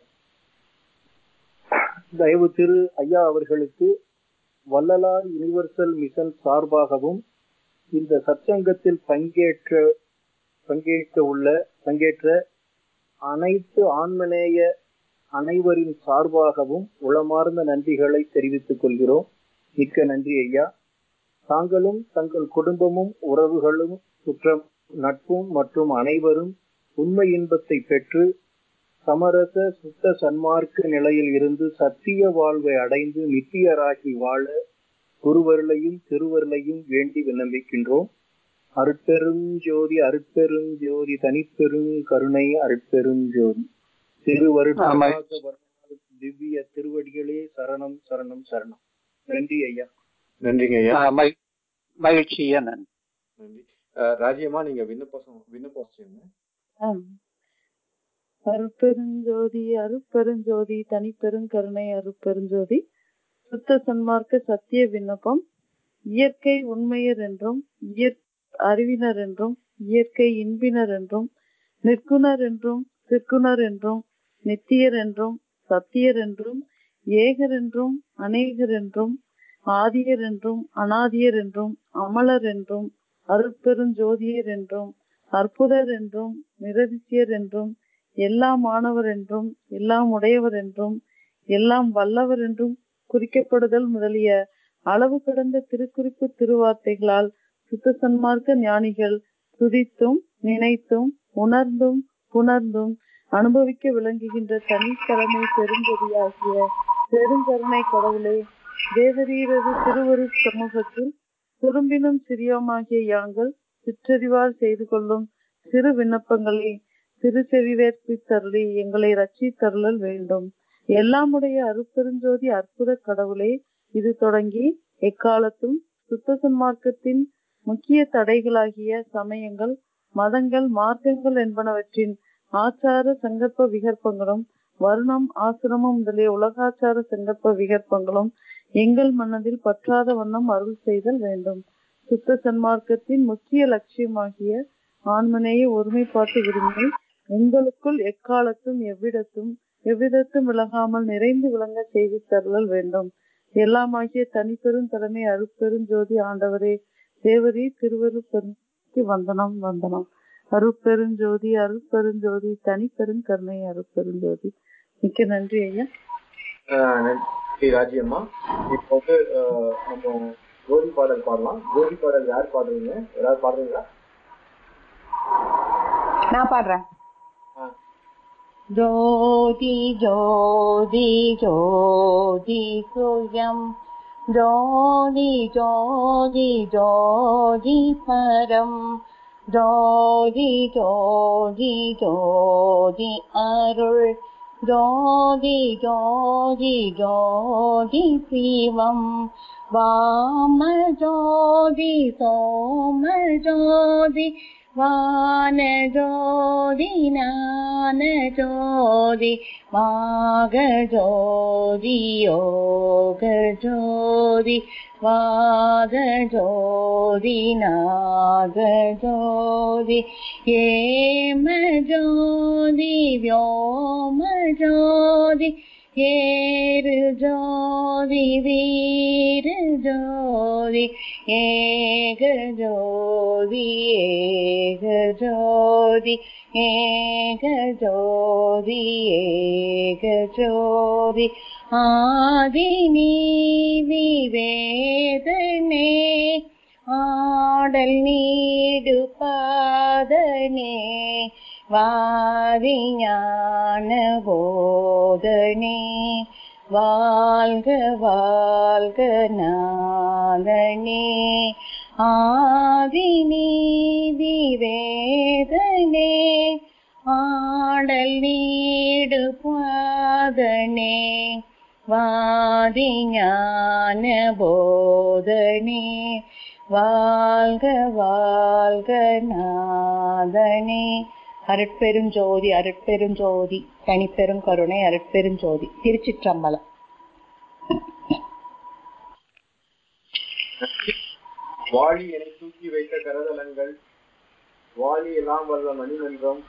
[SPEAKER 7] தயவு திரு ஐயா அவர்களுக்கு வள்ளலார் யுனிவர்சல் மிஷன் சார்பாகவும் இந்த சத்சங்கத்தில் பங்கேற்ற பங்கேற்க உள்ள பங்கேற்ற அனைத்து ஆன்மநேய அனைவரின் சார்பாகவும் உளமார்ந்த நன்றிகளை தெரிவித்துக் கொள்கிறோம் மிக்க நன்றி ஐயா தாங்களும் தங்கள் குடும்பமும் உறவுகளும் சுற்றம் நட்பும் மற்றும் அனைவரும் உண்மை இன்பத்தை பெற்று சமரச சுத்த சன்மார்க்க நிலையில் இருந்து சத்திய வாழ்வை அடைந்து நித்தியராகி வாழ குருவருளையும் திருவருளையும் வேண்டி விண்ணப்பிக்கின்றோம் அருட்பெரும் ஜோதி அருட்பெரும் ஜோதி தனிப்பெரும் கருணை அருட்பெரும் ஜோதி திருவருட் திவ்ய திருவடிகளே சரணம் சரணம் சரணம் நன்றி ஐயா
[SPEAKER 1] நன்றிங்க ஐயா
[SPEAKER 2] மகிழ்ச்சியா நன்றி
[SPEAKER 1] நன்றி அஹ், ராஜியம்மா நீங்க விண்ணப்பம் விண்ணப்பம் வச்சிருங்க
[SPEAKER 3] ஆம். அருட்பெருஞ்சோதி அருட்பெருஞ்சோதி தனிப்பெருங்கருணை அருட்பெருஞ்சோதி சுத்த சன்மார்க்க சத்திய விண்ணப்பம் இயற்கை உண்மையர் என்றும் இயற் அறிவினர் என்றும் இயற்கை இன்பினர் என்றும் நிற்குணர் என்றும் சிற்குணர் என்றும் நித்தியர் என்றும் சத்தியர் என்றும் ஏகர் என்றும் அநேகர் என்றும் ஆதியர் என்றும் அனாதியர் என்றும் அமலர் என்றும் அருட்பெருஞ்சோதியர் என்றும் அற்புதர் என்றும் நிரதிசியர் என்றும் எல்லாம் மாணவர் என்றும் எல்லாம் உடையவர் என்றும் எல்லாம் வல்லவர் என்றும் குறிக்கப்படுதல் முதலிய அளவு கடந்த திருக்குறிப்பு திருவார்த்தைகளால் சுத்த சன்மார்க்க ஞானிகள் துதித்தும் நினைத்தும் உணர்ந்தும் புணர்ந்தும் அனுபவிக்க விளங்குகின்ற தனித்தலைமை பெருங்கதியாகிய பெருங்கருணை கடவுளே தேவரீரது திருவரு சமூகத்தில் திரும்பினும் சிறியோமாகிய யாங்கள் சிற்றறிவால் செய்து கொள்ளும் சிறு விண்ணப்பங்களை திருச்செவிவேற்பித்தருளி எங்களை ரட்சித்தருளல் வேண்டும் எல்லாமுடைய அருப்பெருஞ்சோதி அற்புத கடவுளே இது தொடங்கி எக்காலத்தும் சுத்த சன்மார்க்கத்தின் முக்கிய தடைகளாகிய சமயங்கள் மதங்கள் மார்க்கங்கள் என்பனவற்றின் ஆச்சார சங்கல்ப விகற்பங்களும் வருணம் ஆசிரமம் முதலிய உலகாச்சார சங்கல்ப விகற்பங்களும் எங்கள் மனதில் பற்றாத வண்ணம் அருள் செய்தல் வேண்டும் சுத்த சன்மார்க்கத்தின் முக்கிய லட்சியமாகிய ஆன்மநேய ஒருமைப்பாட்டு உரிமை உங்களுக்குள் எக்காலத்தும் எவ்விடத்தும் எவ்விதத்தும் விலகாமல் நிறைந்து விளங்க செய்து தருளல் வேண்டும் எல்லாமாகிய தனிப்பெரும் தலைமை அருட்பெருஞ்சோதி ஆண்டவரே தேவரே திருவரு பெருமைக்கு வந்தனம் வந்தனம் அருட்பெருஞ்சோதி அருட்பெருஞ்சோதி தனிப்பெரும் கருணை அருட்பெருஞ்சோதி மிக்க நன்றி ஐயா
[SPEAKER 1] அஹ், நன்றி ராஜியம்மா இப்போ வந்து அஹ், நம்ம ஜோதி பாடல் பாடலாம் ஜோதி பாடல் யார் பாடுறீங்க யாராவது பாடுறீங்களா
[SPEAKER 10] நான் பாடுறேன்
[SPEAKER 1] ஆ.
[SPEAKER 10] ஜோதி ஜோதி ஜோதி சுயம் ஜோதி ஜோதி ஜோதி பரம் ஜோதி ஜோதி ஜோதி அருள் ஜோதி ஜோதி ஜோதி சிவம் வாம ஜோதி சோம ஜோதி வான ஜோதி ஞான ஜோதி மாக ஜோதி யோக ஜோதி வாத ஜோதி நாக ஜோதி ஏம ஜோதி व्योम ஜோதி ஏறு ஜோதி வீர ஜோதி ஏக ஜோதி ஏக ஜோதி ஏக ஜோதி ஏக ஜோதி ஆதி நீதி வேதனே ஆடல் நீடு பாதனே வாதி ஞான போதனே வாழ்க வாழ்க நாதனே ஆதி நீதி வேதனே ஆடல் நீடு பாதனே வாதி ஞான போதனே வாழ்க வாழ்க நாதனே அருட்பெரும் ஜோதி அருட்பெரும் ஜோதி தனிப்பெரும் கருணை அருட்பெரும் ஜோதி திருச்சிற்றம்பலம்
[SPEAKER 1] வாளி என தூக்கி வைத்த கரதலங்கள் வாளி எல்லாம் வல்ல மணிமன்றம்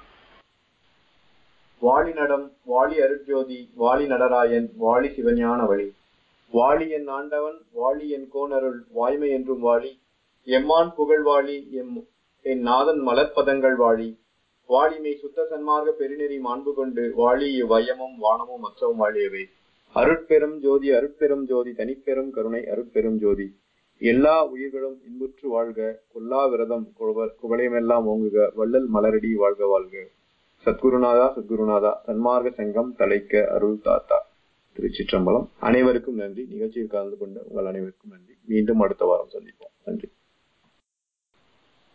[SPEAKER 1] வாளி நடம் வாளி அருட்ஜோதி வாளி நடராயன் வாளி சிவஞான வழி வாளி என் ஆண்டவன் வாளி என் கோனருள் வாய்மை என்றும் வாளி எம்மான் புகழ் வாளி எம் என் நாதன் மலர்ப்பதங்கள் வாழி வாளிமை சுத்த சன்மார்க்க பெருநெறி மாண்பு கொண்டு வாழி இவ்வையமும் வானமும் மற்றவும் வாழியவை அருட்பெரும் ஜோதி அருட்பெரும் ஜோதி தனிப்பெரும் கருணை அருட்பெரும் ஜோதி எல்லா உயிர்களும் இன்புற்று வாழ்க கொல்லா விரதம் குவ- குவளையமெல்லாம் ஓங்குக வள்ளல் மலரடி வாழ்க வாழ்க சத்குருநாதா சத்குருநாதா சன்மார்க்க சங்கம் தலைக்க அருள் தாத்தா திருச்சிற்றம்பலம் அனைவருக்கும் நன்றி நிகழ்ச்சியில் கலந்து கொண்ட உங்கள் அனைவருக்கும் நன்றி மீண்டும் அடுத்த வாரம் சந்திப்போம்